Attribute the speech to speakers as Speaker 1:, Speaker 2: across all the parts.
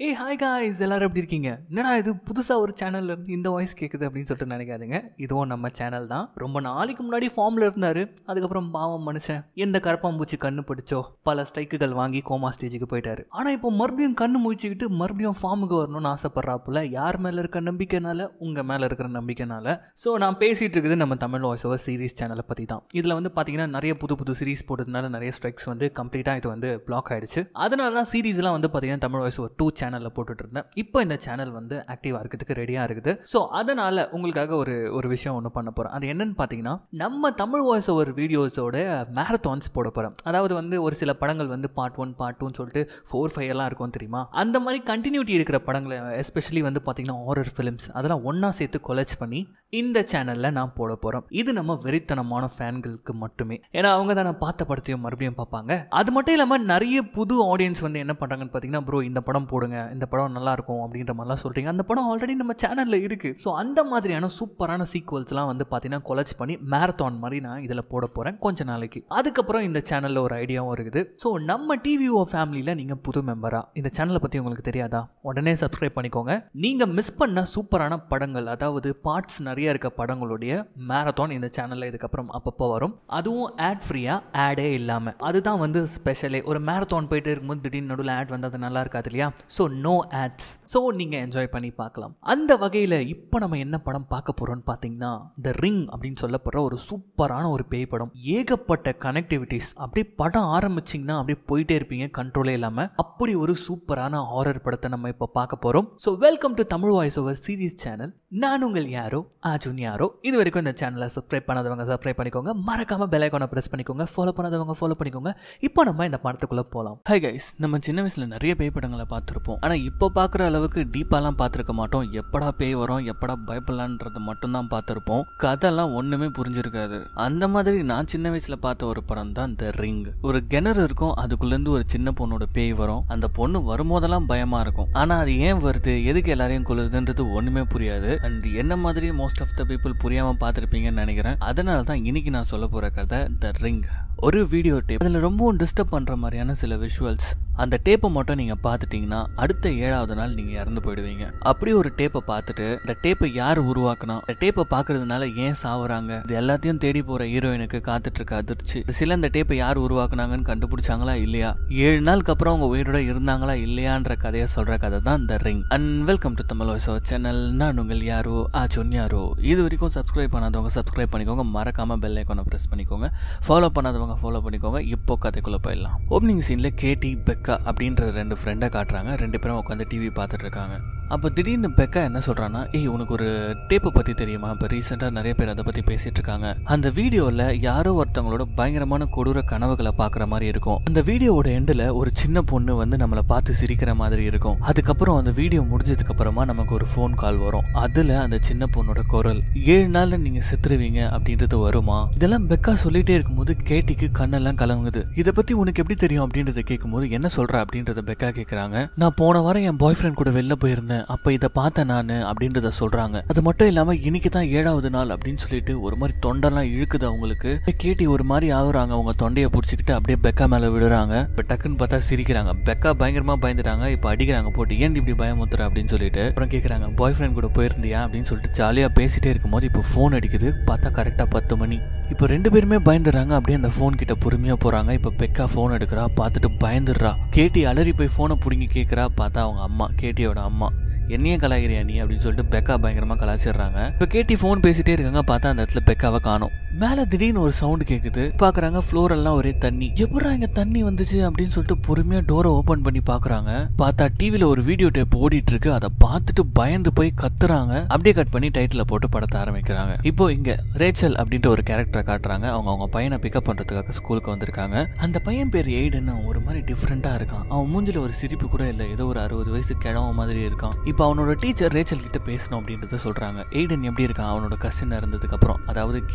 Speaker 1: ஏய் hi guys எல்லாரும் எப்படி இருக்கீங்க என்னடா இது புதுசாக ஒரு சேனல்ல இருந்து இந்த வாய்ஸ் கேட்குது அப்படின்னு சொல்லிட்டு நினைக்காதுங்க இதுவும் நம்ம சேனல் தான் ரொம்ப நாளைக்கு முன்னாடி ஃபார்மில் இருந்தார் அதுக்கப்புறம் பாவம் மனுஷன் எந்த கரப்பாம்பூச்சி கண்ணு பிடிச்சோ பல ஸ்ட்ரைக்குகள் வாங்கி கோமா ஸ்டேஜுக்கு போயிட்டாரு ஆனால் இப்போ மறுபடியும் கண்ணு முழிச்சுக்கிட்டு மறுபடியும் ஃபார்முக்கு வரணும்னு ஆசைப்படுறாப்புல யார் மேலே இருக்க நம்பிக்கைனால உங்கள் மேலே இருக்கிற நம்பிக்கைனால ஸோ நான் பேசிகிட்டு இருக்குது நம்ம தமிழ் வாய்ஸ் ஓவர் சீரிஸ் சேனலை பற்றி தான் இதில் வந்து பார்த்தீங்கன்னா நிறைய புது புது சீரிஸ் போட்டதுனால நிறைய ஸ்ட்ரைக்ஸ் வந்து கம்ப்ளீட்டாக இது வந்து பிளாக் ஆயிடுச்சு அதனால தான் சீரிஸ்லாம் வந்து பார்த்தீங்கன்னா தமிழ் வாய்ஸ் ஓவர் டூ சேனலில் போட்டுட்டு இருந்தேன் இப்போ இந்த சேனல் வந்து ஆக்டிவாக இருக்கிறதுக்கு ரெடியாக இருக்குது ஸோ அதனால் உங்களுக்காக ஒரு ஒரு விஷயம் ஒன்று பண்ண போகிறேன் அது என்னன்னு பார்த்தீங்கன்னா நம்ம தமிழ் வாய்ஸ் ஓவர் வீடியோஸோட மேரத்தான்ஸ் போட போகிறோம் அதாவது வந்து ஒரு சில படங்கள் வந்து பார்ட் ஒன் பார்ட் டூன்னு சொல்லிட்டு ஃபோர் ஃபைவ் எல்லாம் இருக்கும் தெரியுமா அந்த மாதிரி கண்டினியூட்டி இருக்கிற படங்களை எஸ்பெஷலி வந்து பார்த்தீங்கன்னா ஹாரர் ஃபிலிம்ஸ் அதெல்லாம் ஒன்றா சேர்த்து கொலேஜ் பண்ணி இந்த சேனலில் நான் போட போகிறோம் இது நம்ம வெறித்தனமான ஃபேன்களுக்கு மட்டுமே ஏன்னா அவங்க தானே பார்த்த படத்தையும் மறுபடியும் பார்ப்பாங்க அது மட்டும் இல்லாமல் நிறைய புது ஆடியன்ஸ் வந்து என்ன பண்ணுறாங்கன்னு பார்த்தீங்கன்னா ப்ரோ இந்த படம் போடுங்க இந்த படம் நல்லா இருக்கும் அப்படின்ற மாதிரிலாம் சொல்கிறீங்க அந்த படம் ஆல்ரெடி நம்ம சேனலில் இருக்குது ஸோ அந்த மாதிரியான சூப்பரான சீக்வல்ஸ்லாம் வந்து பார்த்தீங்கன்னா கொலேஜ் பண்ணி மேரத்தான் மாதிரி நான் இதில் போட போகிறேன் கொஞ்ச நாளைக்கு அதுக்கப்புறம் இந்த சேனலில் ஒரு ஐடியாவும் இருக்குது ஸோ நம்ம டிவிஓ ஃபேமிலியில் நீங்கள் புது மெம்பரா இந்த சேனலை பற்றி உங்களுக்கு தெரியாதா உடனே சப்ஸ்கிரைப் பண்ணிக்கோங்க நீங்கள் மிஸ் பண்ண சூப்பரான படங்கள் அதாவது பார்ட்ஸ் நிறைய இருக்க படங்களுடைய மேரத்தான் இந்த சேனலில் இதுக்கப்புறம் அப்பப்போ வரும் அதுவும் ஆட் ஃப்ரீயாக ஆடே இல்லாமல் அதுதான் வந்து ஸ்பெஷலே ஒரு மேரத்தான் போயிட்டு இருக்கும்போது திடீர்னு நடுவில் ஆட் வந்து அது நல்லா இருக்காது இல்லையா ஸோ நோ ஆட்ஸ் ஸோ நீங்கள் என்ஜாய் பண்ணி பார்க்கலாம் அந்த வகையில் இப்போ நம்ம என்ன படம் பார்க்க போகிறோம்னு பார்த்தீங்கன்னா த ரிங் அப்படின்னு சொல்லப்படுற ஒரு சூப்பரான ஒரு பேய் படம் ஏகப்பட்ட கனெக்டிவிட்டிஸ் அப்படியே படம் ஆரம்பிச்சிங்கன்னா அப்படியே போயிட்டே இருப்பீங்க கண்ட்ரோலே இல்லாமல் அப்படி ஒரு சூப்பரான ஹாரர் படத்தை நம்ம இப்போ பார்க்க போகிறோம் so welcome to Tamil voice over series channel நான் உங்கள் யாரோ ஆஜுன் யாரோ இது வரைக்கும் இந்த சேனலை சப்ஸ்கிரைப் பண்ணாதவங்க சப்ஸ்கிரைப் பண்ணிக்கோங்க மறக்காம பெல் ஐக்கானை ப்ரெஸ் பண்ணிக்கோங்க ஃபாலோ பண்ணாதவங்க ஃபாலோ பண்ணிக்கோங்க இப்போ நம்ம இந்த படத்துக்குள்ளே போகலாம் ஹை கைஸ் நம்ம சின்ன வயசில் நிறைய பேய் படங்களை பார்த்துருப்போம் ஆனால் இப்போ பார்க்குற அளவுக்கு டீப்பாலாம் பார்த்துருக்க மாட்டோம் எப்படா பேய் வரும் எப்படா பயப்படலான்றது மட்டும்தான் பார்த்துருப்போம் கதைலாம் ஒன்றுமே புரிஞ்சிருக்காது அந்த மாதிரி நான் சின்ன வயசில் பார்த்த ஒரு படம் தான் த ரிங் ஒரு கிணறு இருக்கும் அதுக்குள்ளேருந்து ஒரு சின்ன பொண்ணோட பேய் வரும் அந்த பொண்ணு வரும்போதெல்லாம் பயமாக இருக்கும் ஆனால் அது ஏன் வருது எதுக்கு எல்லாரையும் கொள்ளுதுன்றது ஒன்றுமே புரியாது அண்ட் என்ன மாதிரி மோஸ்ட் ஆஃப் த பீப்புள் புரியாமல் பார்த்துருப்பீங்கன்னு நினைக்கிறேன் அதனால தான் இன்னைக்கு நான் சொல்ல போகிற கதை த ரிங் ஒரு வீடியோ டேப் அதில் ரொம்பவும் டிஸ்டர்ப் பண்ணுற மாதிரியான சில விஷுவல்ஸ் அந்த டேப்பை மட்டும் நீங்கள் பார்த்துட்டிங்கன்னா அடுத்த ஏழாவது நாள் நீங்கள் இறந்து போயிடுவீங்க அப்படி ஒரு டேப்பை பார்த்துட்டு இந்த டேப்பை யார் உருவாக்குனா இந்த டேப்பை பார்க்கறதுனால ஏன் சாவுறாங்க இது எல்லாத்தையும் தேடி போகிற ஹீரோயினுக்கு காத்துட்டு இருக்க அதிர்ச்சி சில இந்த டேப்பை யார் உருவாக்குனாங்கன்னு கண்டுபிடிச்சாங்களா இல்லையா ஏழு நாளுக்கு அப்புறம் அவங்க உயிரோட இருந்தாங்களா இல்லையான்ற கதையை சொல்கிற கதை தான் இந்த ring and welcome to Tamil voice channel நான் உங்கள் யாரோ ஆ யாரோ இது வரைக்கும் சப்ஸ்கிரைப் பண்ணாதவங்க சப்ஸ்கிரைப் பண்ணிக்கோங்க மறக்காம பெல் ஐக்கானை ப்ரெஸ் பண்ணிக்கோங்க ஃபாலோ பண்ணாதவங்க ஃபாலோ பண்ணிக்கோங்க இப்போ கதைக்குள்ளே போயிடலாம் ஓப்பனிங் சீனில் கேடி பெக்கா அப்படின்ற ரெண்டு ஃப்ரெண்டை காட்டுறாங்க ரெண்டு பேரும் உட்காந்து டிவி பார்த்துட்டு இருக்காங்க அப்போ திடீர்னு பெக்கா என்ன சொல்கிறான்னா ஏய் உனக்கு ஒரு டேப்பை பற்றி தெரியுமா இப்போ ரீசெண்டாக நிறைய பேர் அதை பற்றி பேசிகிட்டு இருக்காங்க அந்த வீடியோவில் யாரோ ஒருத்தவங்களோட பயங்கரமான கொடூர கனவுகளை பார்க்குற மாதிரி இருக்கும் அந்த வீடியோவோட எண்டில் ஒரு சின்ன பொண்ணு வந்து நம்மளை பார்த்து சிரிக்கிற மாதிரி இருக்கும் அதுக்கப்புறம் அந்த வீடியோ முடிஞ்சதுக்கு அப்புறமா நமக்கு ஒரு ஃபோன் கால் வரும் அதில் அந்த சின்ன பொண்ணோட குரல் ஏழு நாளில் நீங்கள் செத்துருவீங்க அப்படின்றது வருமா இதெல்லாம் பெக்கா சொல்லிட்டே இருக்கும்போது கேட்டிக்கு கண்ணெல்லாம் கலங்குது இதை பற்றி உனக்கு எப்படி தெரியும் அப்படின்றத கேட்கும்போது என்ன சொல்கிற அப்படின்றத பெக்கா கேட்குறாங்க நான் போன வாரம் என் பாய் ஃப்ரெண்ட் கூட வெளில போயிருந்தேன் அப்போ இதை பார்த்தேன் நான் அப்படின்றத சொல்கிறாங்க அது மட்டும் இல்லாமல் இன்னைக்கு தான் ஏழாவது நாள் அப்படின்னு சொல்லிட்டு ஒரு மாதிரி தொண்டெல்லாம் இழுக்குது அவங்களுக்கு கேட்டி ஒரு மாதிரி ஆகுறாங்க அவங்க தொண்டையை பிடிச்சிக்கிட்டு அப்படியே பெக்கா மேலே விடுறாங்க இப்போ டக்குன்னு பார்த்தா சிரிக்கிறாங்க பெக்கா பயங்கரமாக பயந்துட்டாங்க இப்போ அடிக்கிறாங்க போட்டு ஏன் இப்படி பயமுத்துற அப்படின்னு சொல்லிட்டு அப்புறம் கேட்குறாங்க பாய் ஃப்ரெண்ட் கூட போயிருந்தியா அப்படின்னு சொல்லிட்டு ஜாலியாக பேசிட்டே இருக்கும்போது இப்போ ஃபோன் அடிக்குது பார்த்தா கரெக்டாக பத்து மணி இப்போ ரெண்டு பேருமே பயந்துடுறாங்க அப்படியே அந்த ஃபோன் கிட்ட பொறுமையாக போகிறாங்க இப்போ பெக்கா ஃபோன் எடுக்கிறா பார்த்துட்டு பயந்துடுறா கேட்டி அலறி போய் ஃபோனை பிடுங்கி கேட்குறா பார்த்தா அவங்க அம்மா கேட்டியோட அம்மா என்னையே கலாகிறியா நீ அப்படின்னு சொல்லிட்டு பெக்கா பயங்கரமாக கலாச்சிடுறாங்க இப்போ கேட்டி ஃபோன் பேசிட்டே இருக்காங்க பார்த்தா அந்த இடத்துல பெக்காவை காணும் மேலே திடீர்னு ஒரு சவுண்டு கேட்குது பார்க்குறாங்க ஃப்ளோர் எல்லாம் ஒரே தண்ணி எப்படா இங்கே தண்ணி வந்துச்சு அப்படின்னு சொல்லிட்டு பொறுமையாக டோரை ஓப்பன் பண்ணி பார்க்குறாங்க பார்த்தா டிவியில் ஒரு வீடியோ டேப் ஓடிட்டு இருக்கு அதை பார்த்துட்டு பயந்து போய் கத்துறாங்க அப்படியே கட் பண்ணி டைட்டில் போட்டு படத்தை ஆரம்பிக்கிறாங்க இப்போ இங்கே ரேச்சல் அப்படின்ற ஒரு கேரக்டரை காட்டுறாங்க அவங்க அவங்க பையனை பிக்கப் பண்ணுறதுக்காக ஸ்கூலுக்கு வந்திருக்காங்க அந்த பையன் பேர் எய்டன் ஒரு மாதிரி டிஃப்ரெண்ட்டாக இருக்கான் அவன் மூஞ்சில ஒரு சிரிப்பு கூட இல்லை ஏதோ ஒரு அறுபது வயசு கிழவ மாதிரி இருக்கான் இப்போ அவனோட டீச்சர் ரேச்சல் கிட்ட பேசணும் அப்படின்றத சொல்கிறாங்க எய்டன் எப்படி இருக்கான் அவனோட கசின் இறந்ததுக்கு அப்புறம் அதாவது கேட்டி இறந்து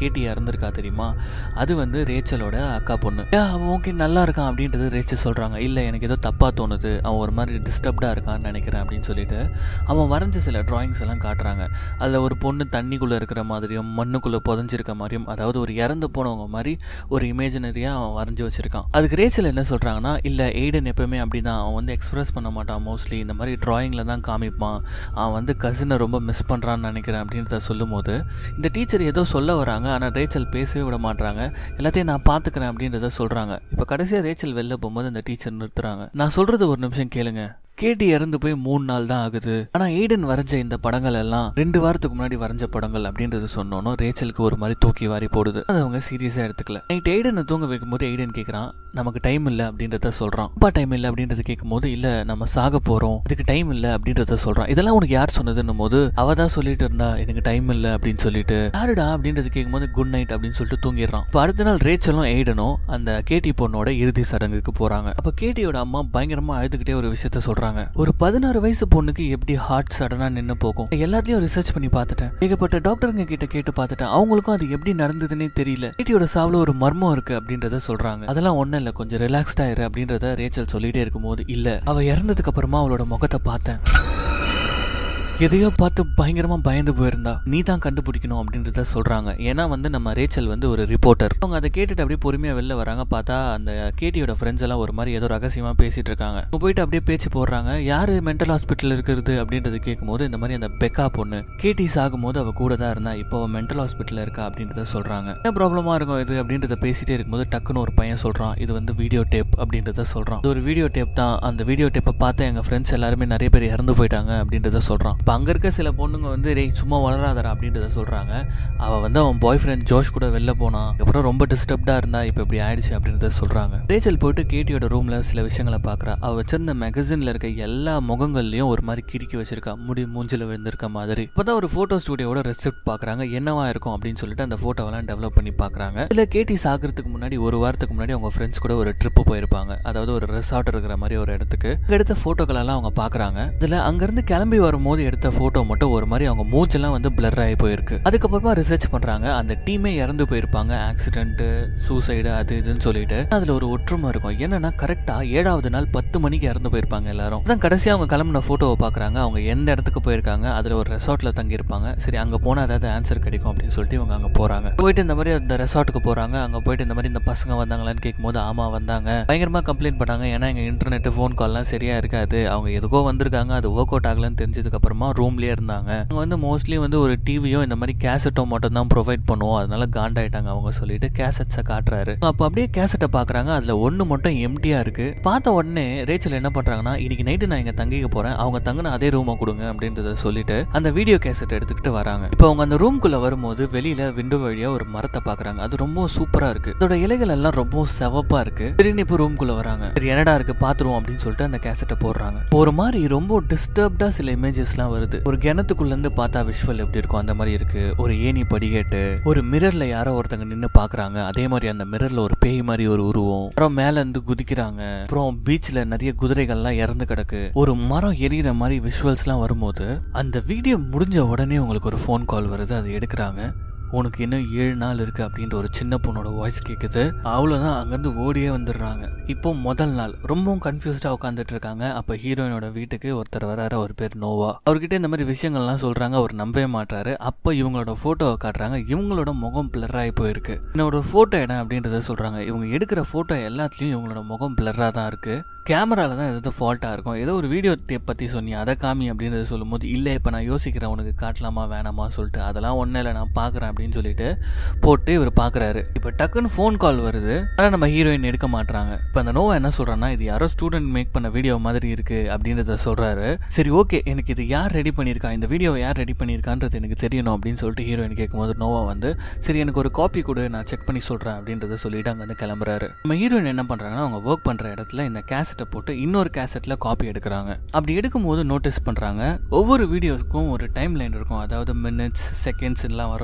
Speaker 1: இறந்துருக்கா தெரியுமா அது வந்து ரேச்சலோட அக்கா பொண்ணு "ஏன் அவன் ஓகே நல்லா இருக்கான் அப்படின்றது ரேச்சல் சொல்கிறாங்க இல்லை எனக்கு ஏதோ தப்பாக தோணுது அவன் ஒரு மாதிரி டிஸ்டர்ப்டாக இருக்கான்னு நினைக்கிறேன் அப்படின்னு சொல்லிட்டு அவன் வரைஞ்ச சில டிராயிங்ஸ் எல்லாம் காட்டுறாங்க அதில் ஒரு பொண்ணு தண்ணிக்குள்ளே இருக்கிற மாதிரியும் மண்ணுக்குள்ளே புதஞ்சிருக்க மாதிரியும் அதாவது ஒரு இறந்து போனவங்க மாதிரி ஒரு இமேஜினரியாக அவன் வரைஞ்சி வச்சிருக்கான் அதுக்கு ரேச்சல் என்ன சொல்கிறாங்கன்னா இல்லை எய்டன் எப்பவுமே அப்படி தான் அவன் வந்து எக்ஸ்பிரஸ் பண்ண மாட்டான் மோஸ்ட்லி இந்த மாதிரி ட்ராயிங்கில் தான் காமிப்பான் அவன் வந்து கசினை ரொம்ப மிஸ் பண்ணுறான்னு நினைக்கிறேன் அப்படின்றத சொல்லும்போது இந்த டீச்சர் ஏதோ சொல்ல வராங்க ஆனால் ரேச்சல் பேசவே விட மாட்றாங்க எல்லாத்தையும் நான் பார்த்துக்கிறேன் அப்படின்றத சொல்கிறாங்க இப்போ கடைசியாக ரேச்சல் வெளில போகும்போது அந்த டீச்சர் நிறுத்துறாங்க நான் சொல்கிறது ஒரு நிமிஷம் கேளுங்க கேட்டி இறந்து போய் மூணு நாள் தான் ஆகுது ஆனால் எய்டன் வரைஞ்ச இந்த படங்கள் எல்லாம் ரெண்டு வாரத்துக்கு முன்னாடி வரைஞ்ச படங்கள் அப்படின்றது சொன்னோன்னோ ரேச்சலுக்கு ஒரு மாதிரி தூக்கி வாரி போடுது அதை அவங்க சீரியஸாக எடுத்துக்கல நைட் எய்டனை தூங்க வைக்கும்போது எய்டன் கேட்குறான் நமக்கு டைம் இல்லை அப்படின்றத சொல்கிறான் அப்பா டைம் இல்லை அப்படின்றத கேட்கும்போது இல்லை நம்ம சாக போகிறோம் அதுக்கு டைம் இல்லை அப்படின்றத சொல்கிறான் இதெல்லாம் உனக்கு யார் சொன்னதுன்னும் போது அவ தான் சொல்லிட்டு இருந்தா எனக்கு டைம் இல்லை அப்படின்னு சொல்லிட்டு யாருடா அப்படின்றது கேட்கும்போது குட் நைட் அப்படின்னு சொல்லிட்டு தூங்கிடுறான் இப்போ அடுத்த நாள் ரேச்சலும் எய்டனும் அந்த கேட்டி பொண்ணோட இறுதி சடங்குக்கு போகிறாங்க அப்போ கேட்டியோட அம்மா பயங்கரமாக அழுதுகிட்டே ஒரு விஷயத்த சொல்கிறாங்க ஒரு பதினாறு வயசு பொண்ணுக்கு எப்படி ஹார்ட் சடனாக நின்று போகும் எல்லாத்தையும் ரிசர்ச் பண்ணி பார்த்துட்டேன் ஏகப்பட்ட டாக்டருங்க கிட்ட கேட்டு பார்த்துட்டேன் அவங்களுக்கும் அது எப்படி நடந்ததுன்னே தெரியல கேட்டியோட சாவில் ஒரு மர்மம் இருக்கு அப்படின்றத சொல்றாங்க அதெல்லாம் ஒன்றும் இல்லை கொஞ்சம் ரிலாக்ஸ்டா இரு அப்படின்றத ரேச்சல் சொல்லிட்டே இருக்கும்போது இல்லை அவ இறந்ததுக்கு அப்புறமா அவளோட முகத்தை பார்த்தேன் எதையோ பார்த்து பயங்கரமா பயந்து போயிருந்தா நீ தான் கண்டுபிடிக்கணும் அப்படின்றத சொல்றாங்க ஏன்னா வந்து நம்ம ரேச்சல் வந்து ஒரு ரிப்போர்ட்டர் அவங்க அதை கேட்டுட்டு அப்படியே பொறுமையா வெளில வராங்க பார்த்தா அந்த கேட்டியோட ஃப்ரெண்ட்ஸ் எல்லாம் ஒரு மாதிரி ஏதோ ரகசியமா பேசிட்டு இருக்காங்க அவங்க போயிட்டு அப்படியே பேச்சு போடுறாங்க யாரு மென்டல் ஹாஸ்பிட்டல் இருக்கிறது அப்படின்றது கேட்கும்போது இந்த மாதிரி அந்த பெக்கா பொண்ணு கேட்டி சாகும்போது அவ கூட தான் இருந்தா இப்போ அவ மென்டல் ஹாஸ்பிட்டல் இருக்கா அப்படின்றத சொல்றாங்க என்ன ப்ராப்ளமா இருக்கும் இது அப்படின்றத பேசிட்டே இருக்கும்போது டக்குன்னு ஒரு பையன் சொல்றான் இது வந்து வீடியோ டேப் அப்படின்றத சொல்றான் இது ஒரு வீடியோ டேப் தான் அந்த வீடியோ டேப்பை பார்த்து எங்க ஃப்ரெண்ட்ஸ் எல்லாருமே நிறைய பேர் இறந்து போயிட்டாங்க அப்படின்றத சொல்றான் இப்போ அங்கே இருக்க சில பொண்ணுங்க வந்து டேய் சும்மா வளராதரா அப்படின்றத சொல்கிறாங்க அவள் வந்து அவன் பாய் ஃப்ரெண்ட் ஜோஷ் கூட வெளில போனான் அப்புறம் ரொம்ப டிஸ்டர்ப்டாக இருந்தா இப்போ இப்படி ஆயிடுச்சு அப்படின்றத சொல்கிறாங்க ரேச்சல் போயிட்டு கேட்டியோட ரூமில் சில விஷயங்களை பார்க்குறா அவள் வச்சிருந்த மெகசினில் இருக்க எல்லா முகங்கள்லையும் ஒரு மாதிரி கிறுக்கி வச்சிருக்கா முடி மூஞ்சில் விழுந்திருக்க மாதிரி இப்போ தான் ஒரு ஃபோட்டோ ஸ்டூடியோட ரெசிப்ட் பார்க்குறாங்க என்னவா இருக்கும் அப்படின்னு சொல்லிட்டு அந்த ஃபோட்டோவெல்லாம் டெவலப் பண்ணி பார்க்குறாங்க இதில் கேட்டி சாகிறதுக்கு முன்னாடி ஒரு வாரத்துக்கு முன்னாடி அவங்க ஃப்ரெண்ட்ஸ் கூட ஒரு ட்ரிப்பு போயிருப்பாங்க அதாவது ஒரு ரெசார்ட் இருக்கிற மாதிரி ஒரு இடத்துக்கு அங்க எடுத்த ஃபோட்டோக்களெல்லாம் அவங்க பார்க்குறாங்க இதில் அங்கேருந்து கிளம்பி வரும்போது எடுத்த ஃபோட்டோ மட்டும் ஒரு மாதிரி அவங்க மூச்செல்லாம் வந்து பிளர் ஆகி போயிருக்கு அதுக்கப்புறமா ரிசர்ச் பண்ணுறாங்க அந்த டீமே இறந்து போயிருப்பாங்க ஆக்சிடென்ட்டு சூசைடு அது இதுன்னு சொல்லிட்டு அதில் ஒரு ஒற்றுமை இருக்கும் என்னன்னா கரெக்டாக ஏழாவது நாள் பத்து மணிக்கு இறந்து போயிருப்பாங்க எல்லாரும் அதான் கடைசியாக அவங்க கிளம்புன ஃபோட்டோவை பார்க்குறாங்க அவங்க எந்த இடத்துக்கு போயிருக்காங்க அதில் ஒரு ரெசார்ட்டில் தங்கியிருப்பாங்க சரி அங்கே போனால் ஏதாவது ஆன்சர் கிடைக்கும் அப்படின்னு சொல்லிட்டு இவங்க அங்கே போகிறாங்க போயிட்டு இந்த மாதிரி அந்த ரெசார்ட்டுக்கு போகிறாங்க அங்கே போயிட்டு இந்த மாதிரி இந்த பசங்க வந்தாங்களான்னு கேட்கும்போது ஆமாம் வந்தாங்க பயங்கரமாக கம்ப்ளைண்ட் பண்ணாங்க ஏன்னா எங்கள் இன்டர்நெட் ஃபோன் கால்லாம் சரியாக இருக்காது அவங்க எதுக்கோ வந்திருக்காங்க அது ஒர்க் அவுட் ஆகலன்னு தெரிஞ்சதுக்கு அப்புறமா ரூம்லேயே இருந்தாங்க அவங்க வந்து மோஸ்ட்லி வந்து ஒரு டிவியோ இந்த மாதிரி கேசட்டோ மட்டும் தான் ப்ரொவைட் பண்ணுவோம் அதனால காண்டாயிட்டாங்க அவங்க சொல்லிட்டு கேசட்ஸை காட்டுறாரு அப்போ அப்படியே கேசட்டை பார்க்குறாங்க அதில் ஒன்று மட்டும் எம்டியாக இருக்கு பார்த்த உடனே ரேச்சல் என்ன பண்ணுறாங்கன்னா இன்னைக்கு நைட்டு நான் இங்கே தங்கிக்க போகிறேன் அவங்க தங்கின அதே ரூமை கொடுங்க அப்படின்றத சொல்லிட்டு அந்த வீடியோ கேசட் எடுத்துக்கிட்டு வராங்க இப்போ அவங்க அந்த ரூம்குள்ளே வரும்போது வெளியில விண்டோ வழியா ஒரு மரத்தை பார்க்குறாங்க அது ரொம்ப சூப்பராக இருக்கு அதோட இலைகள் எல்லாம் ரொம்ப செவப்பா இருக்கு திடீர்னு இப்போ ரூம்குள்ள வராங்க சரி என்னடா இருக்கு பாத்துருவோம் அப்படின்னு சொல்லிட்டு அந்த கேசட்டை போடுறாங்க இப்போ ஒரு மாதிரி ரொம்ப டிஸ்டர்ப்டா சில இமேஜஸ்லாம் வருது ஒரு கிணத்துக்குள்ள இருந்து பார்த்தா விஷுவல் எப்படி இருக்கும் அந்த மாதிரி இருக்கு ஒரு ஏணி படிக்கட்டு ஒரு மிரர்ல யாரோ ஒருத்தங்க நின்று பாக்குறாங்க அதே மாதிரி அந்த மிரர்ல ஒரு பேய் மாதிரி ஒரு உருவம் அப்புறம் மேல இருந்து குதிக்கிறாங்க அப்புறம் பீச்ல நிறைய குதிரைகள்லாம் இறந்து கிடக்கு ஒரு மரம் எரியிற மாதிரி விஷுவல்ஸ்லாம் வரும்போது அந்த வீடியோ முடிஞ்ச உடனே உங்களுக்கு ஒரு ஃபோன் கால் வருது அதை எடுக்கிறாங்க உனக்கு இன்னும் ஏழு நாள் இருக்கு அப்படின்ற ஒரு சின்ன பொண்ணோட வாய்ஸ் கேட்குது அவ்வளோதான் அங்கேருந்து ஓடியே வந்துடுறாங்க இப்போ முதல் நாள் ரொம்பவும் கன்ஃபியூஸ்டாக உட்காந்துட்டு இருக்காங்க அப்போ ஹீரோயினோட வீட்டுக்கு ஒருத்தர் வராரு அவர் பேர் நோவா அவர்கிட்ட இந்த மாதிரி விஷயங்கள்லாம் சொல்கிறாங்க அவர் நம்பவே மாட்டாரு அப்போ இவங்களோட ஃபோட்டோவை காட்டுறாங்க இவங்களோட முகம் பிளராகி போயிருக்கு என்னோட ஃபோட்டோ இடம் அப்படின்றத சொல்கிறாங்க இவங்க எடுக்கிற ஃபோட்டோ எல்லாத்துலேயும் இவங்களோட முகம் பிளராக தான் இருக்குது கேமராவில் தான் எதாவது ஃபால்ட்டாக இருக்கும் ஏதோ ஒரு வீடியோ டேப் பற்றி சொன்னி அதை காமி அப்படின்றத சொல்லும்போது இல்லை இப்போ நான் யோசிக்கிறேன் உனக்கு காட்டலாமா வேணாமா சொல்லிட்டு அதெல்லாம் ஒன்றும் இல்லை நான் பார்க்குறேன் அப்படின்னு சொல்லிட்டு போட்டு இவர் பார்க்குறாரு இப்போ டக்குன்னு ஃபோன் கால் வருது ஆனால் நம்ம ஹீரோயின் எடுக்க மாட்றாங்க இப்போ அந்த நோவா என்ன சொல்கிறான்னா இது யாரோ ஸ்டூடெண்ட் மேக் பண்ண வீடியோ மாதிரி இருக்குது அப்படின்றத சொல்கிறாரு சரி ஓகே எனக்கு இது யார் ரெடி பண்ணியிருக்கா இந்த வீடியோவை யார் ரெடி பண்ணியிருக்கான்றது எனக்கு தெரியணும் அப்படின்னு சொல்லிட்டு ஹீரோயின் கேட்கும்போது நோவா வந்து சரி எனக்கு ஒரு காப்பி கொடு நான் செக் பண்ணி சொல்கிறேன் அப்படின்றத சொல்லிட்டு அங்கே வந்து கிளம்புறாரு நம்ம ஹீரோயின் என்ன பண்ணுறாங்கன்னா அவங்க ஒர்க் பண்ணுற இடத்துல இந்த கேசட்டை போட்டு இன்னொரு கேசட்டில் காப்பி எடுக்கிறாங்க அப்படி எடுக்கும்போது நோட்டீஸ் பண்ணுறாங்க ஒவ்வொரு வீடியோஸ்க்கும் ஒரு டைம் லைன் இருக்கும் அதாவது மினிட்ஸ் செகண்ட்ஸ் எல்லாம் வரும் இல்லையா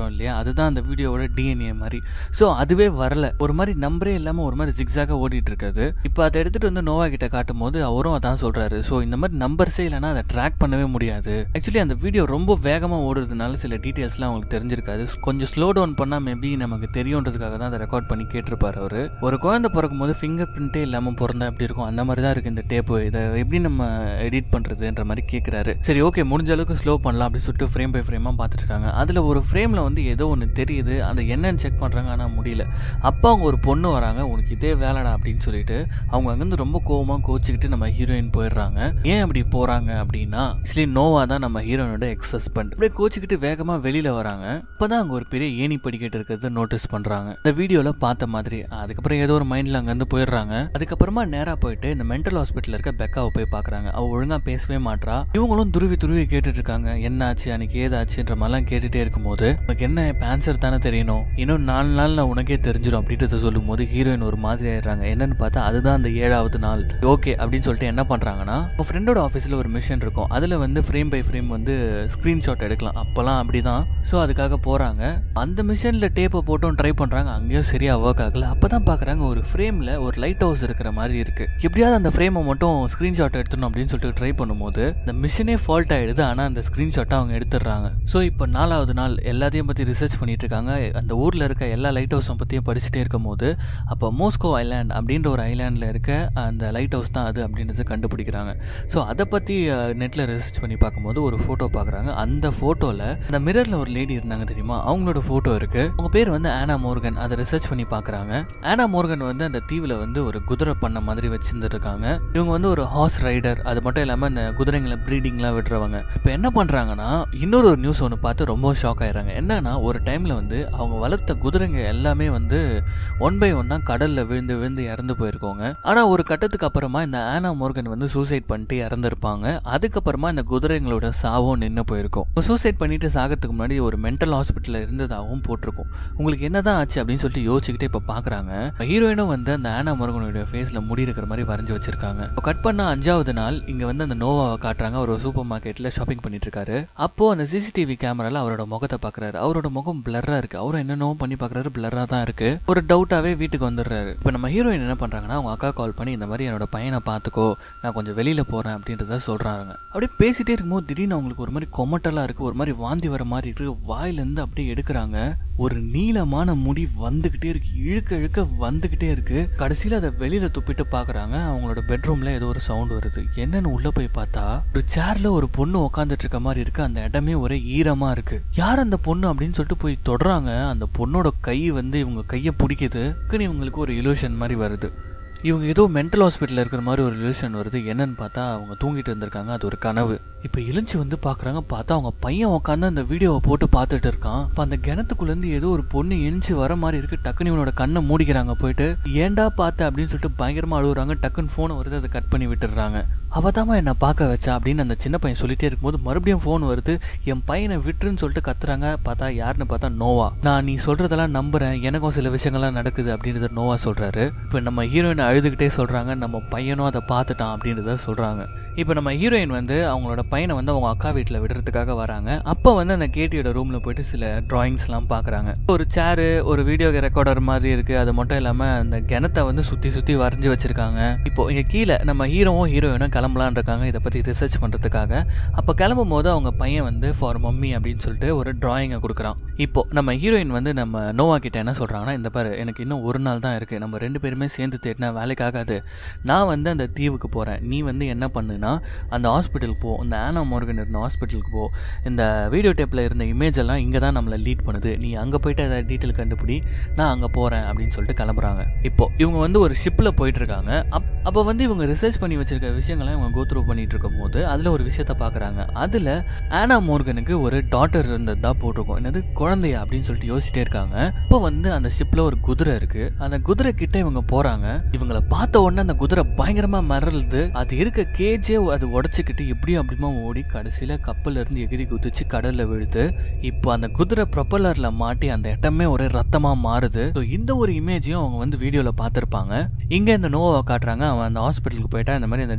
Speaker 1: அதுதான் அந்த வீடியோவோட டிஎன்ஏ மாதிரி ஸோ அதுவே வரல ஒரு மாதிரி நம்பரே இல்லாமல் ஒரு மாதிரி ஜிக்ஸாக ஓடிட்டு இருக்காது இப்போ அதை எடுத்துகிட்டு வந்து நோவா கிட்ட காட்டும் போது அவரும் அதான் சொல்கிறாரு ஸோ இந்த மாதிரி நம்பர்ஸே இல்லைனா அதை ட்ராக் பண்ணவே முடியாது ஆக்சுவலி அந்த வீடியோ ரொம்ப வேகமாக ஓடுறதுனால சில டீட்டெயில்ஸ்லாம் அவங்களுக்கு தெரிஞ்சிருக்காது கொஞ்சம் ஸ்லோ டவுன் பண்ணால் மேபி நமக்கு தெரியுன்றதுக்காக தான் அதை ரெக்கார்ட் பண்ணி கேட்டிருப்பாரு அவர் ஒரு குழந்தை பிறக்கும் போது ஃபிங்கர் பிரிண்ட்டே இல்லாமல் பிறந்தா எப்படி இருக்கும் அந்த மாதிரி தான் இருக்குது இந்த டேப்பு இதை எப்படி நம்ம எடிட் பண்ணுறதுன்ற மாதிரி கேட்குறாரு சரி ஓகே முடிஞ்ச அளவுக்கு ஸ்லோ பண்ணலாம் அப்படின்னு சொல்லிட்டு ஃப்ரேம் பை ஃப்ரேமாக பார்த்துட்டு இருக்காங்க அதில் ஒரு ஃப்ரேமில் வந்து ஏதோ ஒன்று தெரியுது அந்த என்னன்னு செக் பண்ணுறாங்க ஆனால் முடியல அப்போ அவங்க ஒரு பொண்ணு வராங்க உனக்கு இதே வேலைடா அப்படின்னு சொல்லிட்டு அவங்க அங்கேருந்து ரொம்ப கோவமாக கோச்சிக்கிட்டு நம்ம ஹீரோயின் போயிடுறாங்க ஏன் அப்படி போகிறாங்க அப்படின்னா ஆக்சுவலி நோவா தான் நம்ம ஹீரோயினோட எக்ஸ் ஹஸ்பண்ட் அப்படியே கோச்சிக்கிட்டு வேகமாக வெளியில் வராங்க இப்போ தான் அங்கே ஒரு பெரிய ஏணி படிக்கட்டு இருக்கிறத நோட்டீஸ் பண்ணுறாங்க இந்த வீடியோவில் பார்த்த மாதிரி அதுக்கப்புறம் ஏதோ ஒரு மைண்டில் அங்கேருந்து போயிடுறாங்க அதுக்கப்புறமா நேராக போயிட்டு இந்த மென்டல் ஹாஸ்பிட்டலில் இருக்க பெக்காவை போய் பார்க்குறாங்க அவள் ஒழுங்காக பேசவே மாட்றா இவங்களும் துருவி துருவி கேட்டுட்டு இருக்காங்க என்ன ஆச்சு அன்னைக்கு ஏதாச்சுன்ற மாதிரிலாம் கேட்டுகிட்டே இருக்கும்போது உனக்கு என்ன இப்போ ஆன்சர் தானே தெரியணும் இன்னும் நாலு நாளில் உனக்கே தெரிஞ்சிடும் அப்படின்றத சொல்லும் போது ஹீரோயின் ஒரு மாதிரி ஆயிடுறாங்க என்னன்னு பார்த்தா அதுதான் அந்த ஏழாவது நாள் ஓகே அப்படின்னு சொல்லிட்டு என்ன பண்ணுறாங்கன்னா உங்கள் ஃப்ரெண்டோட ஆஃபீஸில் ஒரு மிஷின் இருக்கும் அதில் வந்து ஃப்ரேம் பை ஃப்ரேம் வந்து ஸ்க்ரீன்ஷாட் எடுக்கலாம் அப்போல்லாம் அப்படி தான் ஸோ அதுக்காக போகிறாங்க அந்த மிஷினில் டேப்பை போட்டும் ட்ரை பண்ணுறாங்க அங்கேயும் சரியாக ஒர்க் ஆகல அப்போ தான் பார்க்குறாங்க ஒரு ஃப்ரேமில் ஒரு லைட் ஹவுஸ் இருக்கிற மாதிரி இருக்குது எப்படியாவது அந்த ஃப்ரேமை மட்டும் ஸ்க்ரீன்ஷாட் எடுத்துடணும் அப்படின்னு சொல்லிட்டு ட்ரை பண்ணும்போது இந்த மிஷினே ஃபால்ட் ஆகிடுது ஆனால் அந்த ஸ்க்ரீன்ஷாட்டை அவங்க எடுத்துடுறாங்க ஸோ இப்போ நாலாவது நாள் எல்லாத்தையும் பற்றி ரிசர்ச் பண்ணிட்டு இருக்காங்க அந்த ஊரில் இருக்க எல்லா லைட் ஹவுஸும் பற்றியும் படிச்சுட்டே இருக்கும் போது அப்போ மோஸ்கோ ஐலாண்ட் அப்படின்ற ஒரு ஐலாண்டில் இருக்க அந்த லைட் ஹவுஸ் தான் அது அப்படின்றத கண்டுபிடிக்கிறாங்க ஸோ அதை பற்றி நெட்டில் ரிசர்ச் பண்ணி பார்க்கும்போது ஒரு ஃபோட்டோ பார்க்குறாங்க அந்த ஃபோட்டோவில் அந்த மிரரில் ஒரு லேடி இருந்தாங்க தெரியுமா அவங்களோட ஃபோட்டோ இருக்குது அவங்க பேர் வந்து ஆனா மோர்கன் அதை ரிசர்ச் பண்ணி பார்க்குறாங்க ஆனா மோர்கன் வந்து அந்த தீவில் வந்து ஒரு குதிரை பண்ண மாதிரி வச்சுருந்துருக்காங்க இவங்க வந்து ஒரு ஹார்ஸ் ரைடர் அது மட்டும் இல்லாமல் இந்த குதிரைங்களை ப்ரீடிங்லாம் விடுறவங்க இப்போ என்ன பண்ணுறாங்கன்னா இன்னொரு ஒரு நியூஸ் ஒன்று பார்த்து ரொம்ப ஷாக் ஆயிடுறாங்க என்னன்னா ஒரு டைமில் வந்து அவங்க வளர்த்த குதிரைங்க எல்லாமே வந்து ஒன் பை ஒன்னாக கடலில் விழுந்து விழுந்து இறந்து போயிருக்கோங்க ஆனால் ஒரு கட்டத்துக்கு அப்புறமா இந்த ஆனா மோர்கன் வந்து சூசைட் பண்ணிட்டு இறந்துருப்பாங்க அதுக்கப்புறமா இந்த குதிரைங்களோட சாவும் நின்று போயிருக்கும் சூசைட் பண்ணிட்டு சாகிறதுக்கு முன்னாடி ஒரு மென்டல் ஹாஸ்பிட்டலில் இருந்ததாகவும் போட்டிருக்கும் உங்களுக்கு என்னதான் ஆச்சு அப்படின்னு சொல்லிட்டு யோசிச்சுக்கிட்டே இப்போ பார்க்குறாங்க ஹீரோயினும் வந்து அந்த ஆனா முருகனுடைய ஃபேஸில் முடி இருக்கிற மாதிரி வரைஞ்சி வச்சிருக்காங்க இப்போ கட் பண்ண அஞ்சாவது நாள் இங்கே வந்து அந்த நோவாவை காட்டுறாங்க அவர் ஒரு சூப்பர் மார்க்கெட்டில் ஷாப்பிங் பண்ணிட்டு இருக்காரு அப்போ அந்த சிசிடிவி கேமரால அவரோட முகத்தை பார்க்குறாரு அவரோட முகம் பிளர்ரா இருக்கு அவரும் என்னென்னோ பண்ணி பார்க்குறாரு பிளர்ரா தான் இருக்கு ஒரு டவுட்டாகவே வீட்டுக்கு வந்துடுறாரு இப்போ நம்ம ஹீரோயின் என்ன பண்ணுறாங்கன்னா அவங்க அக்கா கால் பண்ணி இந்த மாதிரி என்னோட பையனை பார்த்துக்கோ நான் கொஞ்சம் வெளியில் போகிறேன் அப்படின்றத சொல்கிறாங்க அப்படியே பேசிட்டே இருக்கும்போது திடீர்னு அவங்களுக்கு ஒரு மாதிரி கொமட்டலாக இருக்குது ஒரு மாதிரி வாந்தி வர மாதிரி இருக்கு வாயிலேருந்து அப்படியே எடுக்கிறாங்க ஒரு நீளமான முடி வந்துக்கிட்டே இருக்கு இழுக்க இழுக்க வந்துக்கிட்டே இருக்கு கடைசியில் அதை வெளியில துப்பிட்டு பார்க்குறாங்க அவங்களோட பெட்ரூம்ல ஏதோ ஒரு சவுண்ட் வருது என்னன்னு உள்ள போய் பார்த்தா ஒரு சேர்ல ஒரு பொண்ணு உட்காந்துட்டு இருக்க மாதிரி இருக்கு அந்த இடமே ஒரே ஈரமா இருக்கு யார் அந்த பொண்ணு அப்படின்னு சொல்லிட்டு போய் தொடுறாங்க அந்த பொண்ணோட கை வந்து இவங்க கையை பிடிக்குது டக்குன்னு இவங்களுக்கு ஒரு இலூஷன் மாதிரி வருது இவங்க ஏதோ மென்டல் ஹாஸ்பிட்டலில் இருக்கிற மாதிரி ஒரு ரிலேஷன் வருது என்னன்னு பார்த்தா அவங்க தூங்கிட்டு இருந்திருக்காங்க அது ஒரு கனவு இப்போ இழிச்சு வந்து பார்க்குறாங்க பார்த்தா அவங்க பையன் உட்காந்து அந்த வீடியோவை போட்டு பார்த்துட்டு இருக்கான் இப்போ அந்த கிணத்துக்குள்ளேருந்து ஏதோ ஒரு பொண்ணு எழுந்துச்சு வர மாதிரி இருக்கு டக்குன்னு இவனோட கண்ணை மூடிக்கிறாங்க போயிட்டு ஏன்டா பார்த்த அப்படின்னு சொல்லிட்டு பயங்கரமாக அழுகுறாங்க டக்குன்னு ஃபோனை வருது அதை கட் பண்ணி விட்டுடுறாங்க அவதாமா என்னை பார்க்க வச்சா அப்படின்னு அந்த சின்ன பையன் சொல்லிட்டே இருக்கும்போது மறுபடியும் ஃபோன் வருது என் பையனை விட்டுருன்னு சொல்லிட்டு கத்துறாங்க பார்த்தா யாருன்னு பார்த்தா நோவா நான் நீ சொல்றதெல்லாம் நம்புறேன் எனக்கும் சில விஷயங்கள்லாம் நடக்குது அப்படின்றத நோவா சொல்றாரு இப்போ நம்ம ஹீரோயின் அழுதுகிட்டே சொல்றாங்க நம்ம பையனும் அதை பார்த்துட்டான் அப்படின்றத சொல்றாங்க இப்போ நம்ம ஹீரோயின் வந்து அவங்களோட பையனை வந்து அவங்க அக்கா வீட்டில் விடுறதுக்காக வராங்க அப்போ வந்து அந்த கேட்டியோட ரூமில் போயிட்டு சில ட்ராயிங்ஸ்லாம் பார்க்குறாங்க ஒரு சேரு ஒரு வீடியோ ரெக்கார்டர் மாதிரி இருக்குது அது மட்டும் இல்லாமல் அந்த கிணத்தை வந்து சுற்றி சுற்றி வரைஞ்சி வச்சுருக்காங்க இப்போ இங்கே கீழே நம்ம ஹீரோவும் ஹீரோயினும் கிளம்பலான் இருக்காங்க இதை பற்றி ரிசர்ச் பண்ணுறதுக்காக அப்போ கிளம்பும் போது அவங்க பையன் வந்து ஃபார் மம்மி அப்படின்னு சொல்லிட்டு ஒரு டிராயிங்கை கொடுக்குறான் இப்போ நம்ம ஹீரோயின் வந்து நம்ம நோவா கிட்ட என்ன சொல்கிறாங்கன்னா இந்த பாரு எனக்கு இன்னும் ஒரு நாள் தான் இருக்குது நம்ம ரெண்டு பேருமே சேர்ந்து தேடினா வேலைக்காகாது நான் வந்து அந்த தீவுக்கு போகிறேன் நீ வந்து என்ன பண்ணுனா அந்த ஹாஸ்பிட்டலுக்கு போ இந்த ஆனா மோர்கன் இருந்த ஹாஸ்பிட்டலுக்கு போ இந்த வீடியோ டேப்பில் இருந்த இமேஜ் எல்லாம் இங்கே தான் நம்மளை லீட் பண்ணுது நீ அங்கே போயிட்டு அதை டீட்டெயில் கண்டுபிடி நான் அங்கே போகிறேன் அப்படின்னு சொல்லிட்டு கிளம்புறாங்க இப்போ இவங்க வந்து ஒரு ஷிப்பில் போயிட்டுருக்காங்க அப் அப்போ வந்து இவங்க ரிசர்ச் பண்ணி வச்சிருக்க விஷயங்களை இவங்க கோத்ரூ பண்ணிட்டு இருக்கும் போது அதில் ஒரு விஷயத்த பார்க்குறாங்க அதில் ஆனா மோர்கனுக்கு ஒரு டாட்டர் இருந்தது தான் போட்டிருக்கோம் என்னது குழந்தையா அப்படின்னு சொல்லிட்டு யோசிச்சிட்டே இருக்காங்க இப்போ வந்து அந்த ஷிப்பில் ஒரு குதிரை இருக்குது அந்த குதிரை கிட்ட இவங்க போகிறாங்க இவங்கள பார்த்த உடனே அந்த குதிரை பயங்கரமாக மறலுது அது இருக்க கேஜே அது உடச்சிக்கிட்டு இப்படியும் அப்படியுமா ஓடி கடைசியில் கப்பல்ல இருந்து எகிரி குதிச்சு கடலில் விழுது இப்போ அந்த குதிரை ப்ரொப்பலரில் மாட்டி அந்த இடமே ஒரே ரத்தமாக மாறுது ஸோ இந்த ஒரு இமேஜையும் அவங்க வந்து வீடியோவில் பார்த்துருப்பாங்க இங்கே இந்த நோவை காட்டுறாங்க அவன் அந்த ஹாஸ்பிட்டலுக்கு போயிட்டா இந்த மாதிரி அந்த டீட்டெயில்லாம்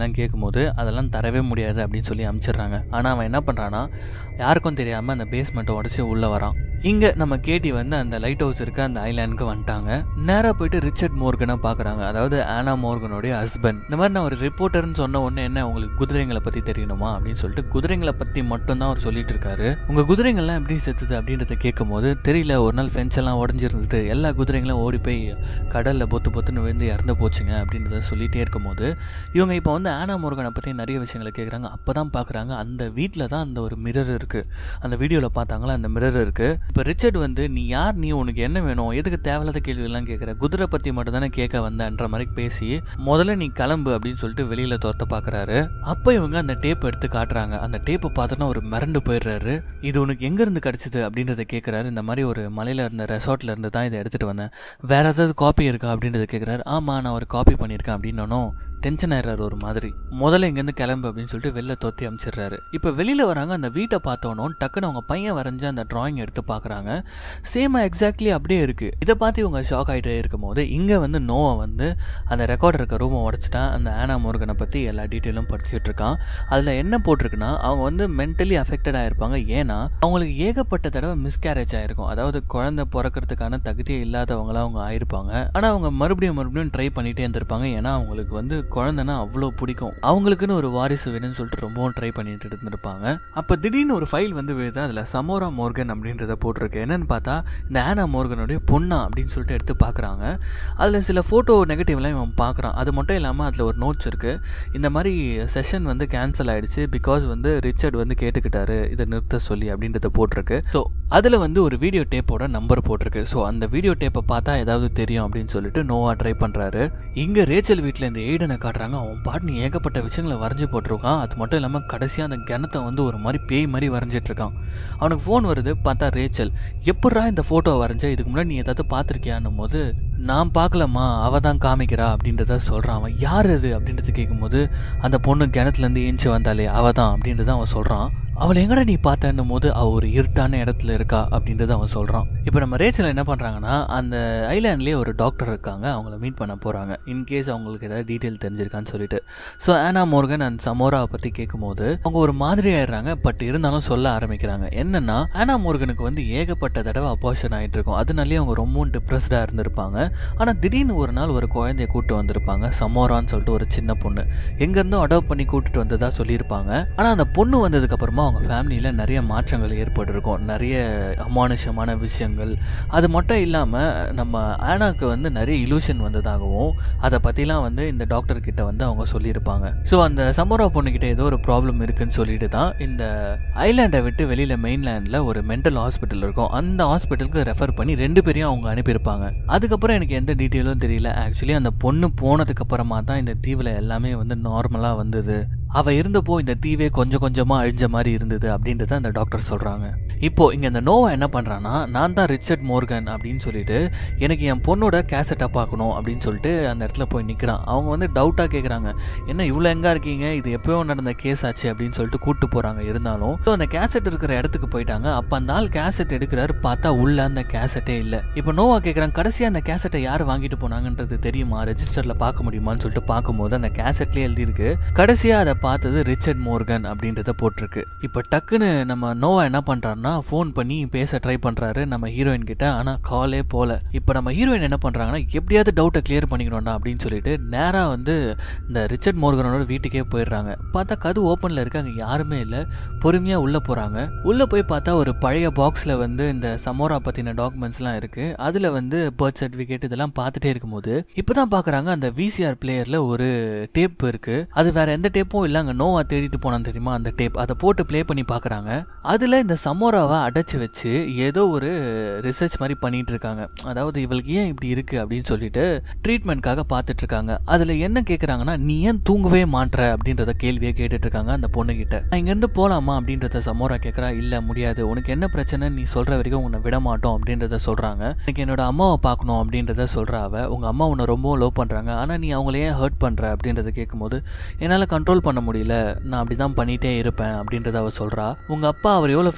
Speaker 1: அப்படின்லாம் கேட்கும்போது அதெல்லாம் தரவே முடியாது அப்படின்னு சொல்லி அனுப்பிச்சிடுறாங்க ஆனால் அவன் என்ன பண்ணுறான்னா யாருக்கும் தெரியாமல் அந்த பேஸ்மெண்ட்டை உடச்சி உள்ளே வரான் இங்கே நம்ம கேட்டி வந்து அந்த லைட் ஹவுஸ் இருக்க அந்த ஐலாண்டுக்கு வந்துட்டாங்க நேராக போயிட்டு ரிச்சர்ட் மோர்கனை பார்க்குறாங்க அதாவது ஆனா மோர்கனுடைய ஹஸ்பண்ட் இந்த மாதிரி நான் ஒரு ரிப்போர்ட்டர்னு சொன்ன உடனே என்ன உங்களுக்கு குதிரைங்களை பற்றி தெரியணுமா அப்படின்னு சொல்லிட்டு குதிரைங்களை பற்றி மட்டும்தான் அவர் சொல்லிட்டு இருக்காரு உங்கள் குதிரைங்கள்லாம் எப்படி செத்துது அப்படின்றத கேட்கும்போது தெரியல ஒரு நாள் ஃபென்ஸ் எல்லாம் உடஞ்சிருந்தது எல்லா குதிரைங்களும் ஓடி போய் கடலில் பொத்து பொத்துன்னு விழுந்து இறந்து போச்சுங்க அப்படின்றத சொல்லிகிட்டே இருக்கும்போது இவங்க இப்போ வந்து ஆனா மோர்கனை பற்றி நிறைய விஷயங்களை கேட்குறாங்க அப்போ தான் பார்க்குறாங்க அந்த வீட்டில் தான் அந்த ஒரு மிரர் இருக்குது அந்த வீடியோவில் பார்த்தாங்களா அந்த மிரர் இருக்குது இப்போ ரிச்சர்ட் வந்து நீ யார் நீ உனக்கு என்ன வேணும் எதுக்கு தேவையில்லாத கேள்வியெல்லாம் கேட்குற குதிரை பற்றி மட்டும் தானே கேட்க வந்தேன்ற மாதிரி பேசி முதல்ல நீ கிளம்பு அப்படின்னு சொல்லிட்டு வெளியில் துரத்த பார்க்குறாரு அப்போ இவங்க அந்த டேப் எடுத்து காட்டுறாங்க அந்த டேப்பை பார்த்தோன்னா ஒரு மிரண்டு போயிடுறாரு இது உனக்கு எங்கேருந்து கிடச்சிது அப்படின்றத கேட்குறாரு இந்த மாதிரி ஒரு மலையில் இருந்த ரெசார்ட்டில் இருந்து தான் இதை எடுத்துகிட்டு வந்தேன் வேற ஏதாவது காப்பி இருக்கா அப்படின்றத கேட்குறாரு ஆமாம் நான் ஒரு காப்பி பண்ணியிருக்கேன் அப்படின்னனும் டென்ஷன் ஆயிடுறாரு ஒரு மாதிரி முதல்ல இங்கேருந்து கிளம்பு அப்படின்னு சொல்லிட்டு வெளில தொத்தி அமிச்சிடுறாரு இப்போ வெளியில் வராங்க அந்த வீட்டை பார்த்தோன்னோ டக்குன்னு அவங்க பையன் வரைஞ்ச அந்த டிராயிங் எடுத்து பார்க்குறாங்க சேமாக எக்ஸாக்ட்லி அப்படியே இருக்குது இதை பார்த்து இவங்க ஷாக் ஆகிட்டே இருக்கும்போது இங்கே வந்து நோவா வந்து அந்த ரெக்கார்ட் இருக்க ரூமை உடச்சிட்டான் அந்த ஆனா முருகனை பற்றி எல்லா டீட்டெயிலும் படிச்சுட்டு இருக்கான் அதில் என்ன போட்டிருக்குன்னா அவங்க வந்து மென்டலி அஃபெக்டட் ஆகிருப்பாங்க ஏன்னா அவங்களுக்கு ஏகப்பட்ட தடவை மிஸ்கேரேஜ் ஆகிருக்கும் அதாவது குழந்தை பிறக்கிறதுக்கான தகுதியே இல்லாதவங்களாம் அவங்க ஆயிருப்பாங்க ஆனால் அவங்க மறுபடியும் மறுபடியும் ட்ரை பண்ணிகிட்டே இருந்திருப்பாங்க ஏன்னா அவங்களுக்கு வந்து குழந்தைனா அவ்வளோ பிடிக்கும் அவங்களுக்குன்னு ஒரு வாரிசு வேணும்னு சொல்லிட்டு ரொம்பவும் ட்ரை பண்ணிட்டு இருந்திருப்பாங்க அப்போ திடீர்னு ஒரு ஃபைல் வந்து விழுது அதில் சமோரா மோர்கன் அப்படின்றத போட்டிருக்கு என்னன்னு பார்த்தா இந்த ஆனா மோர்கனுடைய பொண்ணா அப்படின்னு சொல்லிட்டு எடுத்து பார்க்குறாங்க அதில் சில ஃபோட்டோ நெகட்டிவ்லாம் இவன் பார்க்குறான் அது மட்டும் இல்லாமல் அதில் ஒரு நோட்ஸ் இருக்குது இந்த மாதிரி செஷன் வந்து கேன்சல் ஆயிடுச்சு பிகாஸ் வந்து ரிச்சர்ட் வந்து கேட்டுக்கிட்டாரு இதை நிறுத்த சொல்லி அப்படின்றத போட்டிருக்கு ஸோ அதில் வந்து ஒரு வீடியோ டேப்போட நம்பர் போட்டிருக்கு ஸோ அந்த வீடியோ டேப்பை பார்த்தா ஏதாவது தெரியும் அப்படின்னு சொல்லிட்டு நோவா ட்ரை பண்ணுறாரு இங்கே ரேச்சல் வீட்டில் இந்த எய்டனை காட்டுறாங்க அவன் பாட்டு ஏகப்பட்ட விஷயங்களை வரைஞ்சி போட்டிருக்கான் அது மட்டும் இல்லாமல் கடைசியாக அந்த கிணத்தை வந்து ஒரு மாதிரி பேய் மாதிரி வரைஞ்சிட்டு இருக்கான் அவனுக்கு ஃபோன் வருது பார்த்தா ரேச்சல் எப்பட்றா இந்த ஃபோட்டோ வரைஞ்ச இதுக்கு முன்னாடி நீ ஏதாவது பார்த்துருக்கியான்னும் போது நான் பார்க்கலம்மா அவ தான் காமிக்கிறா அப்படின்றத சொல்கிறான் அவன் யார் அது அப்படின்றத கேட்கும்போது அந்த பொண்ணு கிணத்துலேருந்து ஏஞ்சி வந்தாலே அவ தான் அப்படின்றத அவன் சொல்கிறான் அவளை எங்கடா நீ பார்த்தேன்னும் போது அவள் ஒரு இருட்டான இடத்துல இருக்கா அப்படின்றத அவன் சொல்கிறான் இப்போ நம்ம ரேச்சல் என்ன பண்ணுறாங்கன்னா அந்த ஐலாண்ட்லேயே ஒரு டாக்டர் இருக்காங்க அவங்கள மீட் பண்ண போகிறாங்க இன்கேஸ் அவங்களுக்கு ஏதாவது டீட்டெயில் தெரிஞ்சிருக்கான்னு சொல்லிட்டு ஸோ ஆனா மோர்கன் அண்ட் சமோராவை பற்றி கேட்கும்போது அவங்க ஒரு மாதிரி ஆயிடுறாங்க பட் இருந்தாலும் சொல்ல ஆரம்பிக்கிறாங்க என்னன்னா ஆனா மோர்கனுக்கு வந்து ஏகப்பட்ட தடவை அபார்ஷன் ஆகிட்டு இருக்கும் அதனாலேயே அவங்க ரொம்பவும் டிப்ரெஸ்டாக இருந்திருப்பாங்க ஆனால் திடீர்னு ஒரு நாள் ஒரு குழந்தைய கூட்டு வந்திருப்பாங்க சமோரான்னு சொல்லிட்டு ஒரு சின்ன பொண்ணு எங்கேருந்தோ அடாப்ட் பண்ணி கூட்டிட்டு வந்ததா சொல்லியிருப்பாங்க ஆனால் அந்த பொண்ணு வந்ததுக்கப்புறமா அவங்க ஃபேமிலியில் நிறைய மாற்றங்கள் ஏற்பட்டிருக்கும் நிறைய அமானுஷமான விஷயங்கள் அது மட்டும் இல்லாமல் நம்ம ஆனாக்கு வந்து நிறைய இலூஷன் வந்ததாகவும் அதை பற்றிலாம் வந்து இந்த டாக்டர் கிட்ட வந்து அவங்க சொல்லியிருப்பாங்க ஸோ அந்த சமோரா பொண்ணுக்கிட்ட ஏதோ ஒரு ப்ராப்ளம் இருக்குன்னு சொல்லிட்டு தான் இந்த ஐலாண்டை விட்டு வெளியில் மெயின்லேண்டில் ஒரு மென்டல் ஹாஸ்பிட்டல் இருக்கும் அந்த ஹாஸ்பிட்டலுக்கு ரெஃபர் பண்ணி ரெண்டு பேரையும் அவங்க அனுப்பியிருப்பாங்க அதுக்கப்புறம் எனக்கு எந்த டீட்டெயிலும் தெரியல ஆக்சுவலி அந்த பொண்ணு போனதுக்கு அப்புறமா தான் இந்த தீவில் எல்லாமே வந்து நார்மலாக வந்தது அவ இருந்தப்போ இந்த தீவே கொஞ்சம் கொஞ்சமாக அழிஞ்ச மாதிரி இருந்தது அப்படின்றத அந்த டாக்டர் சொல்கிறாங்க இப்போ இங்கே இந்த நோவா என்ன பண்ணுறான்னா நான் தான் ரிச்சர்ட் மோர்கன் அப்படின்னு சொல்லிட்டு எனக்கு என் பொண்ணோட கேசட்டை பார்க்கணும் அப்படின்னு சொல்லிட்டு அந்த இடத்துல போய் நிற்கிறான் அவங்க வந்து டவுட்டாக கேட்குறாங்க என்ன இவ்வளோ எங்கே இருக்கீங்க இது எப்பயோ நடந்த கேஸ் ஆச்சு அப்படின்னு சொல்லிட்டு கூப்பிட்டு போகிறாங்க இருந்தாலும் ஸோ அந்த கேசட் இருக்கிற இடத்துக்கு போயிட்டாங்க அப்போ அந்த ஆள் கேசட் எடுக்கிறாரு பார்த்தா உள்ள அந்த கேசட்டே இல்லை இப்போ நோவா கேட்குறாங்க கடைசியாக அந்த கேசட்டை யார் வாங்கிட்டு போனாங்கன்றது தெரியுமா ரெஜிஸ்டரில் பார்க்க முடியுமான்னு சொல்லிட்டு பார்க்கும்போது அந்த கேசட்லேயே எழுதியிருக்கு கடைசியாக அதை பார்த்தது ரிச்சர்ட் மோர்கன் அப்படின்றத போட்டிருக்கு இப்போ டக்குன்னு நம்ம நோவா என்ன பண்ணுறாருன்னா ஃபோன் பண்ணி பேச ட்ரை பண்ணுறாரு நம்ம ஹீரோயின் கிட்ட ஆனால் காலே போல இப்போ நம்ம ஹீரோயின் என்ன பண்ணுறாங்கன்னா எப்படியாவது டவுட்டை கிளியர் பண்ணிக்கணும்டா அப்படின்னு சொல்லிட்டு நேராக வந்து இந்த ரிச்சர்ட் மோர்கனோட வீட்டுக்கே போயிடுறாங்க பார்த்தா கது ஓப்பனில் இருக்கு அங்கே யாருமே இல்லை பொறுமையாக உள்ளே போகிறாங்க உள்ளே போய் பார்த்தா ஒரு பழைய பாக்ஸில் வந்து இந்த சமோரா பற்றின டாக்குமெண்ட்ஸ்லாம் இருக்குது அதில் வந்து பர்த் சர்டிஃபிகேட் இதெல்லாம் பார்த்துட்டே இருக்கும்போது இப்போ தான் பார்க்குறாங்க அந்த விசிஆர் பிளேயரில் ஒரு டேப் இருக்குது அது வேற எந்த டேப்பும் இல்லைங்க நோவா தேடிட்டு போனான் தெரியுமா அந்த டேப் அதை போட்டு ப்ளே பண்ணி பார்க்குறாங்க அதில் இந்த சமோராவை அடைச்சி வச்சு ஏதோ ஒரு ரிசர்ச் மாதிரி பண்ணிட்டு இருக்காங்க அதாவது இவளுக்கு ஏன் இப்படி இருக்குது அப்படின்னு சொல்லிட்டு ட்ரீட்மெண்ட்காக பார்த்துட்டு இருக்காங்க அதில் என்ன கேட்குறாங்கன்னா நீ ஏன் தூங்கவே மாட்ற அப்படின்றத கேள்வியை கேட்டுட்டு இருக்காங்க அந்த பொண்ணுகிட்ட நான் இங்கேருந்து போகலாமா அப்படின்றத சமோரா கேட்குறா இல்லை முடியாது உனக்கு என்ன பிரச்சனை நீ சொல்கிற வரைக்கும் உன்னை விட மாட்டோம் அப்படின்றத சொல்கிறாங்க எனக்கு என்னோட அம்மாவை பார்க்கணும் அப்படின்றத சொல்கிறா அவ உங்கள் அம்மா உன்னை ரொம்பவும் லவ் பண்ணுறாங்க ஆனால் நீ அவங்கள ஏன் ஹர்ட் பண்ணுற அப்படின்றத கேட்கும்போது என்னால் கண்ட்ரோல் பண்ண முடியல நான் அப்படி தான் பண்ணிகிட்டே இருப்பேன் அப்படின்றத அவ சொல்கிறா உங்கள் அப்பா அவர் எவ்வளோ ஃபீல் பண்ணுறாரு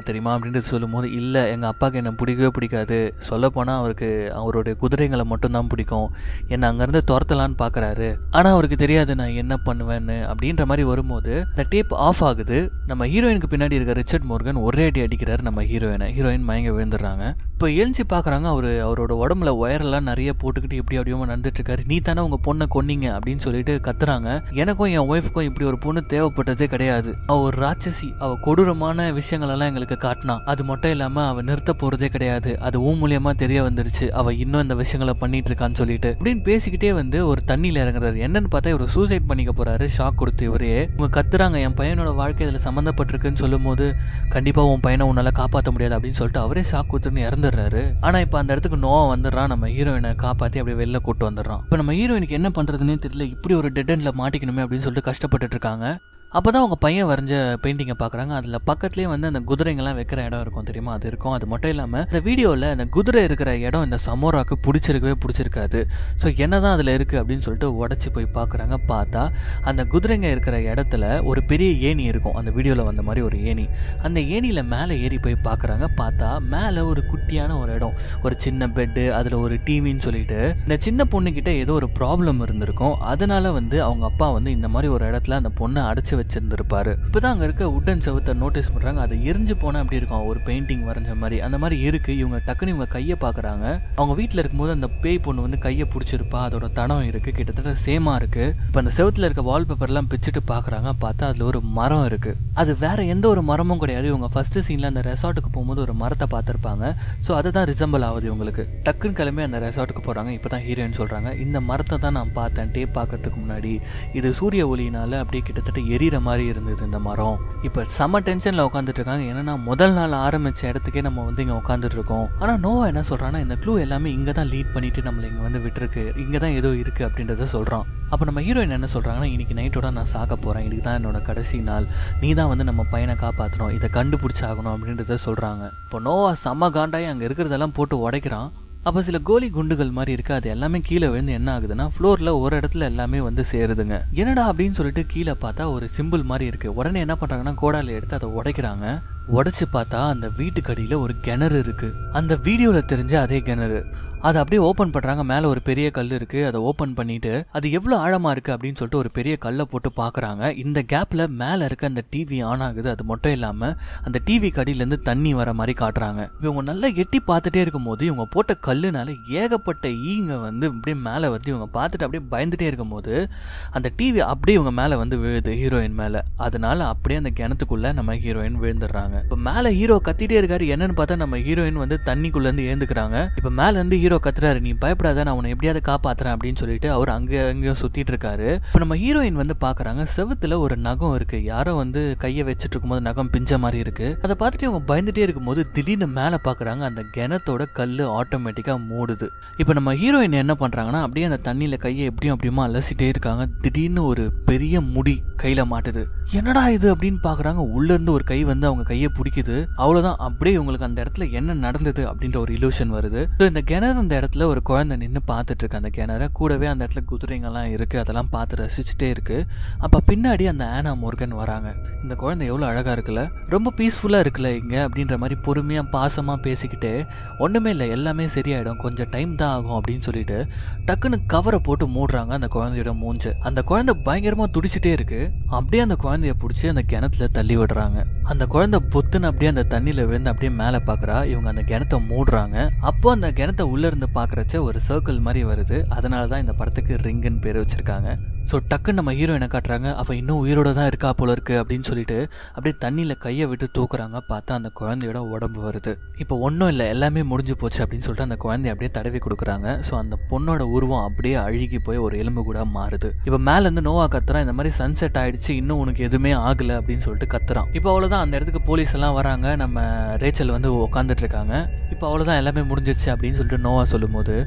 Speaker 1: தெரியுமா அப்படின்றது சொல்லும்போது இல்லை எங்கள் அப்பாவுக்கு என்னை பிடிக்கவே பிடிக்காது சொல்லப்போனால் அவருக்கு அவருடைய குதிரைங்களை மட்டும்தான் பிடிக்கும் என்னை அங்கேருந்து துரத்தலான்னு பார்க்குறாரு ஆனால் அவருக்கு தெரியாது நான் என்ன பண்ணுவேன்னு அப்படின்ற மாதிரி வரும்போது இந்த டேப் ஆஃப் ஆகுது நம்ம ஹீரோயினுக்கு பின்னாடி இருக்க ரிச்சர்ட் மோர்கன் ஒரே அடி அடிக்கிறாரு நம்ம ஹீரோயினை ஹீரோயின் மயங்க விழுந்துடுறாங்க இப்போ எழுஞ்சி பார்க்குறாங்க அவர் அவரோட உடம்புல ஒயரெல்லாம் நிறைய போட்டுக்கிட்டு இப்படி அப்படியே நடந்துட்டு இருக்காரு நீ தானே உங்கள் பொண்ணை கொன்னீங்க அப்படின்னு சொல்லிட்டு கத்துறாங்க எனக்கும் என் ஒய்ஃப்க்கும் இப்படி ஒரு பொண்ணு தேவைப்பட்டதே கிடையாது அவ ஒரு ராட்சசி அவ கொடூரமான விஷயங்கள் எல்லாம் எங்களுக்கு காட்டினா அது மட்டும் இல்லாமல் அவ நிறுத்த போகிறதே கிடையாது அது ஊ மூலியமா தெரிய வந்துருச்சு அவ இன்னும் இந்த விஷயங்களை பண்ணிட்டு இருக்கான்னு சொல்லிட்டு அப்படின்னு பேசிக்கிட்டே வந்து ஒரு தண்ணியில் இறங்குறாரு என்னன்னு பார்த்தா இவர் சூசைட் பண்ணிக்க போறாரு ஷாக் கொடுத்து இவரே இவங்க கத்துறாங்க என் பையனோட வாழ்க்கை இதில் சம்மந்தப்பட்டிருக்குன்னு சொல்லும்போது கண்டிப்பாக உன் பையனை உன்னால காப்பாற்ற முடியாது அப்படின்னு சொல்லிட்டு அவரே ஷாக் கொடுத்துன்னு இறந்துடுறாரு ஆனால் இப்போ அந்த இடத்துக்கு நோவா வந்துடுறான் நம்ம ஹீரோயினை காப்பாற்றி அப்படியே வெளில கூட்டு வந்துடுறான் இப்போ நம்ம ஹீரோயினுக்கு என்ன பண்ணுறதுனே தெரியல இப்படி ஒரு டெட் எண்டில் மாட்டிக்கணுமே அப்படின்னு சொல்லிட்டு கஷ்டப்பட்டுட்டு இருக்காங்க அப்போ தான் அவங்க பையன் வரைஞ்ச பெயிண்டிங்கை பார்க்குறாங்க அதில் பக்கத்துலேயே வந்து அந்த குதிரைங்கெல்லாம் வைக்கிற இடம் இருக்கும் தெரியுமா அது இருக்கும் அது மட்டும் இல்லாமல் இந்த வீடியோவில் அந்த குதிரை இருக்கிற இடம் இந்த சமோராக்கு பிடிச்சிருக்கவே பிடிச்சிருக்காது ஸோ என்ன தான் அதில் இருக்குது அப்படின்னு சொல்லிட்டு உடச்சி போய் பார்க்குறாங்க பார்த்தா அந்த குதிரைங்க இருக்கிற இடத்துல ஒரு பெரிய ஏணி இருக்கும் அந்த வீடியோவில் வந்த மாதிரி ஒரு ஏணி அந்த ஏணியில் மேலே ஏறி போய் பார்க்குறாங்க பார்த்தா மேலே ஒரு குட்டியான ஒரு இடம் ஒரு சின்ன பெட்டு அதில் ஒரு டிவின்னு சொல்லிட்டு இந்த சின்ன பொண்ணுக்கிட்ட ஏதோ ஒரு ப்ராப்ளம் இருந்திருக்கும் அதனால வந்து அவங்க அப்பா வந்து இந்த மாதிரி ஒரு இடத்துல அந்த பொண்ணை அடைச்சி வச்சிருந்திருப்பாரு இப்போதான் அங்கே இருக்க உட்டன் செவத்தை நோட்டீஸ் பண்ணுறாங்க அது எரிஞ்சு போனால் அப்படி இருக்கும் ஒரு பெயிண்டிங் வரைஞ்ச மாதிரி அந்த மாதிரி இருக்கு இவங்க டக்குன்னு இவங்க கையை பார்க்குறாங்க அவங்க வீட்டில் இருக்கும்போது அந்த பேய் பொண்ணு வந்து கையை பிடிச்சிருப்பா அதோட தடம் இருக்கு கிட்டத்தட்ட சேமா இருக்கு இப்போ அந்த செவத்தில் இருக்க வால்பேப்பர்லாம் பிச்சுட்டு பார்க்குறாங்க பார்த்தா அதில் ஒரு மரம் இருக்கு அது வேற எந்த ஒரு மரமும் கிடையாது இவங்க ஃபர்ஸ்ட் சீனில் அந்த ரெசார்ட்டுக்கு போகும்போது ஒரு மரத்தை பார்த்துருப்பாங்க ஸோ அதை தான் ரிசம்பிள் ஆகுது இவங்களுக்கு டக்குன்னு கிளம்பி அந்த ரெசார்ட்டுக்கு போகிறாங்க இப்போ தான் ஹீரோயின் சொல்கிறாங்க இந்த மரத்தை தான் நான் பார்த்தேன் டேப் பார்க்கறதுக்கு முன்னாடி இது சூரிய ஒளியினால அப்படியே கிட்டத்தட்ட எரியிற மாதிரி இருந்தது இந்த மரம் இப்போ செம டென்ஷனில் உட்காந்துட்டு இருக்காங்க என்னன்னா முதல் நாள் ஆரம்பிச்ச இடத்துக்கே நம்ம வந்து இங்கே உட்காந்துட்டு இருக்கோம் ஆனால் நோவா என்ன சொல்கிறான்னா இந்த க்ளூ எல்லாமே இங்கே தான் லீட் பண்ணிட்டு நம்மளை இங்கே வந்து விட்டுருக்கு இங்கே தான் ஏதோ இருக்குது அப்படின்றத சொல்கிறான் அப்போ நம்ம ஹீரோயின் என்ன சொல்கிறாங்கன்னா இன்னைக்கு நைட்டோட நான் சாக போகிறேன் இதுக்கு தான் என்னோட கடைசி நாள் நீ தான் வந்து நம்ம பையனை காப்பாற்றணும் இதை கண்டுபிடிச்சாகணும் அப்படின்றத சொல்கிறாங்க இப்போ நோவா செம்ம காண்டாயி அங்கே இருக்கிறதெல்லாம் போட்டு உடைக்கிறான் அப்போ சில கோலி குண்டுகள் மாதிரி இருக்கு அது எல்லாமே கீழே விழுந்து என்ன ஆகுதுன்னா ஃப்ளோரில் ஒரு இடத்துல எல்லாமே வந்து சேருதுங்க என்னடா அப்படின்னு சொல்லிட்டு கீழே பார்த்தா ஒரு சிம்பிள் மாதிரி இருக்கு உடனே என்ன பண்ணுறாங்கன்னா கோடால எடுத்து அதை உடைக்கிறாங்க உடைச்சு பார்த்தா அந்த வீட்டுக்கடியில் ஒரு கிணறு இருக்கு அந்த வீடியோவில் தெரிஞ்ச அதே கிணறு அதை அப்படியே ஓப்பன் பண்ணுறாங்க மேலே ஒரு பெரிய கல் இருக்குது அதை ஓப்பன் பண்ணிட்டு அது எவ்வளோ ஆழமாக இருக்குது அப்படின்னு சொல்லிட்டு ஒரு பெரிய கல்லை போட்டு பார்க்குறாங்க இந்த கேப்பில் மேலே இருக்க அந்த டிவி ஆன் ஆகுது அது மட்டும் இல்லாமல் அந்த டிவி கடியிலேருந்து தண்ணி வர மாதிரி காட்டுறாங்க இவங்க நல்லா எட்டி பார்த்துட்டே இருக்கும்போது இவங்க போட்ட கல்லுனால ஏகப்பட்ட ஈங்க வந்து அப்படியே மேலே வந்து இவங்க பார்த்துட்டு அப்படியே பயந்துட்டே இருக்கும்போது அந்த டிவி அப்படியே இவங்க மேலே வந்து விழுது ஹீரோயின் மேலே அதனால அப்படியே அந்த கிணத்துக்குள்ளே நம்ம ஹீரோயின் விழுந்துடுறாங்க இப்போ மேலே ஹீரோ கத்திட்டே இருக்காரு என்னன்னு பார்த்தா நம்ம ஹீரோயின் வந்து தண்ணிக்குள்ளேருந்து ஏந்துக்கிறாங்க இப்போ மேலேருந்து ஹீரோ கத்துறாரு நீ பயப்படாத நான் உன்னை எப்படியாவது காப்பாத்துறேன் அப்படின்னு சொல்லிட்டு அவர் அங்கே அங்கேயும் சுற்றிட்டு இருக்காரு இப்போ நம்ம ஹீரோயின் வந்து பார்க்குறாங்க செவுத்துல ஒரு நகம் இருக்கு யாரோ வந்து கையை வச்சுட்டு இருக்கும்போது நகம் பிஞ்ச மாதிரி இருக்கு அதை பார்த்துட்டு இவங்க பயந்துட்டே இருக்கும்போது திடீர்னு மேலே பார்க்குறாங்க அந்த கிணத்தோட கல் ஆட்டோமேட்டிக்காக மூடுது இப்போ நம்ம ஹீரோயின் என்ன பண்ணுறாங்கன்னா அப்படியே அந்த தண்ணியில் கையை எப்படியும் அப்படியுமா அலசிட்டே இருக்காங்க திடீர்னு ஒரு பெரிய முடி கையில் மாட்டுது என்னடா இது அப்படின்னு பார்க்குறாங்க உள்ளேருந்து ஒரு கை வந்து அவங்க கையை பிடிக்குது அவ்வளோதான் அப்படியே இவங்களுக்கு அந்த இடத்துல என்ன நடந்தது அப்படின்ற ஒரு இலூஷன் வருது ஸோ இந்த கிணறு அந்த இடத்துல ஒரு குழந்தை நின்று பார்த்துட்டு இருக்கு அந்த கிணற கூடவே அந்த இடத்துல குதிரைங்கெல்லாம் இருக்குது அதெல்லாம் பார்த்து ரசிச்சுட்டே இருக்கு அப்போ பின்னாடி அந்த ஆனா முருகன் வராங்க இந்த குழந்தை எவ்வளோ அழகாக இருக்குல்ல ரொம்ப பீஸ்ஃபுல்லாக இருக்குல்ல இங்கே அப்படின்ற மாதிரி பொறுமையாக பாசமாக பேசிக்கிட்டு ஒன்றுமே இல்லை எல்லாமே சரியாயிடும் கொஞ்சம் டைம் தான் ஆகும் அப்படின்னு சொல்லிட்டு டக்குன்னு கவரை போட்டு மூடுறாங்க அந்த குழந்தையோட மூஞ்சு அந்த குழந்தை பயங்கரமாக துடிச்சிட்டே இருக்கு அப்படியே அந்த குழந்தைய பிடிச்சி அந்த கிணத்துல தள்ளி விடுறாங்க அந்த குழந்தை பொத்துன்னு அப்படியே அந்த தண்ணியில் விழுந்து அப்படியே மேலே பார்க்குறா இவங்க அந்த கிணத்தை மூடுறாங்க அப்போ அந்த கிணத்தை உள்ளே இருந்து பார்க்குறச்ச ஒரு சர்க்கிள் மாதிரி வருது அதனால தான் இந்த படத்துக்கு ரிங்குன்னு பேர் வச்சிருக்காங்க ஸோ டக்குன்னு நம்ம ஹீரோயினை காட்டுறாங்க அவள் இன்னும் உயிரோட தான் இருக்கா போல இருக்கு அப்படின்னு சொல்லிட்டு அப்படியே தண்ணியில் கையை விட்டு தூக்குறாங்க பார்த்தா அந்த குழந்தையோட உடம்பு வருது இப்போ ஒன்றும் இல்லை எல்லாமே முடிஞ்சு போச்சு அப்படின்னு சொல்லிட்டு அந்த குழந்தைய அப்படியே தடவி கொடுக்குறாங்க ஸோ அந்த பொண்ணோட உருவம் அப்படியே அழுகி போய் ஒரு எலும்பு கூட மாறுது இப்போ மேலேருந்து நோவா கத்துறான் இந்த மாதிரி சன்செட் ஆயிடுச்சு இன்னும் உனக்கு எதுவுமே ஆகலை அப்படின்னு சொல்லிட்டு கத்துறான் இப்போ அவ்வளோதான் அந்த இடத்துக்கு போலீஸ் எல்லாம் வராங்க நம்ம ரேச்சல் வந்து உட்காந்துட்டு இருக்காங்க இப்போ அவ்வளோதான் எல்லாமே முடிஞ்சிருச்சு அப்படின்னு சொல்லிட்டு நோவா சொல்லும்போது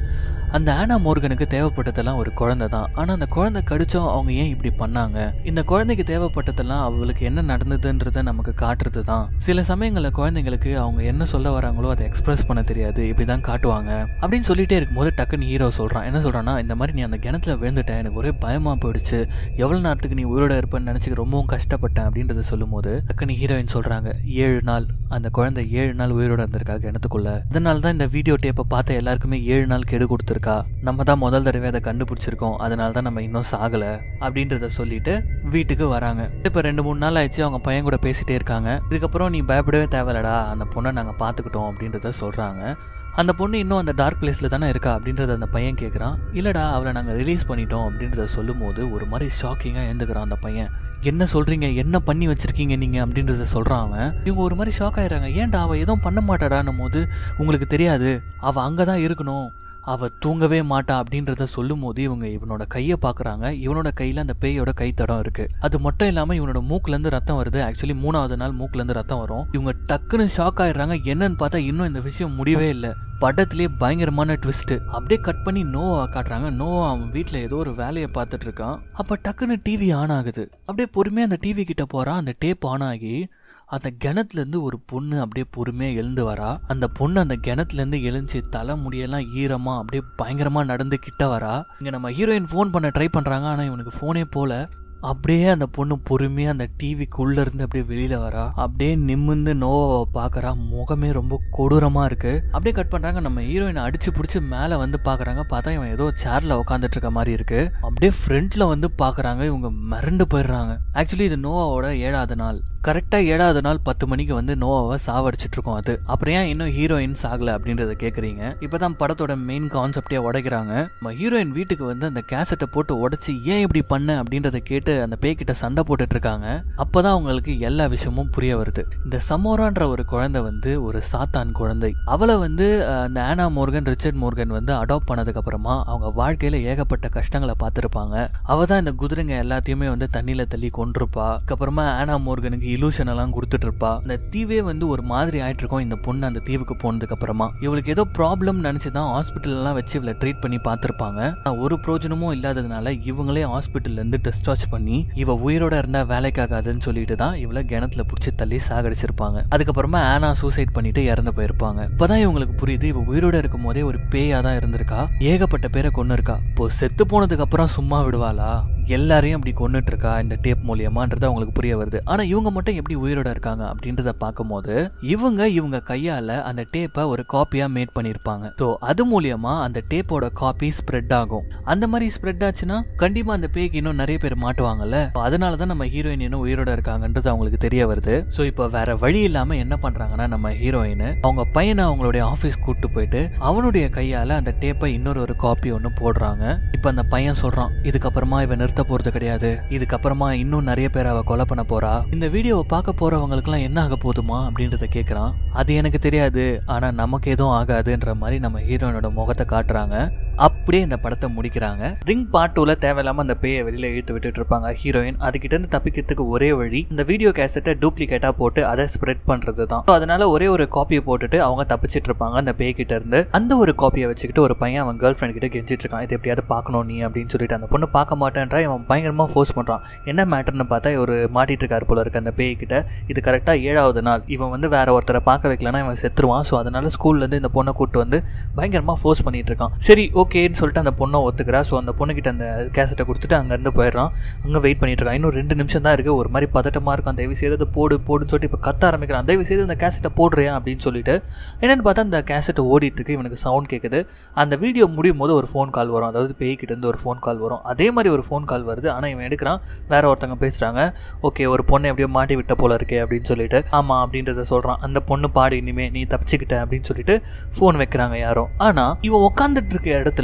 Speaker 1: அந்த ஆனா மோர்கனுக்கு தேவைப்பட்டதெல்லாம் ஒரு குழந்தை தான் ஆனா அந்த குழந்தை கடிச்சோம் அவங்க ஏன் இப்படி பண்ணாங்க இந்த குழந்தைக்கு தேவைப்பட்டதெல்லாம் அவளுக்கு என்ன நடந்ததுன்றத நமக்கு காட்டுறது தான் சில சமயங்களில் குழந்தைங்களுக்கு அவங்க என்ன சொல்ல வராங்களோ அதை எக்ஸ்பிரஸ் பண்ண தெரியாது இப்படிதான் காட்டுவாங்க அப்படின்னு சொல்லிட்டே இருக்கும்போது டக்குன்னு ஹீரோ சொல்றான் என்ன சொல்றான்னா இந்த மாதிரி நீ அந்த கிணத்துல விழுந்துட்டேன் எனக்கு ஒரே பயமா போயிடுச்சு எவ்வளவு நேரத்துக்கு நீ உயிரோட இருப்பேன்னு நினைச்சு ரொம்பவும் கஷ்டப்பட்டேன் அப்படின்றத சொல்லும்போது டக்குன்னு ஹீரோயின் சொல்றாங்க ஏழு நாள் அந்த குழந்தை ஏழு நாள் உயிரோட இருந்திருக்கா கிணத்துக்குள்ள இதனால தான் இந்த வீடியோ டேப்பை பார்த்த எல்லாருக்குமே ஏழு நாள் கெடு கொடுத்துருக்கா நம்ம தான் முதல் தடவை அதை கண்டுபிடிச்சிருக்கோம் அதனால தான் நம்ம இன்னும் சாகல அப்படின்றத சொல்லிட்டு வீட்டுக்கு வராங்க இப்போ ரெண்டு மூணு நாள் ஆயிடுச்சு அவங்க பையன் கூட பேசிட்டே இருக்காங்க இதுக்கப்புறம் நீ பயப்படவே தேவையில்லடா அந்த பொண்ணை நாங்கள் பார்த்துக்கிட்டோம் அப்படின்றத சொல்கிறாங்க அந்த பொண்ணு இன்னும் அந்த டார்க் பிளேஸில் தானே இருக்கா அப்படின்றத அந்த பையன் கேட்குறான் இல்லைடா அவளை நாங்கள் ரிலீஸ் பண்ணிட்டோம் அப்படின்றத சொல்லும்போது ஒரு மாதிரி ஷாக்கிங்காக எழுந்துக்கிறான் அந்த பையன் என்ன சொல்கிறீங்க என்ன பண்ணி வச்சுருக்கீங்க நீங்கள் அப்படின்றத சொல்கிறான் அவன் இவங்க ஒரு மாதிரி ஷாக் ஆயிடுறாங்க ஏன்டா அவள் எதுவும் பண்ண மாட்டாடான்னும் போது உங்களுக்கு தெரியாது அவள் அங்கே தான் இருக்கணும் அவள் தூங்கவே மாட்டா அப்படின்றத சொல்லும் போது இவங்க இவனோட கையை பார்க்குறாங்க இவனோட கையில் அந்த பேயோட கைத்தடம் இருக்குது அது மட்டும் இல்லாமல் இவனோட மூக்குலேருந்து ரத்தம் வருது ஆக்சுவலி மூணாவது நாள் மூக்குலேருந்து ரத்தம் வரும் இவங்க டக்குன்னு ஷாக் ஆயிடுறாங்க என்னன்னு பார்த்தா இன்னும் இந்த விஷயம் முடியவே இல்லை படத்துலேயே பயங்கரமான ட்விஸ்ட்டு அப்படியே கட் பண்ணி நோவா காட்டுறாங்க நோவா அவன் வீட்டில் ஏதோ ஒரு வேலையை பார்த்துட்டு இருக்கான் அப்போ டக்குன்னு டிவி ஆன் ஆகுது அப்படியே பொறுமையாக அந்த டிவி கிட்ட போகிறான் அந்த டேப் ஆன் ஆகி அந்த கிணத்துலேருந்து ஒரு பொண்ணு அப்படியே பொறுமையாக எழுந்து வரா அந்த பொண்ணு அந்த கிணத்துலேருந்து எழுந்துச்சு தலை முடியெல்லாம் ஈரமாக அப்படியே பயங்கரமாக நடந்து கிட்ட வரா இங்கே நம்ம ஹீரோயின் ஃபோன் பண்ண ட்ரை பண்ணுறாங்க ஆனால் இவனுக்கு ஃபோனே போல அப்படியே அந்த பொண்ணு பொறுமையாக அந்த டிவிக்குள்ளே இருந்து அப்படியே வெளியில் வரா அப்படியே நிமிந்து நோவாவை பார்க்குறா முகமே ரொம்ப கொடூரமாக இருக்குது அப்படியே கட் பண்ணுறாங்க நம்ம ஹீரோயினை அடிச்சு பிடிச்சி மேலே வந்து பார்க்குறாங்க பார்த்தா இவன் ஏதோ சேரில் உட்காந்துட்டு இருக்க மாதிரி இருக்குது அப்படியே ஃப்ரண்ட்டில் வந்து பார்க்குறாங்க இவங்க மிரண்டு போயிடுறாங்க ஆக்சுவலி இது நோவாவோட ஏழாவது நாள் கரெக்டாக ஏழாவது நாள் பத்து மணிக்கு வந்து நோவாவை சாவடிச்சிட்டு இருக்கோம் அது அப்புறம் ஏன் இன்னும் ஹீரோயின் சாகல அப்படின்றத கேட்குறீங்க இப்போ தான் படத்தோட மெயின் கான்செப்டே உடைக்கிறாங்க நம்ம ஹீரோயின் வீட்டுக்கு வந்து அந்த கேசட்டை போட்டு உடைச்சி ஏன் இப்படி பண்ண அப்படின்றத கேட்டு அந்த பேய்கிட்ட சண்டை போட்டுட்டு இருக்காங்க அப்பதான் அவங்களுக்கு எல்லா விஷயமும் புரிய வருது இந்த சமோரான்ற ஒரு குழந்தை வந்து ஒரு சாத்தான் குழந்தை அவளை வந்து அஹ், அந்த ஆனா மோர்கன் ரிச்சர்ட் மோர்கன் வந்து அடாப்ட் பண்ணதுக்கு அப்புறமா அவங்க வாழ்க்கையில ஏகப்பட்ட கஷ்டங்களை பார்த்துருப்பாங்க அவ தான் இந்த குதிரைங்க எல்லாத்தையுமே வந்து தண்ணியில தள்ளி கொண்டிருப்பா அதுக்கப்புறமா ஆனா மோர்கனுக்கு இலூஷன் எல்லாம் கொடுத்துட்டு இருப்பா இந்த தீவே வந்து ஒரு மாதிரி ஆயிட்டு இருக்கும் இந்த பொண்ணு அந்த தீவுக்கு போனதுக்கு அப்புறமா இவளுக்கு ஏதோ ப்ராப்ளம் நினைச்சு தான் ஹாஸ்பிட்டல் எல்லாம் வச்சு இவளை ட்ரீட் பண்ணி பார்த்துருப்பாங்க ஆனா ஒரு பிரோஜனமும் இல்லாததுனால இவங்களே ஹாஸ்பிட்டல்ல இருந்து டிஸ்சார்ஜ் பண்ணி இவ உயிரோட இருந்தா வேலைக்காகாதுன்னு சொல்லிட்டு தான் இவளை கிணத்துல பிடிச்சி தள்ளி சாகடிச்சிருப்பாங்க அதுக்கப்புறமா ஆனா சூசைட் பண்ணிட்டு இறந்து போயிருப்பாங்க இப்பதான் இவங்களுக்கு புரியுது இவ உயிரோட இருக்கும் போதே ஒரு பேயா தான் இருந்திருக்கா ஏகப்பட்ட பேரை கொண்டு இருக்கா இப்போ செத்து போனதுக்கு அப்புறம் சும்மா விடுவாளா எல்லாரையும் அப்படி கொண்டுட்டு இருக்கா இந்த டேப் மூலியமான்றது அவங்களுக்கு புரிய வருது ஆனா இவங்க மட்டும் எப்படி உயிரோட இருக்காங்க அப்படின்றத பார்க்கும்போது இவங்க இவங்க கையால அந்த டேப்பை ஒரு காப்பியா மேட் பண்ணியிருப்பாங்க ஸோ அது மூலியமா அந்த டேப்போட காப்பி ஸ்ப்ரெட் ஆகும் அந்த மாதிரி ஸ்ப்ரெட் ஆச்சுன்னா கண்டிப்பா அந்த பேய்க்கு இன்னும் நிறைய பேர் மாட்டுவாங்கல்ல So அதனால தான் நம்ம ஹீரோயின் இன்னும் உயிரோட இருக்காங்கன்றது அவங்களுக்கு தெரிய வருது ஸோ இப்போ வேற வழி இல்லாம என்ன பண்றாங்கன்னா நம்ம ஹீரோயின் அவங்க பையனை அவங்களுடைய ஆஃபீஸ் கூட்டு போயிட்டு அவனுடைய கையால அந்த டேப்பை இன்னொரு ஒரு காப்பி ஒன்று போடுறாங்க இப்போ அந்த பையன் சொல்றான் இதுக்கப்புறமா இவன் நிறுத்த போறது கிடையாது இதுக்கப்புறமா இன்னும் நிறைய பேர் அவ கொலை பண்ண போறா இந்த வீடியோவை பார்க்க போறவங்களுக்குலாம் என்ன ஆக போதுமா அப்படின்றத கேட்குறான் அது எனக்கு தெரியாது ஆனா நமக்கு எதுவும் ஆகாதுன்ற மாதிரி நம்ம ஹீரோயினோட முகத்தை காட்டுறாங்க அப்படியே இந்த படத்தை முடிக்கிறாங்க ரிங் பார்ட் டூல தேவையில்லாம அந்த பேயை வெளியில இழுத்து விட்டுட்டு இருப்பாங்க ஹீரோயின் அதுகிட்ட இருந்து தப்பிக்கிறதுக்கு ஒரே வழி இந்த வீடியோ கேசட்டை டூப்ளிகேட்டா போட்டு அதை ஸ்ப்ரெட் பண்றது தான் So அதனால ஒரே ஒரு காப்பியை போட்டுட்டு அவங்க தப்பிச்சிட்டு இருப்பாங்க அந்த பேய் கிட்ட இருந்து அந்த ஒரு காப்பியை வச்சுக்கிட்டு ஒரு பையன் அவன் கேர்ள் ஃப்ரெண்ட் கிட்ட கெஞ்சிட்டு இருக்கான் இது எப்படியாவது பார்க்கணும் நீ அப்படின்னு சொல்லிட்டு அந்த பொண்ணு பார்க்க மாட்டேன்றா இவன் பயங்கரமா ஃபோர்ஸ் பண்றான் என்ன மேட்டர்னு பார்த்தா ஒரு மாட்டிட்டு இருக்காரு போல இருக்கு அந்த பேய் கிட்ட இது கரெக்டா ஏழாவது நாள் இவன் வந்து வேற ஒருத்தரை பார்க்க வைக்கலன்னா இவன் செத்துருவான் ஸோ அதனால ஸ்கூல்ல இருந்து இந்த பொண்ணை கூட்டு வந்து பயங்கரமா ஃபோர்ஸ் பண்ணிட்டு இருக்கான் சரி ஓகேன்னு சொல்லிட்டு அந்த பொண்ணை ஒத்துக்கிறா ஸோ அந்த பொண்ணுகிட்ட அந்த கேசட்டை கொடுத்துட்டு அங்கேருந்து போயிடுறான் அங்கே வெயிட் பண்ணிட்டு இருக்கான் இன்னும் ரெண்டு நிமிஷம் தான் இருக்கு ஒரு மாதிரி பதட்டமா இருக்கும் தயவு செய்து அதை போடு போடுன்னு சொல்லிட்டு இப்போ கத்த ஆரம்பிக்கிறான் தயவு செய்து அந்த கேசட்டை போடுறியா அப்படின்னு சொல்லிட்டு என்னன்னு பார்த்தா அந்த கேசட்டை ஓடிட்டு இருக்கு இவனுக்கு சவுண்ட் கேட்குது அந்த வீடியோ முடியும் போது ஒரு ஃபோன் கால் வரும் அதாவது பேய்கிட்ட இருந்து ஒரு ஃபோன் கால் வரும் அதே மாதிரி ஒரு ஃபோன் கால் வருது ஆனால் இவன் எடுக்கிறான் வேற ஒருத்தவங்க பேசுறாங்க ஓகே ஒரு பொண்ணை எப்படியோ மாட்டி விட்ட போல இருக்கே அப்படின்னு சொல்லிட்டு ஆமா அப்படின்றத சொல்றான் அந்த பொண்ணு பாடு இனிமே நீ தப்பிச்சுக்கிட்ட அப்படின்னு சொல்லிட்டு ஃபோன் வைக்கிறாங்க யாரும் ஆனா இவன் உட்காந்துட்டு இருக்க இடத்துல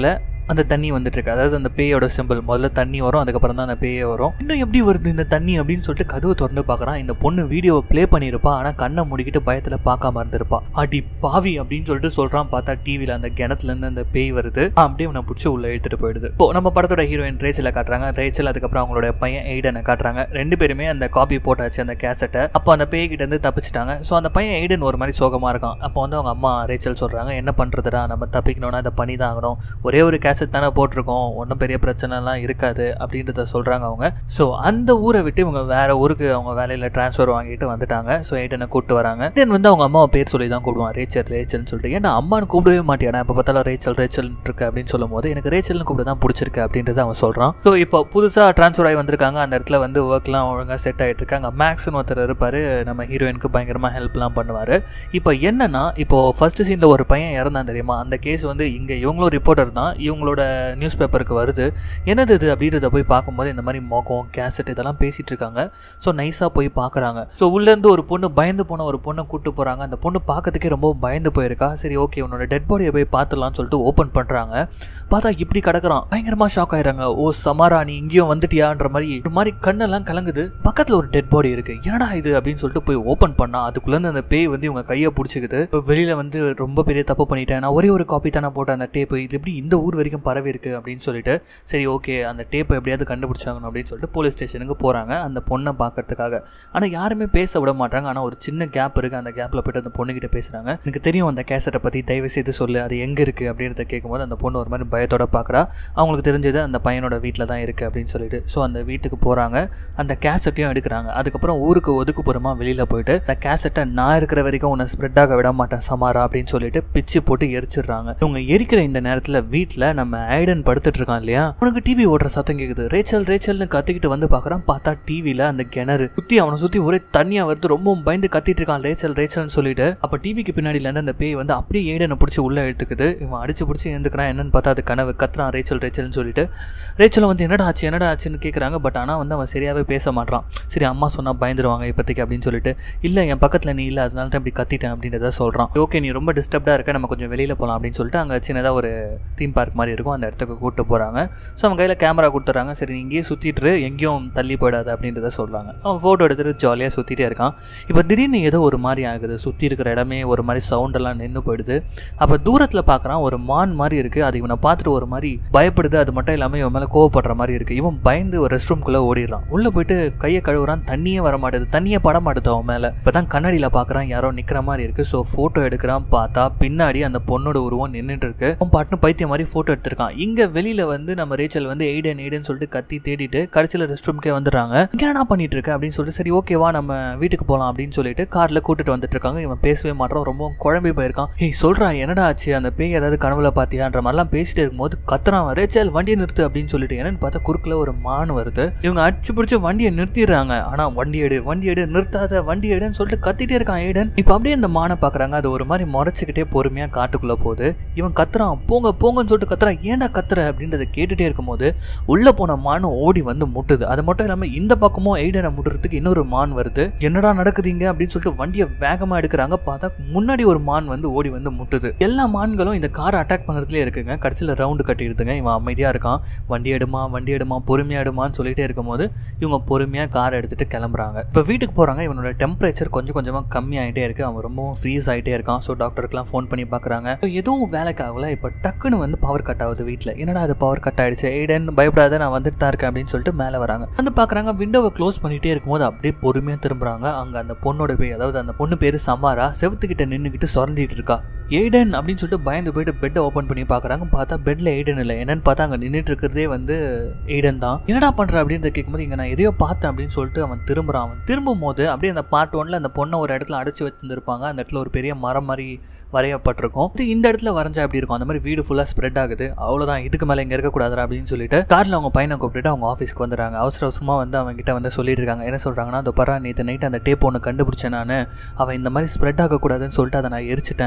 Speaker 1: அந்த தண்ணி வந்துட்டு இருக்கு அதாவது அந்த பேயோட சிம்பிள் முதல்ல தண்ணி வரும் அதுக்கப்புறம் தான் அந்த பேயே வரும் இன்னும் எப்படி வருது இந்த தண்ணி அப்படின்னு சொல்லிட்டு கதவு திறந்து பார்க்கறான் இந்த பொண்ணு வீடியோவை ப்ளே பண்ணியிருப்பா ஆனால் கண்ணை முடிக்கிட்டு பயத்தில் பார்க்காம இருந்திருப்பா அடி பாவி அப்படின்னு சொல்லிட்டு சொல்றான் பார்த்தா டிவியில் அந்த கிணத்துல இருந்து அந்த பேய் வருது அப்படியே அவனை பிடிச்சி உள்ள எடுத்துட்டு போயிடுது இப்போ நம்ம படத்தோட ஹீரோயின் ரேச்சலை காட்டுறாங்க ரேச்சல் அதுக்கப்புறம் அவங்களோட பையன் எய்டனை காட்டுறாங்க ரெண்டு பேருமே அந்த காப்பி போட்டாச்சு அந்த கேசட்டை அப்போ அந்த பேய் கிட்ட இருந்து தப்பிச்சிட்டாங்க ஸோ அந்த பையன் எய்டன் ஒரு மாதிரி சோகமா இருக்கான் அப்போ வந்து அவங்க அம்மா ரேச்சல் சொல்றாங்க என்ன பண்றதுடா நம்ம தப்பிக்கணும்னா அதை பண்ணி தான் ஆகணும் ஒரே ஒரு கேசட் தானே போட்டிருக்கோம் ஒன்றும் பெரிய பிரச்சனைலாம் இருக்காது அப்படின்றத சொல்றாங்க அவங்க ஸோ அந்த ஊரை விட்டு இவங்க வேற ஊருக்கு அவங்க வேலையில் ட்ரான்ஸ்ஃபர் வாங்கிட்டு வந்துட்டாங்க ஸோ எய்டனை கூப்பிட்டு வராங்க எய்டன் வந்து அவங்க அம்மாவை பேர் சொல்லி தான் கூப்பிடுவான் ரேச்சல் ரேச்சல்னு சொல்லிட்டு ஏன்னா அம்மான்னு கூப்பிடவே மாட்டேன் எப்போ பார்த்தாலும் ரேச்சல் ரேச்சல் இருக்கு அப்படின்னு சொல்லும் போது எனக்கு ரேச்சல்னு கூப்பிட தான் பிடிச்சிருக்கு அப்படின்றத அவன் சொல்கிறான் ஸோ இப்போ புதுசாக ட்ரான்ஸ்ஃபர் ஆகி வந்திருக்காங்க அந்த இடத்துல வந்து ஒர்க்லாம் ஒழுங்காக செட் ஆகிட்டு இருக்காங்க மேக்ஸ்னு ஒருத்தர் இருப்பார் நம்ம ஹீரோயினுக்கு பயங்கரமாக ஹெல்ப்லாம் பண்ணுவார் இப்போ என்னன்னா இப்போ ஃபர்ஸ்ட் சீனில் ஒரு பையன் இறந்தான் தெரியுமா அந்த கேஸ் வந்து இங்கே இவங்களும் ரிப்போர்ட்டர் தான் இவங்களோட நியூஸ் பேப்பருக்கு வருது என்னது இது அப்படின்றத போய் பார்க்கும்போது இந்த மாதிரி மோகம் கேசட் இதெல்லாம் பேசிகிட்டு இருக்காங்க ஸோ நைஸாக போய் பார்க்குறாங்க ஸோ உள்ளேருந்து ஒரு பொண்ணு பயந்து போன ஒரு பொண்ணை கூட்டு போகிறாங்க அந்த பொண்ணு பார்க்கறதுக்கே ரொம்ப பயந்து போயிருக்கா சரி ஓகே உன்னோட டெட் பாடியை போய் பார்த்துலாம்னு சொல்லிட்டு ஓப்பன் பண்ணுறாங்க பார்த்தா இப்படி கிடக்குறான் பயங்கரமாக ஷாக் ஆயிடுறாங்க ஓ சமாரா நீ இங்கேயும் வந்துட்டியான்ற மாதிரி ஒரு மாதிரி கண்ணெல்லாம் கலங்குது பக்கத்தில் ஒரு டெட் பாடி இருக்கு என்னடா இது அப்படின்னு சொல்லிட்டு போய் ஓப்பன் பண்ணா அதுக்குள்ளேருந்து அந்த பேய் வந்து இவங்க கையை பிடிச்சிக்குது இப்போ வெளியில் வந்து ரொம்ப பெரிய தப்பு பண்ணிட்டேன் நான் ஒரே ஒரு காப்பி தானே போட்டேன் அந்த டேப்பு இது எப்படி இந்த ஊர் வரைக்கும் பரவி இருக்கு அப்படின்னு சொல்லிட்டு சரி ஓகே அந்த டேப்பை எப்படியாவது கண்டுபிடிச்சாங்கணும் அப்படின்னு சொல்லிட்டு போலீஸ் ஸ்டேஷனுக்கு போகிறாங்க அந்த பொண்ணை பார்க்கறதுக்காக ஆனால் யாருமே பேச விட மாட்டாங்க ஆனால் ஒரு சின்ன கேப் இருக்குது அந்த கேப்பில் போய்ட்டு அந்த பொண்ணுகிட்ட பேசுகிறாங்க எனக்கு தெரியும் அந்த கேசட்டை பற்றி தயவு செய்து சொல்லு அது எங்கே இருக்குது அப்படின்றத கேட்கும்போது அந்த பொண்ணு ஒரு மாதிரி பயத்தோட பார்க்குறா அவங்களுக்கு தெரிஞ்சது அந்த பையனோட வீட்டில் தான் இருக்குது அப்படின்னு சொல்லிட்டு ஸோ அந்த வீட்டுக்கு போகிறாங்க அந்த கேசட்டையும் எடுக்கிறாங்க அதுக்கப்புறம் ஊருக்கு ஒதுக்குப்புறமா வெளியில் போயிட்டு அந்த கேசட்டை நான் இருக்கிற வரைக்கும் உன்னை ஸ்ப்ரெட் ஆக விட மாட்டேன் சமாரா அப்படின்னு சொல்லிட்டு பிச்சு போட்டு எரிச்சிடுறாங்க இவங்க எரிக்கிற இந்த நேரத்தில் வீட்டில் நம்ம ஐடன் படுத்துட்டு இருக்கான் இல்லையா உனக்கு டிவி ஓடுற சத்தம் கேட்குது ரேச்சல் ரேச்சல்னு கத்திக்கிட்டு வந்து பார்க்குறான் பார்த்தா டிவியில் அந்த கிணறு சுற்றி அவனை சுற்றி ஒரே தண்ணியாக வருது ரொம்ப பயந்து கத்திட்டு இருக்கான் ரேச்சல் ரேச்சல்னு சொல்லிட்டு அப்போ டிவிக்கு பின்னாடியிலேருந்து அந்த பேய் வந்து அப்படியே ஏடனை பிடிச்சி உள்ளே எடுத்துக்குது இவன் அடிச்சு பிடிச்சி எழுந்துக்கிறான் என்னன்னு பார்த்தா அது கனவு கத்துறான் ரேச்சல் ரேச்சல்னு சொல்லிட்டு ரேச்சலும் வந்து என்னடா ஆச்சு என்னடா ஆச்சுன்னு கேட்குறாங்க பட் ஆனால் வந்து அவன் சரியாகவே பேச மாட்டான் சரி அம்மா சொன்னால் பயந்துருவாங்க இப்போதைக்கு அப்படின்னு சொல்லிட்டு இல்லை என் பக்கத்தில் நீ இல்லை அதனால தான் இப்படி கத்திட்டேன் அப்படின்றத சொல்கிறான் ஓகே நீ ரொம்ப டிஸ்டர்ப்டாக இருக்க நம்ம கொஞ்சம் வெளியில் போகலாம் அப்படின்னு சொல்லிட்டு அங்கே சின்னதாக ஒரு தீம் பார்க் மாதிரி இருக்கும் அந்த இடத்துக்கு கூப்பிட்டு போகிறாங்க ஸோ அவன் கையில் கேமரா கொடுத்துட்றாங்க சரி நீ இங்கேயே சுற்றிட்டு எங்கேயும் தள்ளி போயிடாது அப்படின்றத சொல்கிறாங்க அவன் ஃபோட்டோ எடுத்துகிட்டு ஜாலியாக சுற்றிட்டே இருக்கான் இப்போ திடீர்னு ஏதோ ஒரு மாதிரி ஆகுது சுற்றி இருக்கிற இடமே ஒரு மாதிரி சவுண்டெல்லாம் நின்று போயிடுது அப்போ தூரத்தில் பார்க்குறான் ஒரு மான் மாதிரி இருக்குது அது இவனை பார்த்துட்டு ஒரு மாதிரி பயப்படுது அது மட்டும் இல்லாமல் இவன் மேலே கோவப்படுற மாதிரி இருக்குது இவன் பயந்து ஒரு ரெஸ்ட் ரூம்குள்ளே ஓடிடுறான் உள்ளே போயிட்டு கையை கழுவுறான் தண்ணியே வர மாட்டேது தண்ணியே பட மாட்டுது அவன் மேலே இப்போ தான் கண்ணாடியில் பார்க்குறான் யாரோ நிற்கிற மாதிரி இருக்குது ஸோ ஃபோட்டோ எடுக்கிறான் பார்த்தா பின்னாடி அந்த பொண்ணோட உருவம் நின்றுட்டு இருக்கு அவன் பாட்டுன்னு பைத்தியம் மாதிரி ஃபோட்டோ எடுத்திருக்கான் இங்கே வெளியில் வந்து நம்ம ரேச்சல் வந்து எய்டன் எய்டன் சொல்லிட்டு கத்தி தேடிட்டு கடைசியில் ரெஸ்ட் ரூம்க்கே வந்துடுறாங்க இங்கே என்ன பண்ணிட்டு இருக்க அப்படின்னு சொல்லிட்டு சரி ஓகேவா நம்ம வீட்டுக்கு போகலாம் அப்படின்னு சொல்லிட்டு காரில் கூட்டிட்டு வந்துட்டு இருக்காங்க இவன் பேசவே மாட்டான் ரொம்ப குழம்பி போயிருக்கான் ஏய் சொல்றா என்னடா ஆச்சு அந்த பேய் ஏதாவது கனவுல பார்த்தியான்ற மாதிரிலாம் பேசிட்டு இருக்கும்போது கத்துறான் ரேச்சல் வண்டியை நிறுத்து அப்படின்னு சொல்லிட்டு என்னன்னு பார்த்தா குறுக்கில் ஒரு மான் வருது இவங்க அடிச்சு பிடிச்சி வண்டியை நிறுத்திடுறாங்க ஆனால் வண்டி எடு வண்டி எடு நிறுத்தாத வண்டி எடுன்னு சொல்லிட்டு கத்திட்டே இருக்கான் ஏடன் இப்போ அப்படியே அந்த மானை பார்க்குறாங்க அது ஒரு மாதிரி முறைச்சிக்கிட்டே பொறுமையாக காட்டுக்குள்ளே போகுது இவன் கத்துறான் போங்க போங்கன்னு சொல்லிட்டு கத்துறான் ஏன்டா கத்துற அப்படின்றத கேட்டுட்டே இருக்கும்போது உள்ளே போன மான் ஓடி வந்து முட்டுது அது மட்டும் இல்லாமல் இந்த பக்கமும் எய்டனை முட்டுறதுக்கு இன்னொரு மான் வருது என்னடா நடக்குதுங்க அப்படின்னு சொல்லிட்டு வண்டியை வேகமாக எடுக்கிறாங்க பார்த்தா முன்னாடி ஒரு மான் வந்து ஓடி வந்து முட்டுது எல்லா மான்களும் இந்த காரை அட்டாக் பண்ணுறதுலேயே இருக்குங்க கடைசியில் ரவுண்டு கட்டிடுதுங்க இவன் அமைதியாக இருக்கான் வண்டி எடுமா வண்டி எடுமா பொறுமையாக எடுமான்னு சொல்லிட்டே இருக்கும்போது இவங்க பொறுமையாக காரை எடுத்துகிட்டு கிளம்புறாங்க இப்போ வீட்டுக்கு போகிறாங்க இவனோட டெம்பரேச்சர் கொஞ்சம் கொஞ்சமாக கம்மி ஆகிட்டே இருக்கு அவன் ரொம்பவும் ஃப்ரீஸ் ஆகிட்டே இருக்கான் ஸோ டாக்டருக்குலாம் ஃபோன் பண்ணி பார்க்குறாங்க எதுவும் வேலைக்கு ஆகல இப்போ டக்குன்னு வந்து பவர் கட் ஆகுது வீட்டில் என்னடா அது பவர் கட் ஆயிடுச்சு ஏடன் பயப்படாத நான் வந்துட்டு தான் இருக்கேன் அப்படின்னு சொல்லிட்டு மேலே வராங்க வந்து பார்க்குறாங்க விண்டோவை க்ளோஸ் பண்ணிகிட்டே இருக்கும்போது அப்படியே பொறுமையாக திரும்புறாங்க அங்கே அந்த பொண்ணோட பேர் அதாவது அந்த பொண்ணு பேர் சமாரா செவத்துக்கிட்ட நின்றுக்கிட்டு சுரண்டிட்டு இருக்கா ஏடன் அப்படின்னு சொல்லிட்டு பயந்து போயிட்டு பெட்டை ஓப்பன் பண்ணி பார்க்குறாங்க பார்த்தா பெட்டில் ஏடன் இல்லை என்னன்னு பார்த்தா அங்கே நின்றுட்டு இருக்கிறதே வந்து ஏடன் தான் என்னடா பண்ணுற அப்படின்றத கேட்கும்போது இங்கே நான் எதையோ பார்த்தேன் அப்படின்னு சொல்லிட்டு அவன் திரும்புறான் அவன் திரும்பும் போது அப்படியே அந்த பார்ட் ஒன்ல அந்த பொண்ணை ஒரு இடத்துல அடைச்சி வச்சிருந்துருப்பாங்க அந்த இடத்துல ஒரு பெரிய மரம் மாதிரி வரையப்பட்டிருக்கும் இது இந்த இடத்துல வரைஞ்சா அப்படி இருக்கும் அந்த மாதிரி வீடு ஃபுல்லாக ஸ்ப்ரெட் ஆகுது அவ்வளோதான் இதுக்கு மேலே இங்கே இருக்கக்கூடாதுடா அப்படின்னு சொல்லிட்டு காரில் அவங்க பையனை கூப்பிட்டுட்டு அவங்க ஆஃபீஸ்க்கு வந்துடுறாங்க அவசர அவசரமாக வந்து அவங்க கிட்ட வந்து சொல்லிட்டு இருக்காங்க என்ன சொல்கிறாங்கன்னா அந்த பரா நேற்று நைட் அந்த டேப் ஒன்று கண்டுபிடிச்சேன் நான் அவன் இந்த மாதிரி ஸ்ப்ரெட் ஆகக்கூடாதுன்னு சொல்லிட்டு அதை நான் எரிச்சிட்டேன் அந்த கோவம்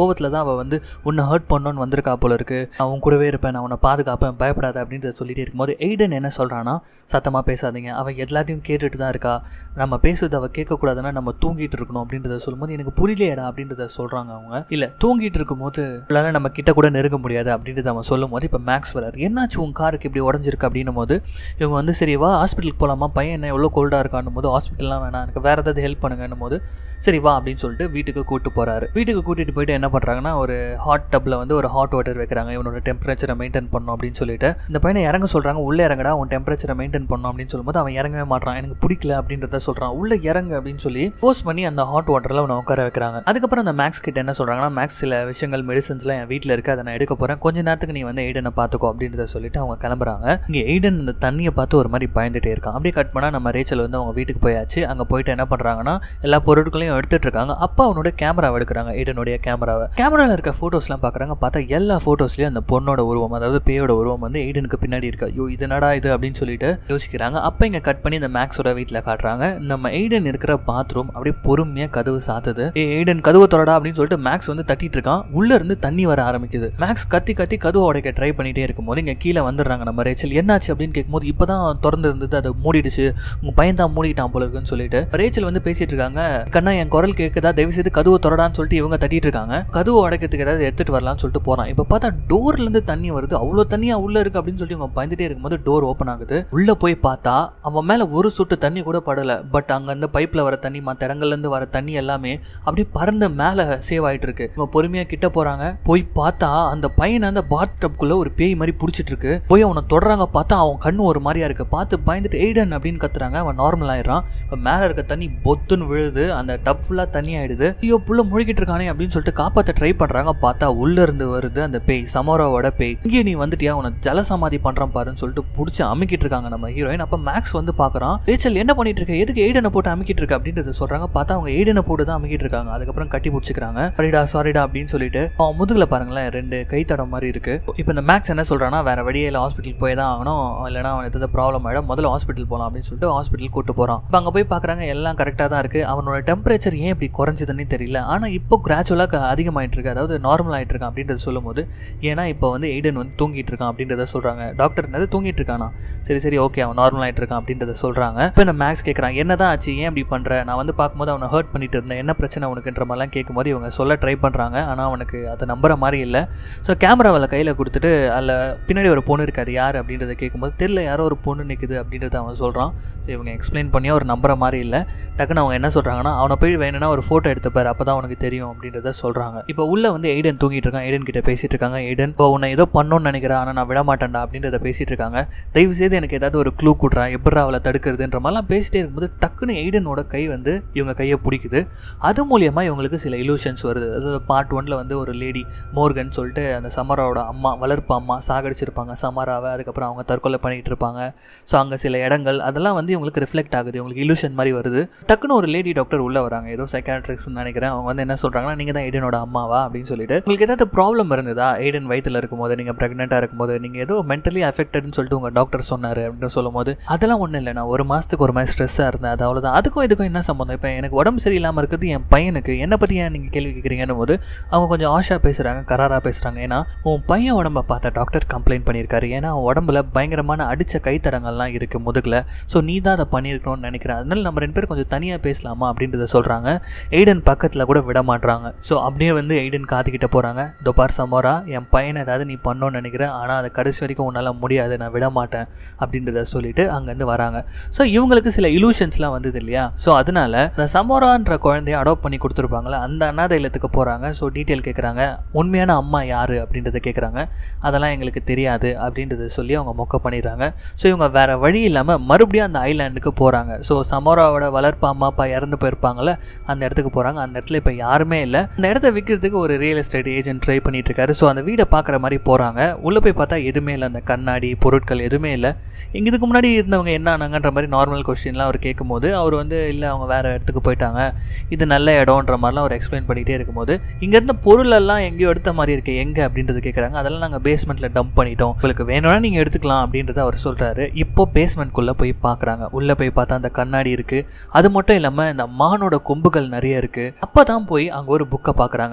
Speaker 1: கோவத்தில் தான் அவள் வந்து உன்னை ஹர்ட் பண்ணணும்னு வந்திருக்கா போல இருக்கு நான் உன் கூடவே இருப்பேன் நான் உன்னை பாதுகாப்பேன் பயப்படாத அப்படின்றத சொல்லிட்டே இருக்கும்போது எய்டன் என்ன சொல்கிறான்னா சத்தமாக பேசாதீங்க அவள் எல்லாத்தையும் கேட்டுட்டு தான் இருக்கா நம்ம பேசுறது அவள் கேட்கக்கூடாதுன்னா நம்ம தூங்கிட்டு இருக்கணும் அப்படின்றத சொல்லும்போது எனக்கு புரியலையடா அப்படின்றத சொல்கிறாங்க அவங்க இல்லை தூங்கிட்டு இருக்கும்போது அவளால நம்ம கிட்ட கூட நெருங்க முடியாது அப்படின்றத அவன் சொல்லும் போது இப்போ மேக்ஸ் வரார் என்னாச்சு உன் காருக்கு இப்படி உடஞ்சிருக்கு அப்படின்னும் போது இவங்க வந்து சரி வா ஹாஸ்பிட்டலுக்கு போகலாமா பையன் என்ன எவ்வளோ கோல்டாக இருக்கான்னும் போது ஹாஸ்பிட்டல்லாம் வேணாம் எனக்கு வேறு ஏதாவது ஹெல்ப் பண்ணுங்கன்னும் போது சரி வா அப்படின்னு சொல்லிட்டு வீட்டுக்கு கூட்டு போகிறாரு வீட்டுக்கு கூட்டிகிட்டு போயிட்டு என்ன பண்ணுறாங்கன்னா ஒரு ஹாட் டப்பில் வந்து ஒரு ஹாட் வாட்டர் வைக்கிறாங்க இவனோட டெம்பரேச்சரை மெயின்டைன் பண்ணணும் அப்படின்னு சொல்லிட்டு இந்த பையனை இறங்க சொல்கிறாங்க உள்ளே இறங்கடா உன் டெம்பரேச்சரை மெயின்டைன் பண்ணணும் அப்படின்னு சொல்லும்போது அவன் இறங்கவே மாட்டான் எனக்கு பிடிக்கல அப்படின்றத சொல்கிறான் உள்ளே இறங்கு அப்படின்னு சொல்லி போஸ்ட் பண்ணி அந்த ஹாட் வாட்டரில் அவனை உட்கார வைக்கிறாங்க அதுக்கப்புறம் அந்த மேக்ஸ் கிட்ட என்ன சொல்கிறாங்கன்னா மேக்ஸ் சில விஷயங்கள் மெடிசன்ஸ்லாம் என் வீட்டில் இருக்குது அதை நான் எடுக்க போகிறேன் கொஞ்ச நேரத்துக்கு நீ வந்து எய்டனை பார்த்துக்கோ அப்படின்றத சொல்லிட்டு அவங்க கிளம்புறாங்க இங்கே எய்டன் அந்த தண்ணியை பார்த்து ஒரு மாதிரி பயந்துட்டே இருக்கான் அப்படியே கட் பண்ணால் நம்ம ரேச்சல் வந்து அவங்க வீட்டுக்கு போயாச்சு அங்கே போயிட்டு என்ன பண்ணுறாங்கன்னா எல்லா பொருட்களையும் எடுத்துட்டு இருக்காங்க அப்பா அவனோட கேமராவை எடுக்கிறாங்க எய்டனுடைய கேமராவை கேமராவில் இருக்க ஃபோட்டோஸ்லாம் பார்க்குறாங்க பார்த்தா எல்லா ஃபோட்டோஸ்லையும் அந்த பொண்ணோட உருவம் அதாவது பேயோட உருவம் வந்து எய்டனுக்கு பின்னாடி இருக்கா ஐயோ இது என்னடா இது அப்படின்னு சொல்லிட்டு யோசிக்கிறாங்க அப்போ இங்கே கட் பண்ணி இந்த மேக்ஸோட வீட்டில் காட்டுறாங்க நம்ம எய்டன் இருக்கிற பாத்ரூம் அப்படியே பொறுமையாக கதவு சாத்துது ஏ எய்டன் கதவு தொடடா அப்படின்னு சொல்லிட்டு மேக்ஸ் வந்து தட்டிட்டு இருக்கான் உள்ள இருந்து தண்ணி வர ஆரம்பிக்குது மேக்ஸ் கத்தி கத்தி கதவு உடைக்க ட்ரை பண்ணிட்டே இருக்கும்போது இங்கே கீழே வந்துடுறாங்க நம்ம ரேச்சல் என்னாச்சு அப்படின்னு கேட்கும்போது இப்போ தான் திறந்து இருந்தது அதை மூடிடுச்சு உங்க பையன் தான் மூடிட்டான் போல இருக்குன்னு சொல்லிட்டு ரேச்சல் வந்து பேசிட்டு இருக்காங்க கண்ணா என் குரல் கேட்குதா தயவு செய்து கதவு தொடடான்னு சொல்லிட்டு இவங்க தட்டிட்டு இருக்காங்க கதவு உடைக்கிறதுக்கு ஏதாவது எடுத்துட்டு வரலாம்னு சொல்லிட்டு போறான் இப்போ பார்த்தா டோர்ல இருந்து தண்ணி வருது அவ்வளோ தண்ணியா உள்ள இருக்கு அப்படின்னு சொல்லிட்டு இவங்க பயந்துட்டே இருக்கும்போது டோர் ஓப்பன் ஆகுது உள்ள போய் பார்த்தா அவன் மேல ஒரு சொட்டு தண்ணி கூட படல பட் அங்க இருந்து பைப்ல வர தண்ணி மற்ற இடங்கள்ல இருந்து வர தண்ணி எல்லாமே அப்படியே பறந்து மேல சேவ் ஆயிட்டு இருக்கு இவங்க பொறுமையா கிட்ட போறாங்க போய் பார்த்தா அந்த பையனை அந்த பாத் டப்குள்ள ஒரு பேய் மாதிரி பிடிச்சிட்டு இருக்கு போய் அவனை தொடறாங்க பார்த்தா அவன் கண்ணு ஒரு மாதிரியா இருக்கு பார்த்து பயந்துட்டு எய்டன் அப்படின்னு கத்துறாங்க அவன் நார்மல் ஆயிடுறான் இப்போ மேல இருக்க தண்ணி பொத்துன்னு விழுது அந்த டப் ஃபுல்லா தண்ணி ஆயிடுது ஐயோ புள்ள முழுகிட்டு இருக்கானே அப்படின்னு சொல்லிட்டு காப்பாத்த ட்ரை பண்றாங்க பார்த்தா உள்ள இருந்து வருது அந்த பேய் சமோராவோட பேய் இங்கே நீ வந்துட்டியா உன ஜலசமாதி பண்றான் பாருன்னு சொல்லிட்டு பிடிச்சி அமுக்கிட்டு இருக்காங்க நம்ம ஹீரோயின் அப்ப மேக்ஸ் வந்து பாக்குறான் ரேச்சல் என்ன பண்ணிட்டு இருக்க எதுக்கு எய்டனை போட்டு அமுக்கிட்டு இருக்க அப்படின்றத சொல்றாங்க பார்த்தா அவங்க எய்டனை போட்டு தான் அமுக்கிட்டு இருக்காங்க அதுக்கப்புறம் கட்டி பிடிச்சிக்கிறாங்க சாரிடா சாரிடா அப்படின்னு சொல்லிட்டு அவன் முதுகுல பாருங்களேன் ரெண்டு கைத்தடம் மாதிரி இருக்கு இப்போ இந்த மேக்ஸ் என்ன சொல்றான்னா வேற வழியே இல்லை ஹாஸ்பிட்டல் போய் தான் ஆகணும் இல்லைனா அவன் எதாவது ப்ராப்ளம் ஆகிடும் முதல்ல ஹாஸ்பிட்டல் போகலாம் அப்படின்னு சொல்லிட்டு ஹாஸ்பிட்டல் கூட்டு போறான் இப்போ அங்கே போய் பார்க்குறாங்க எல்லாம் கரெக்டாக தான் இருக்கு அவனோட டெம்பரேச்சர் ஏன் இப்படி குறைஞ்சதுன்னு தெரியல ஆனால் இப்போ கிராச்சுவலாக அதிகமாயிட்டு இருக்கு அதாவது நார்மல் ஆயிட்டு இருக்கான் அப்படின்றத சொல்லும்போது ஏன்னா இப்போ வந்து எய்டன் வந்து தூங்கிட்டு இருக்கான் அப்படின்றத சொல்றாங்க டாக்டர் என்னது தூங்கிட்டு இருக்கானா சரி சரி ஓகே அவன் நார்மல் ஆயிட்டு இருக்கான் அப்படின்றத சொல்றாங்க இப்போ இந்த மேக்ஸ் கேட்குறான் என்னதான் ஆச்சு ஏன் இப்படி பண்ற நான் வந்து பார்க்கும்போது அவனை ஹர்ட் பண்ணிட்டு இருந்தேன் என்ன பிரச்சனை உனக்குன்ற மாதிரிலாம் கேட்கும்போது இவங்க சொல்ல ட்ரை பண்றாங்க ஆனால் அவனுக்கு அதை நம்புற மாதிரி இல்லை ஸோ கேமராவில் கையில் கொடுத்துட்டு அதில் பின்னாடி ஒரு பொண்ணு இருக்காது யார் அப்படின்றத கேட்கும்போது தெரியல யாரோ ஒரு பொண்ணு நிற்குது அப்படின்றத அவன் சொல்கிறான் ஸோ இவங்க எக்ஸ்பிளைன் பண்ணி அவர் நம்புற மாதிரி இல்லை டக்குன்னு அவங்க என்ன சொல்கிறாங்கன்னா அவனை போய் வேணும்னா ஒரு ஃபோட்டோ எடுத்துப்பார் அப்போ தான் உனக்கு தெரியும் அப்படின்றத சொல்கிறாங்க இப்போ உள்ள வந்து எய்டன் தூங்கிட்டு இருக்கான் எய்டன் கிட்ட பேசிட்டு இருக்காங்க எய்டன் இப்போ உன்னை ஏதோ பண்ணணும்னு நினைக்கிறேன் ஆனால் நான் விட மாட்டேன்டா அப்படின்றத பேசிட்டு இருக்காங்க தயவு செய்து எனக்கு ஏதாவது ஒரு க்ளூ கொடுறா எப்படா அவளை தடுக்கிறதுன்ற மாதிரிலாம் பேசிட்டே இருக்கும்போது டக்குன்னு எய்டனோட கை வந்து இவங்க கையை பிடிக்குது அது மூலியமா இவங்களுக்கு சில இலூஷன்ஸ் வருது அதாவது பார்ட் ஒன்ல வந்து ஒரு லேடி மோர்கன் சொல்லிட்டு அந்த சமராவோட அம்மா வளர்ப்பு அம்மா சாகடிச்சிருப்பாங்க சமராவை அதுக்கப்புறம் அவங்க தற்கொலை பண்ணிட்டு இருப்பாங்க ஸோ அங்கே சில இடங்கள் அதெல்லாம் வந்து இவங்களுக்கு ரிஃப்ளெக்ட் ஆகுது இவங்களுக்கு இலூஷன் மாதிரி வருது டக்குன்னு ஒரு லேடி டாக்டர் உள்ள வராங்க ஏதோ சைக்காட்ரிக்ஸ்னு நினைக்கிறேன் அவங்க வந்து என்ன சொல்றாங்கன்னா நீங்கள் தான் எய்டனோட அம்மாவா அப்படின்னு சொல்லிட்டு உங்களுக்கு ஏதாவது ப்ராப்ளம் இருந்ததா எய்டன் வயித்துல இருக்கும்போது நீங்கள் ப்ரெக்னெண்ட்டாக இருக்கும்போது நீங்கள் ஏதோ மென்டலி அஃபெக்டட்னு சொல்லிட்டு உங்கள் டாக்டர் சொன்னார் அப்படின்னு சொல்லும்போது அதெல்லாம் ஒன்றும் இல்லை நான் ஒரு மாதத்துக்கு ஒரு மாதிரி ஸ்ட்ரெஸ்ஸாக இருந்தேன் அது அவ்வளோதான் அதுக்கும் இதுக்கும் என்ன சம்மந்தம் இப்போ எனக்கு உடம்பு சரியில்லாமல் இருக்கிறது என் பையனுக்கு என்னை பற்றி ஏன் நீங்கள் கேள்வி கேட்குறீங்கன்னு போது அவங்க கொஞ்சம் ஆஷா பேசுகிறாங்க கராராக பேசுகிறாங்க ஏன்னா உன் பையன் உடம்ப பார்த்த டாக்டர் கம்ப்ளைண்ட் பண்ணியிருக்காரு ஏன்னா அவன் உடம்புல பயங்கரமான அடித்த கைத்தடங்கள்லாம் இருக்குது முதுகில் ஸோ நீ தான் அதை பண்ணியிருக்கணும்னு நினைக்கிறேன் அதனால நம்ம ரெண்டு பேரும் கொஞ்சம் தனியாக பேசலாமா அப்படின்றத சொல்கிறாங்க எய்டன் பக்கத்தில் கூட விட மாட்றாங்க ஸோ அப்படியே வந்து எய்டன் காத்துக்கிட்ட போகிறாங்க தொபார் சமோரா என் பையனை ஏதாவது நீ பண்ணணும்னு நினைக்கிறேன் ஆனால் அதை கடைசி வரைக்கும் உன்னால் முடியாது நான் விட மாட்டேன் அப்படின்றத சொல்லிட்டு அங்கேருந்து வராங்க ஸோ இவங்களுக்கு சில இலூஷன்ஸ்லாம் வந்தது இல்லையா ஸோ அதனால இந்த சமோரான்ற குழந்தைய அடாப்ட் பண்ணி கொடுத்துருப்பாங்களே அந்த அனாதை இல்லத்துக்கு போகிறாங்க ஸோ டீட்டெயில் கேட்குறாங்க உண்மையான அம்மா யார் அப்படின்றத கேட்குறாங்க அதெல்லாம் எங்களுக்கு தெரியாது அப்படின்றத சொல்லி அவங்க மொக்க பண்ணிடுறாங்க ஸோ இவங்க வேற வழி இல்லாமல் மறுபடியும் அந்த ஐலாண்டுக்கு போகிறாங்க ஸோ சமோராவோட வளர்ப்பு அம்மா அப்பா இறந்து போயிருப்பாங்கல்ல அந்த இடத்துக்கு போகிறாங்க அந்த இடத்துல இப்போ யாருமே இல்லை அந்த இடத்த விற்கிறதுக்கு ஒரு ரியல் எஸ்டேட் ஏஜென்ட் ட்ரை பண்ணிட்டு இருக்காரு ஸோ அந்த வீடை பார்க்குற மாதிரி போகிறாங்க உள்ளே போய் பார்த்தா எதுவுமே இல்லை அந்த கண்ணாடி பொருட்கள் எதுவுமே இல்லை இங்க இதுக்கு முன்னாடி இருந்தவங்க என்ன ஆனாங்கன்ற மாதிரி நார்மல் கொஸ்டின்லாம் அவர் கேட்கும்போது அவர் வந்து இல்லை அவங்க வேறு இடத்துக்கு போயிட்டாங்க இது நல்ல இடம்ன்ற மாதிரிலாம் அவர் எக்ஸ்பிளைன் பண்ணிகிட்டே இருக்கும்போது இங்கே இருந்த பொருளெல்லாம் எங்கேயோ எடுத்த மாதிரி இருக்கு எங்கே அப்படின்றது கேட்குறாங்க அதெல்லாம் நாங்கள் பேஸ்மெண்ட்டில் டம்ப் பண்ணிட்டோம் உங்களுக்கு வேணும்னா நீங்கள் எடுத்துக்கலாம் அப்படின்றத அவர் சொல்கிறாரு இப்போ பேஸ்மெண்ட்குள்ளே போய் பார்க்குறாங்க உள்ளே போய் பார்த்தா அந்த கண்ணாடி இருக்குது அது மட்டும் இல்லாமல் இந்த மானோட கொம்புகள் நிறைய இருக்குது அப்போ தான் போய் அங்கே ஒரு புக்கை பார்க்குறாங்க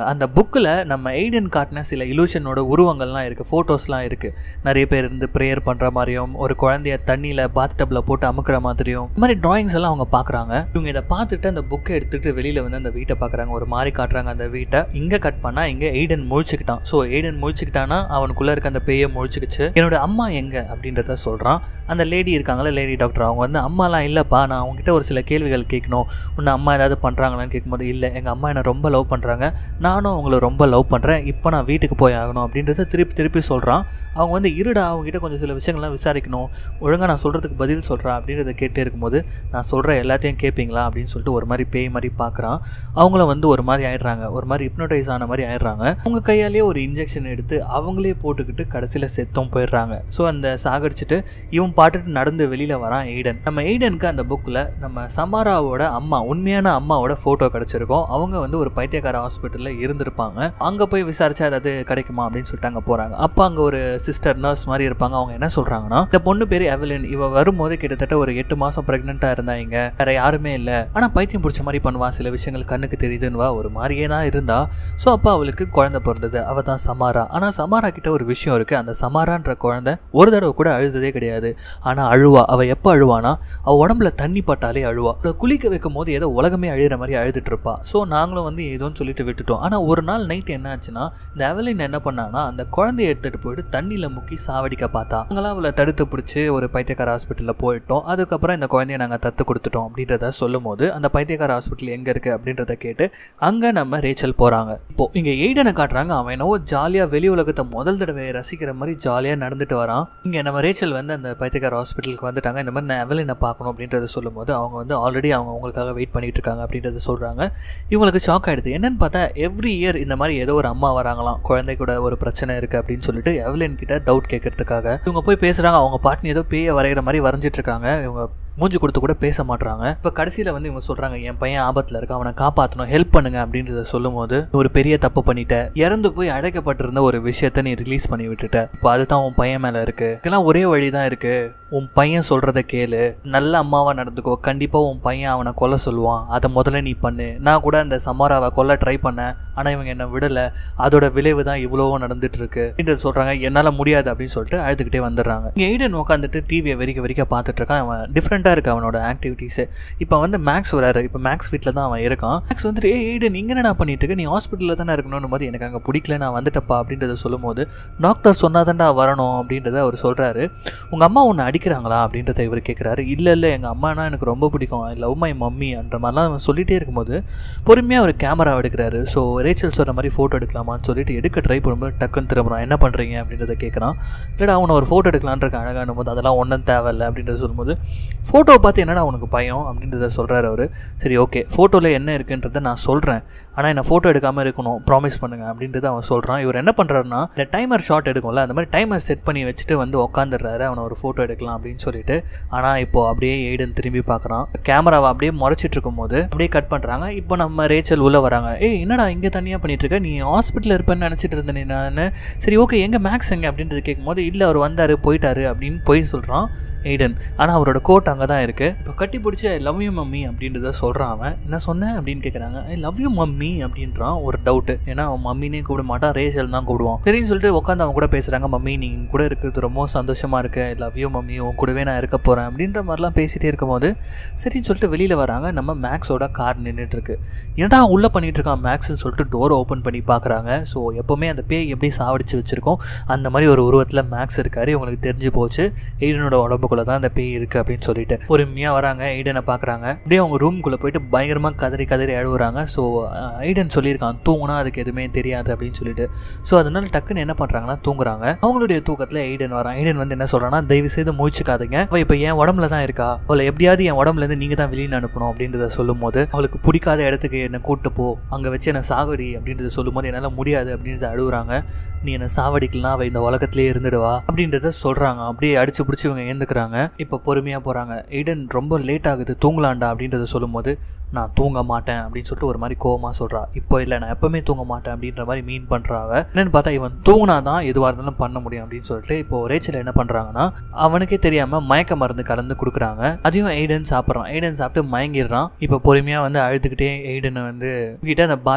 Speaker 1: காட்டுறாங்க அந்த புக்கில் நம்ம எய்டன் காட்டின சில இலூஷனோட உருவங்கள்லாம் இருக்குது ஃபோட்டோஸ்லாம் இருக்குது நிறைய பேர் இருந்து ப்ரேயர் பண்ணுற மாதிரியும் ஒரு குழந்தைய தண்ணியில் பாத் டப்பில் போட்டு அமுக்கிற மாதிரியும் இந்த மாதிரி ட்ராயிங்ஸ் எல்லாம் அவங்க பார்க்குறாங்க இவங்க இதை பார்த்துட்டு அந்த புக்கை எடுத்துக்கிட்டு வெளியில் வந்து அந்த வீட்டை பார்க்குறாங்க ஒரு மாதிரி காட்டுறாங்க அந்த வீட்டை இங்கே கட் பண்ணால் இங்கே எய்டன் முழிச்சுக்கிட்டான் ஸோ எய்டன் முழிச்சுக்கிட்டானா அவனுக்குள்ளே இருக்க அந்த பேயை முழிச்சுக்கிச்சு என்னோட அம்மா எங்கே அப்படின்றத சொல்கிறான் அந்த லேடி இருக்காங்களே லேடி டாக்டர் அவங்க வந்து அம்மாலாம் இல்லைப்பா நான் அவங்ககிட்ட ஒரு சில கேள்விகள் கேட்கணும் உன்னை அம்மா ஏதாவது பண்ணுறாங்களான்னு கேட்கும்போது இல்லை எங்கள் அம்மா என்னை ரொம்ப லவ் பண்ணுறாங்க நானும் அவங்கள ரொம்ப லவ் பண்ணுறேன் இப்போ நான் வீட்டுக்கு போய் ஆகணும் அப்படின்றத திருப்பி திருப்பி சொல்கிறான் அவங்க வந்து இருடா அவங்ககிட்ட கொஞ்சம் சில விஷயங்கள்லாம் விசாரிக்கணும் ஒழுங்காக நான் சொல்கிறதுக்கு பதில் சொல்கிறேன் அப்படின்றத கேட்டே இருக்கும்போது நான் சொல்கிற எல்லாத்தையும் கேட்பீங்களா அப்படின்னு சொல்லிட்டு ஒரு மாதிரி பேய் மாதிரி பார்க்குறான் அவங்கள வந்து ஒரு மாதிரி ஆயிடுறாங்க ஒரு மாதிரி ஹிப்னோடைஸ் ஆன மாதிரி ஆயிடுறாங்க அவங்க கையாலேயே ஒரு இன்ஜெக்ஷன் எடுத்து அவங்களே போட்டுக்கிட்டு கடைசியில் செத்தும் போயிடுறாங்க ஸோ அந்த சாகடிச்சிட்டு இவன் பாட்டுட்டு நடந்து வெளியில் வரான் எய்டன் நம்ம எய்டனுக்கு அந்த புக்கில் நம்ம சமாராவோட அம்மா உண்மையான அம்மாவோட ஃபோட்டோ கிடச்சிருக்கோம் அவங்க வந்து ஒரு பைத்தியக்கார ஹாஸ்பிட்டலில் இருந்திருப்பாங்க அங்கே போய் விசாரிச்சா ஏதாவது கிடைக்குமா அப்படின்னு சொல்லிட்டு அங்கே போகிறாங்க அப்போ அங்கே ஒரு சிஸ்டர் நர்ஸ் மாதிரி இருப்பாங்க அவங்க என்ன சொல்கிறாங்கன்னா இந்த பொண்ணு பேர் எவலின் இவ வரும்போது கிட்டத்தட்ட ஒரு எட்டு மாதம் ப்ரெக்னெண்ட்டாக இருந்தாங்க வேற யாருமே இல்லை ஆனால் பைத்தியம் பிடிச்ச மாதிரி பண்ணுவா சில விஷயங்கள் கண்ணுக்கு தெரியுதுன்னுவா ஒரு மாதிரியே தான் இருந்தா ஸோ அப்போ அவளுக்கு குழந்தை பிறந்தது அவள் தான் சமாரா ஆனால் சமாரா கிட்ட ஒரு விஷயம் இருக்குது அந்த சமாரான்ற குழந்தை ஒரு தடவை கூட அழுததே கிடையாது ஆனால் அழுவா அவள் எப்போ அழுவானா அவள் உடம்புல தண்ணி பட்டாலே அழுவா அவளை குளிக்க வைக்கும் போது ஏதோ உலகமே அழுகிற மாதிரி அழுதுட்டு இருப்பா ஸோ நாங்களும் வந்து ஏதோன்னு சொல்லிட்டு விட்டுட்டோம் ஆனால் ஒரு நாள் நைட் என்ன ஆச்சுன்னா இந்த அவலின் என்ன பண்ணான்னா அந்த குழந்தைய எடுத்துகிட்டு போயிட்டு தண்ணியில் முக்கி சாவடிக்க பார்த்தா நாங்களாம் அவளை தடுத்து பிடிச்சி ஒரு பைத்தியக்கார ஹாஸ்பிட்டலில் போயிட்டோம் அதுக்கப்புறம் இந்த குழந்தைய நாங்கள் தத்து கொடுத்துட்டோம் அப்படின்றத சொல்லும் போது அந்த பைத்தியக்கார ஹாஸ்பிட்டல் எங்கே இருக்குது அப்படின்றத கேட்டு அங்கே நம்ம ரேச்சல் போகிறாங்க இப்போ இங்கே எய்டனை காட்டுறாங்க அவன் என்னவோ ஜாலியாக வெளி உலகத்தை முதல் தடவை ரசிக்கிற மாதிரி ஜாலியாக நடந்துட்டு வரான் இங்கே நம்ம ரேச்சல் வந்து அந்த பைத்தியக்கார ஹாஸ்பிட்டலுக்கு வந்துட்டாங்க இந்த மாதிரி நான் எவலினை பார்க்கணும் அப்படின்றத சொல்லும்போது அவங்க வந்து ஆல்ரெடி அவங்க உங்களுக்காக வெயிட் பண்ணிட்டு இருக்காங்க அப்படின்றத சொல்கிறாங்க இவங்களுக்கு ஷாக் ஆகிடுது என்னன்னு பார்த்தா எவ்ரி இயர் இந்த மாதிரி ஏதோ ஒரு அம்மா வராங்களாம் குழந்தை கூட ஒரு பிரச்சனை இருக்குது அப்படின்னு சொல்லிட்டு எவலின் கிட்ட டவுட் கேட்கறதுக்காக இவங்க போய் பேசுகிறாங்க அவங்க பாட்டுன்னு ஏதோ பேய வரைகிற மாதிரி வரைஞ்சிட்டு இருக்காங்க இவங்க மூஞ்சி கொடுத்து கூட பேச மாட்றாங்க இப்போ கடைசியில் வந்து இவங்க சொல்கிறாங்க என் பையன் ஆபத்தில் இருக்க அவனை காப்பாற்றணும் ஹெல்ப் பண்ணுங்க அப்படின்றத சொல்லும்போது ஒரு பெரிய தப்பு பண்ணிட்ட இறந்து போய் அடைக்கப்பட்டிருந்த ஒரு விஷயத்த நீ ரிலீஸ் பண்ணி விட்டுட்ட இப்போ அதுதான் உன் பையன் மேலே இருக்கு இதெல்லாம் ஒரே வழி தான் இருக்கு உன் பையன் சொல்கிறத கேளு நல்ல அம்மாவாக நடந்துக்கோ கண்டிப்பாக உன் பையன் அவனை கொல்ல சொல்லுவான் அதை முதல்ல நீ பண்ணு நான் கூட அந்த சமாராவை கொல்ல ட்ரை பண்ணேன் ஆனால் இவங்க என்னை விடலை அதோட விளைவு தான் இவ்வளவோ நடந்துட்டு இருக்கு அப்படின்றது சொல்கிறாங்க என்னால் முடியாது அப்படின்னு சொல்லிட்டு அழுதுகிட்டே வந்துடுறாங்க இங்கே எய்டன் உட்காந்துட்டு டிவியை வெறிக்க வெறிக்க பார்த்துட்டு இருக்கான் அவன் டிஃப்ரெண்ட்டாக இருக்கு அவனோட ஆக்டிவிட்டீஸு இப்போ வந்து மேக்ஸ் வராரு இப்போ மேக்ஸ் வீட்டில் தான் அவன் இருக்கான் மேக்ஸ் வந்துட்டு ஏ எய்டன் இங்கே என்ன பண்ணிட்டு இருக்க நீ ஹாஸ்பிட்டலில் தானே இருக்கணும்னு போது எனக்கு அங்கே பிடிக்கல நான் வந்துட்டப்பா அப்படின்றத சொல்லும்போது டாக்டர் சொன்னாதான்டா வரணும் அப்படின்றத அவர் சொல்கிறாரு உங்கள் அம்மா உன்னை அடிக்கிறாங்களா அப்படின்றத இவர் கேட்குறாரு இல்லை இல்லை எங்கள் அம்மானா எனக்கு ரொம்ப பிடிக்கும் ஐ லவ் மை மம்மி என்ற மாதிரிலாம் அவன் சொல்லிகிட்டே இருக்கும்போது பொறுமையாக ஒரு கேமரா எடுக்கிறாரு ஸோ ரேச்சல் சொல்கிற மாதிரி ஃபோட்டோ எடுக்கலாமான்னு சொல்லிட்டு எடுக்க ட்ரை பண்ணும்போது டக்குன்னு திரும்புறான் என்ன பண்ணுறீங்க அப்படின்றத கேட்குறான் இல்லைடா அவனை ஒரு ஃபோட்டோ எடுக்கலான்னு இருக்க அழகான போது அதெல்லாம் ஒன்றும் தேவையில்லை அப்படின்றத சொல்லும்போது ஃபோட்டோவை பார்த்து என்னடா உனக்கு பயம் அப்படின்றத சொல்கிறாரு அவர் சரி ஓகே ஃபோட்டோவில் என்ன இருக்குன்றத நான் சொல்கிறேன் ஆனால் என்னை ஃபோட்டோ எடுக்காமல் இருக்கணும் ப்ராமிஸ் பண்ணுங்கள் அப்படின்றத அவன் சொல்கிறான் இவர் என்ன பண்ணுறாருன்னா இந்த டைமர் ஷாட் எடுக்கும்ல அந்த மாதிரி டைமர் செட் பண்ணி வச்சுட்டு வந்து உட்காந்துடுறாரு அவனை ஒரு ஃபோட்டோ எடுக்கலாம் அப்படின்னு சொல்லிட்டு ஆனால் இப்போ அப்படியே எய்டன் திரும்பி பார்க்குறான் கேமராவை அப்படியே முறைச்சிட்டு இருக்கும்போது அப்படியே கட் பண்ணுறாங்க இப்போ நம்ம ரேச்சல் உள்ளே வராங்க ஏய் என்னடா இங்கே தனியாக பண்ணிட்டு இருக்க நீ ஹாஸ்பிட்டலில் இருப்பேன்னு நினச்சிட்டு இருந்தேன் நான் சரி ஓகே எங்கே மேக்ஸ் எங்கே அப்படின்றது கேட்கும்போது இல்லை அவர் வந்தார் போயிட்டாரு அப்படின்னு போய் சொல்கிறான் எய்டன் ஆனால் அவரோட கோட் அங்கே தான் இருக்குது இப்போ கட்டி பிடிச்சி ஐ லவ் யூ மம்மி அப்படின்றத சொல்கிறான் அவன் என்ன சொன்னேன் அப்படின்னு கேட்குறாங்க ஐ லவ் யூ மம்மி அப்படின்றான் ஒரு டவுட்டு ஏன்னா அவன் மம்மினே கூப்பிட மாட்டான் ரேசல் தான் கூப்பிடுவான் சரின்னு சொல்லிட்டு உட்காந்து அவன் கூட பேசுகிறாங்க மம்மி நீ கூட இருக்கிறது ரொம்ப சந்தோஷமாக இருக்கு ஐ லவ் யூ மம்மி உன் கூடவே நான் இருக்க போகிறேன் அப்படின்ற மாதிரிலாம் பேசிகிட்டே இருக்கும்போது சரின்னு சொல்லிட்டு வெளியில் வராங்க நம்ம மேக்ஸோட கார் நின்றுட்டுருக்கு என்னடா உள்ளே பண்ணிட்டு இருக்கான் மேக்ஸ்னு சொல்லிட்டு டோர் ஓப்பன் பண்ணி பார்க்குறாங்க ஸோ எப்போவுமே அந்த பேய் எப்படி சாவடிச்சு வச்சுருக்கோம் அந்த மாதிரி ஒரு உருவத்தில் மேக்ஸ் இருக்காரு இவங்களுக்கு தெரிஞ்சு போச்சு எய்டனோட உடம்புக்குள்ளே தான் அந்த பேய் இருக்குது அப்படின்னு சொல்லிட்டு பொறுமையாக வராங்க எய்டனை பார்க்குறாங்க அப்படியே அவங்க ரூம்குள்ளே போயிட்டு பயங்கரமாக கதறி கதறி அழுகுறாங்க ஸோ ஐடன் சொல்லியிருக்கான் தூங்குனா அதுக்கு எதுவுமே தெரியாது அப்படின்னு சொல்லிட்டு ஸோ அதனால டக்குன்னு என்ன பண்ணுறாங்கன்னா தூங்குறாங்க அவங்களுடைய தூக்கத்தில் எய்டன் வரான் எய்டன் வந்து என்ன சொல்கிறான்னா தயவு செய்து முழிச்சுக்காதீங்க அவள் இப்போ என் உடம்புல தான் இருக்கா அவளை எப்படியாவது என் உடம்புலேருந்து நீங்கள் தான் வெளியில் அனுப்பணும் அப்படின்றத சொல்லும் போது அவளுக்கு பிடிக்காத இடத்துக்கு என்னை கூட்டு போ அங்கே வச்சு என்னை சாகடி அப்படின்றத சொல்லும் போது என்னால் முடியாது அப்படின்றத அழுகுறாங்க நீ என்னை சாவடிக்கலாம் அவள் இந்த உலகத்திலே இருந்துடுவா அப்படின்றத சொல்கிறாங்க அப்படியே அடிச்சு பிடிச்சி இவங்க ஏந்துக்கிறாங்க இப்போ பொறுமையாக போகிறாங்க எய்டன் ரொம்ப லேட் ஆகுது தூங்கலாண்டா அப்படின்றத சொல்லும்போது நான் தூங்க மாட்டேன் அப்படின்னு சொல்லிட்டு ஒரு மாதிரி கோவமாக சொல்கிறா இப்போ இல்லை நான் எப்பவுமே தூங்க மாட்டேன் அப்படின்ற மாதிரி மீன் பண்ணுறாவ என்னன்னு பார்த்தா இவன் தூங்கினா தான் எதுவாக இருந்தாலும் பண்ண முடியும் அப்படின்னு சொல்லிட்டு இப்போ ரேச்சல் என்ன பண்ணுறாங்கன்னா அவனுக்கே தெரியாமல் மயக்க மருந்து கலந்து கொடுக்குறாங்க அதையும் எய்டன் சாப்பிட்றான் எய்டன் சாப்பிட்டு மயங்கிடுறான் இப்போ பொறுமையாக வந்து அழுதுகிட்டே எய்டனை வந்து கிட்ட அந்த பாத் டப்புக்கு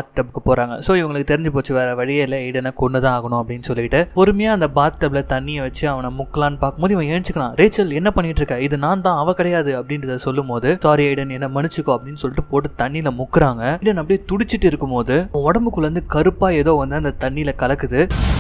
Speaker 1: போறாங்க ஸோ இவங்களுக்கு தெரிஞ்சு போச்சு வேற வழியே இல்லை எய்டனை கொண்டு தான் ஆகணும் அப்படின்னு சொல்லிட்டு பொறுமையா அந்த பாத் டப்ல தண்ணியை வச்சு அவனை முக்கலான்னு பார்க்கும்போது இவன் ஏஞ்சிக்கிறான் ரேச்சல் என்ன பண்ணிட்டு இருக்க இது நான் தான் அவ கிடையாது அப்படின்றத சொல்லும் போது சாரி ஐடன் என்ன மன்னிச்சுக்கோ அப்படின்னு சொல்லிட்டு போட்டு தண்ணியில முக்குறாங்க ஐடன் அப்படியே துடிச்சிட்டு இருக்கும்போது அவன் உடம்புக்குள்ள இருந்து கருப்பா ஏதோ வந்து அந்த தண்ணியில கலக்குது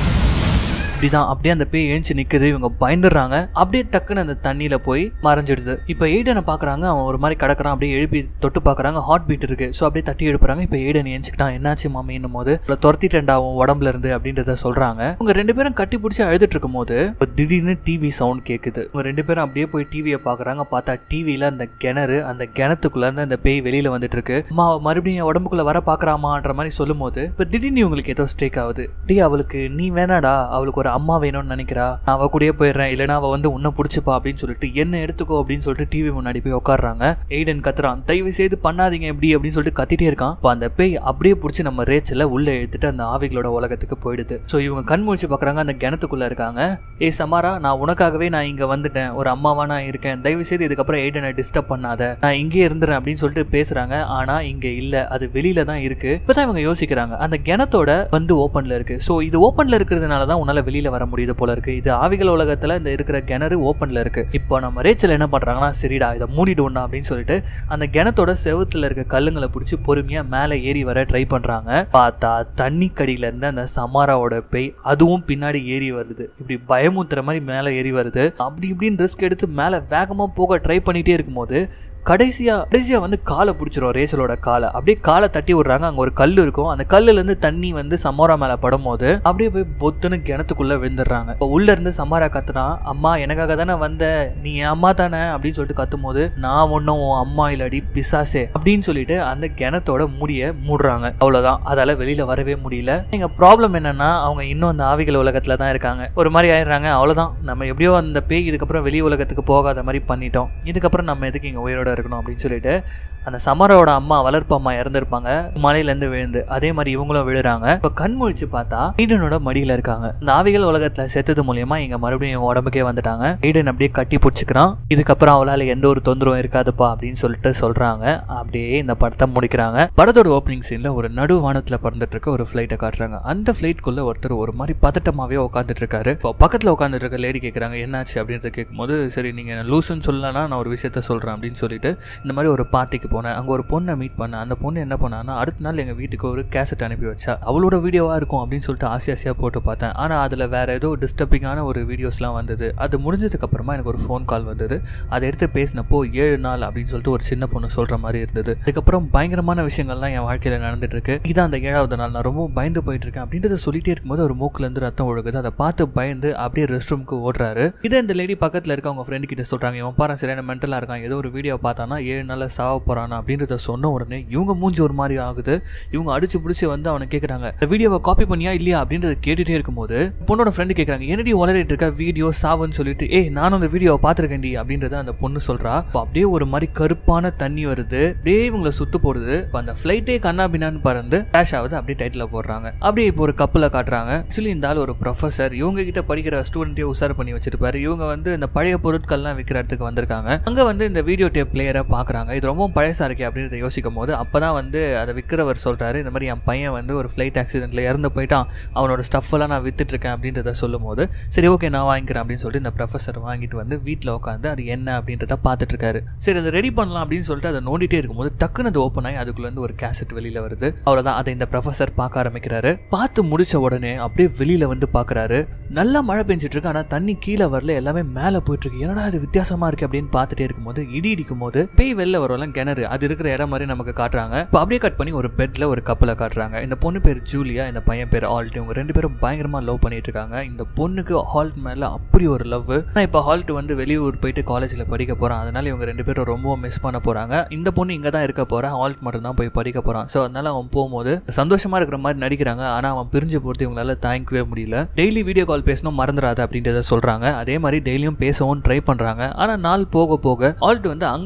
Speaker 1: இப்படிதான் அப்படியே அந்த பேய் எழுந்து நிக்குது இவங்க பயந்துடுறாங்க அப்படியே டக்குன்னு அந்த தண்ணியில போய் மறைஞ்சிடுது இப்போ எய்டனை பாக்குறாங்க அவன் ஒரு மாதிரி கிடக்குறான் அப்படியே எழுப்பி தொட்டு பாக்குறாங்க ஹார்ட் பீட் இருக்கு ஸோ அப்படியே தட்டி எழுப்புறாங்க இப்போ எய்டன் ஏஞ்சிக்கிட்டான் என்னாச்சு மாமின்னும் போது "இவளை துரத்திட்டேன்டா அவன் உடம்புல இருந்து அப்படின்றத சொல்றாங்க அவங்க ரெண்டு பேரும் கட்டி பிடிச்சி அழுதுட்டு இருக்கும் போது இப்போ திடீர்னு டிவி சவுண்ட் கேக்குது இவங்க ரெண்டு பேரும் அப்படியே போய் டிவியை பாக்குறாங்க பார்த்தா டிவியில அந்த கிணறு அந்த கிணத்துக்குள்ள இருந்து அந்த பேய் வெளியில வந்துட்டு இருக்கு அம்மா அவ மறுபடியும் என் உடம்புக்குள்ள வர பாக்குறாமான்ற மாதிரி சொல்லும் போது இப்போ திடீர்னு இவங்களுக்கு ஏதோ ஸ்ட்ரைக் ஆகுது டே அவளுக்கு நீ வேணாடா அவளுக்கு ஒரு அம்மா வேணும்னு நினைக்கிறா நான் அவ கூடயே போயிடுறேன் இல்லைனா அவ வந்து உன்னை பிடிச்சிப்பா அப்படின்னு சொல்லிட்டு என்ன எடுத்துக்கோ அப்படின்னு சொல்லிட்டு டிவி முன்னாடி போய் உட்காடுறாங்க எய்டன் கத்துறான் தயவு செய்து பண்ணாதீங்க எப்படி அப்படின்னு சொல்லிட்டு கத்திட்டே இருக்கான் இப்போ அந்த பேய் அப்படியே பிடிச்சி நம்ம ரேச்சில் உள்ள எடுத்துட்டு அந்த ஆவிகளோட உலகத்துக்கு போயிடுது ஸோ இவங்க கண் முழிச்சு பார்க்குறாங்க அந்த கிணத்துக்குள்ள இருக்காங்க ஏ சமாரா நான் உனக்காகவே நான் இங்க வந்துட்டேன் ஒரு அம்மாவா நான் இருக்கேன் தயவு செய்து இதுக்கப்புறம் எய்டனை டிஸ்டர்ப் பண்ணாத நான் இங்கே இருந்துறேன் அப்படின்னு சொல்லிட்டு பேசுறாங்க ஆனா இங்க இல்ல அது வெளியில தான் இருக்கு இப்பதான் இவங்க யோசிக்கிறாங்க அந்த கிணத்தோட வந்து ஓப்பன்ல இருக்கு ஸோ இது ஓப்பன்ல இருக்கிறதுனால தான் உன்னால வெளியில வர முடியுது போல இருக்கு இது ஆவிகள் உலகத்துல இந்த இருக்கிற கிணறு ஓப்பன்ல இருக்கு இப்போ நம்ம ரேச்சல் என்ன பண்றாங்கன்னா சரிடா இதை மூடிடுவோம்னா அப்படின்னு சொல்லிட்டு அந்த கிணத்தோட செவுத்துல இருக்க கல்லுங்களை பிடிச்சி பொறுமையா மேலே ஏறி வர ட்ரை பண்றாங்க பார்த்தா தண்ணி கடியில இருந்து அந்த சமாராவோட பேய் அதுவும் பின்னாடி ஏறி வருது இப்படி பயமுத்துற மாதிரி மேலே ஏறி வருது அப்படி இப்படின்னு ரிஸ்க் எடுத்து மேலே வேகமா போக ட்ரை பண்ணிட்டே இருக்கும்போது கடைசியா கடைசியா வந்து காலை பிடிச்சிரும் ரேச்சலோட காலை அப்படியே காலை தட்டி விடுறாங்க அங்க ஒரு கல் இருக்கும் அந்த கல்லுல இருந்து தண்ணி வந்து சமோரா மேல படும்போது அப்படியே போய் பொத்துன்னு கிணத்துக்குள்ள விழுந்துடுறாங்க இப்போ உள்ள இருந்து சமாரா கத்துனா அம்மா எனக்காக தானே வந்த நீ என் அம்மா தானே அப்படின்னு சொல்லிட்டு கத்தும் போது நான் ஒன்றும் உன் அம்மா இல்லடி பிசாசே அப்படின்னு சொல்லிட்டு அந்த கிணத்தோட முடிய மூடுறாங்க அவ்வளவுதான் அதால வெளியில வரவே முடியல எங்க ப்ராப்ளம் என்னன்னா அவங்க இன்னும் அந்த ஆவிகள் உலகத்துல தான் இருக்காங்க ஒரு மாதிரி ஆயிடுறாங்க அவ்வளவுதான் நம்ம எப்படியோ அந்த பேய் இதுக்கப்புறம் வெளி உலகத்துக்கு போகாத மாதிரி பண்ணிட்டோம் இதுக்கப்புறம் நம்ம எதுக்கு இங்க உயிரோட இருக்கணும் அப்படின்னு சொல்லிட்டு அந்த சமரோட அம்மா வளர்ப்பு அம்மா இறந்துருப்பாங்க மலையிலேருந்து விழுந்து அதே மாதிரி இவங்களும் விழுறாங்க இப்போ கண் முழிச்சு பார்த்தா ஈடனோட மடியில் இருக்காங்க இந்த ஆவிகள் உலகத்தில் செத்தது மூலியமா இங்க மறுபடியும் இவங்க உடம்புக்கே வந்துட்டாங்க ஈடன் அப்படியே கட்டி பிடிச்சிக்கிறான் இதுக்கப்புறம் அவளால் எந்த ஒரு தொந்தரவும் இருக்காதுப்பா அப்படின்னு சொல்லிட்டு சொல்றாங்க அப்படியே இந்த படத்தை முடிக்கிறாங்க படத்தோட ஓப்பனிங் சீன்ல ஒரு நடு வானத்தில் பறந்துட்டு இருக்க ஒரு ஃப்ளைட்டை காட்டுறாங்க அந்த ஃப்ளைட்குள்ள ஒருத்தர் ஒரு மாதிரி பதட்டமாவே உட்காந்துட்டு இருக்காரு இப்போ பக்கத்தில் உட்காந்துட்டு இருக்க லேடி கேட்குறாங்க என்னாச்சு அப்படின்றத கேட்கும்போது சரி நீங்க லூசுன்னு சொல்லலன்னா நான் ஒரு விஷயத்த சொல்றேன் அப்படின்னு சொல்லிட்டு இந்த மாதிரி ஒரு பார்ட்டிக்கு போனேன் அங்கே ஒரு பொண்ணை மீட் பண்ணேன் அந்த பொண்ணு என்ன பண்ணான்னா அடுத்த நாள் எங்கள் வீட்டுக்கு ஒரு கேசட் அனுப்பி வச்சா அவளோட வீடியோவாக இருக்கும் அப்படின்னு சொல்லிட்டு ஆசை ஆசையாக போட்டு பார்த்தேன் ஆனால் அதில் வேற ஏதோ டிஸ்டர்பிங்கான ஒரு வீடியோஸ்லாம் வந்தது அது முடிஞ்சதுக்கு அப்புறமா எனக்கு ஒரு ஃபோன் கால் வந்தது அதை எடுத்து பேசினப்போ ஏழு நாள் அப்படின்னு சொல்லிட்டு ஒரு சின்ன பொண்ணு சொல்கிற மாதிரி இருந்தது அதுக்கப்புறம் பயங்கரமான விஷயங்கள்லாம் என் வாழ்க்கையில் நடந்துட்டு இருக்கு இதான் அந்த ஏழாவது நாள் நான் ரொம்ப பயந்து போயிட்டு இருக்கேன் அப்படின்றத சொல்லிட்டே இருக்கும்போது ஒரு மூக்குலேருந்து ரத்தம் ஒழுகுது அதை பார்த்து பயந்து அப்படியே ரெஸ்ட் ரூமுக்கு ஓடுறாரு இதே இந்த லேடி பக்கத்தில் இருக்க அவங்க ஃப்ரெண்டு கிட்ட சொல்கிறாங்க இவன் பாரு சரியான மென்டலாக இருக்கான் ஏதோ ஒரு வீடியோ பார்த்தானா ஏழு நாளில் சாவ போகிறானா அப்படின்றத சொன்ன உடனே இவங்க மூஞ்சி ஒரு மாதிரி ஆகுது இவங்க அடிச்சு பிடிச்சி வந்து அவனை கேட்குறாங்க இந்த வீடியோவை காப்பி பண்ணியா இல்லையா அப்படின்றத கேட்டுட்டே இருக்கும்போது பொண்ணோட ஃப்ரெண்டு கேட்குறாங்க என்னடி உளறிட்டு இருக்க வீடியோ சாவுன்னு சொல்லிட்டு ஏய் நானும் அந்த வீடியோவை பார்த்துருக்கேன்டி அப்படின்றத அந்த பொண்ணு சொல்றா இப்போ அப்படியே ஒரு மாதிரி கருப்பான தண்ணி வருது அப்படியே இவங்களை சுத்து போடுது இப்போ அந்த ஃப்ளைட்டே கண்ணாபின்னான்னு பறந்து கிராஷ் ஆகுது அப்படியே டைட்டில் போடுறாங்க அப்படியே இப்போ ஒரு கப்பலை காட்டுறாங்க ஆக்சுவலி இந்த ஆள் ஒரு ப்ரொஃபசர் இவங்க கிட்ட படிக்கிற ஸ்டூடெண்ட்டே உசார் பண்ணி வச்சிருப்பாரு இவங்க வந்து இந்த பழைய பொருட்கள்லாம் விற்கிற இடத்துக்கு வந்திருக்காங்க அங்க வந்து இந்த வீடியோ டேப் பிளேயரை பார்க்குறாங்க இது ரொம்ப பழசா இருக்கே அப்படின்றத யோசிக்கும் போது அப்பதான் வந்து அதை விற்கிறவர் சொல்றாரு இந்த மாதிரி என் பையன் வந்து ஒரு ஃப்ளைட் ஆக்சிடென்ட்ல இறந்து போயிட்டான் அவனோட ஸ்டஃப் எல்லாம் நான் வித்துட்டு இருக்கேன் அப்படின்றத சொல்லும் போது சரி ஓகே நான் வாங்கிக்கிறேன் அப்படின்னு சொல்லிட்டு இந்த ப்ரொஃபசர் வாங்கிட்டு வந்து வீட்டில் உட்காந்து அது என்ன அப்படின்றத பார்த்துட்டு இருக்காரு சரி அதை ரெடி பண்ணலாம் அப்படின்னு சொல்லிட்டு அதை நோண்டிட்டே இருக்கும்போது டக்குன்னு அது ஓப்பன் ஆகி அதுக்குள்ள இருந்து ஒரு கேசட் வெளியில வருது அவ்வளவுதான் அதை இந்த ப்ரொஃபசர் பார்க்க ஆரம்பிக்கிறாரு பார்த்து முடிச்ச உடனே அப்படியே வெளியில வந்து பார்க்கறாரு நல்லா மழை பெஞ்சிட்டு இருக்கு ஆனா தண்ணி கீழே வரல எல்லாமே மேலே போயிட்டு இருக்கு என்னடா அது வித்தியாசமா இருக்கு அப்படின்னு பார்த்துட்டே இருக்கும்போது இடி இடிக்கும் போது பேய் வெளில வரும்ல கிணறு அது இருக்கிற இடம் மாதிரி நமக்கு காட்டுறாங்க இப்போ அப்படியே கட் பண்ணி ஒரு பெட்ல ஒரு கப்பலை காட்டுறாங்க இந்த பொண்ணு பேர் ஜூலியா இந்த பையன் பேர் ஆல்ட் இவங்க ரெண்டு பேரும் பயங்கரமா லவ் பண்ணிட்டு இருக்காங்க இந்த பொண்ணுக்கு ஹால்ட் மேல அப்படி ஒரு லவ் நான் இப்போ ஹால்ட் வந்து வெளியூர் போயிட்டு காலேஜ்ல படிக்க போறான் அதனால இவங்க ரெண்டு பேரும் ரொம்ப மிஸ் பண்ண போறாங்க இந்த பொண்ணு இங்க தான் இருக்க போறா ஹால்ட் மட்டும் தான் போய் படிக்க போறான் ஸோ அதனால அவன் போகும்போது சந்தோஷமா இருக்கிற மாதிரி நடிக்கிறாங்க ஆனா அவன் பிரிஞ்சு போறது இவங்களால தாங்கிக்கவே முடியல டெய்லி வீடியோ கால் பேசணும் மறந்துடாது அப்படின்றத சொல்றாங்க அதே மாதிரி டெய்லியும் பேசவும் ட்ரை பண்றாங்க ஆனா நாள் போக போக ஆல்ட் வந்து அங்க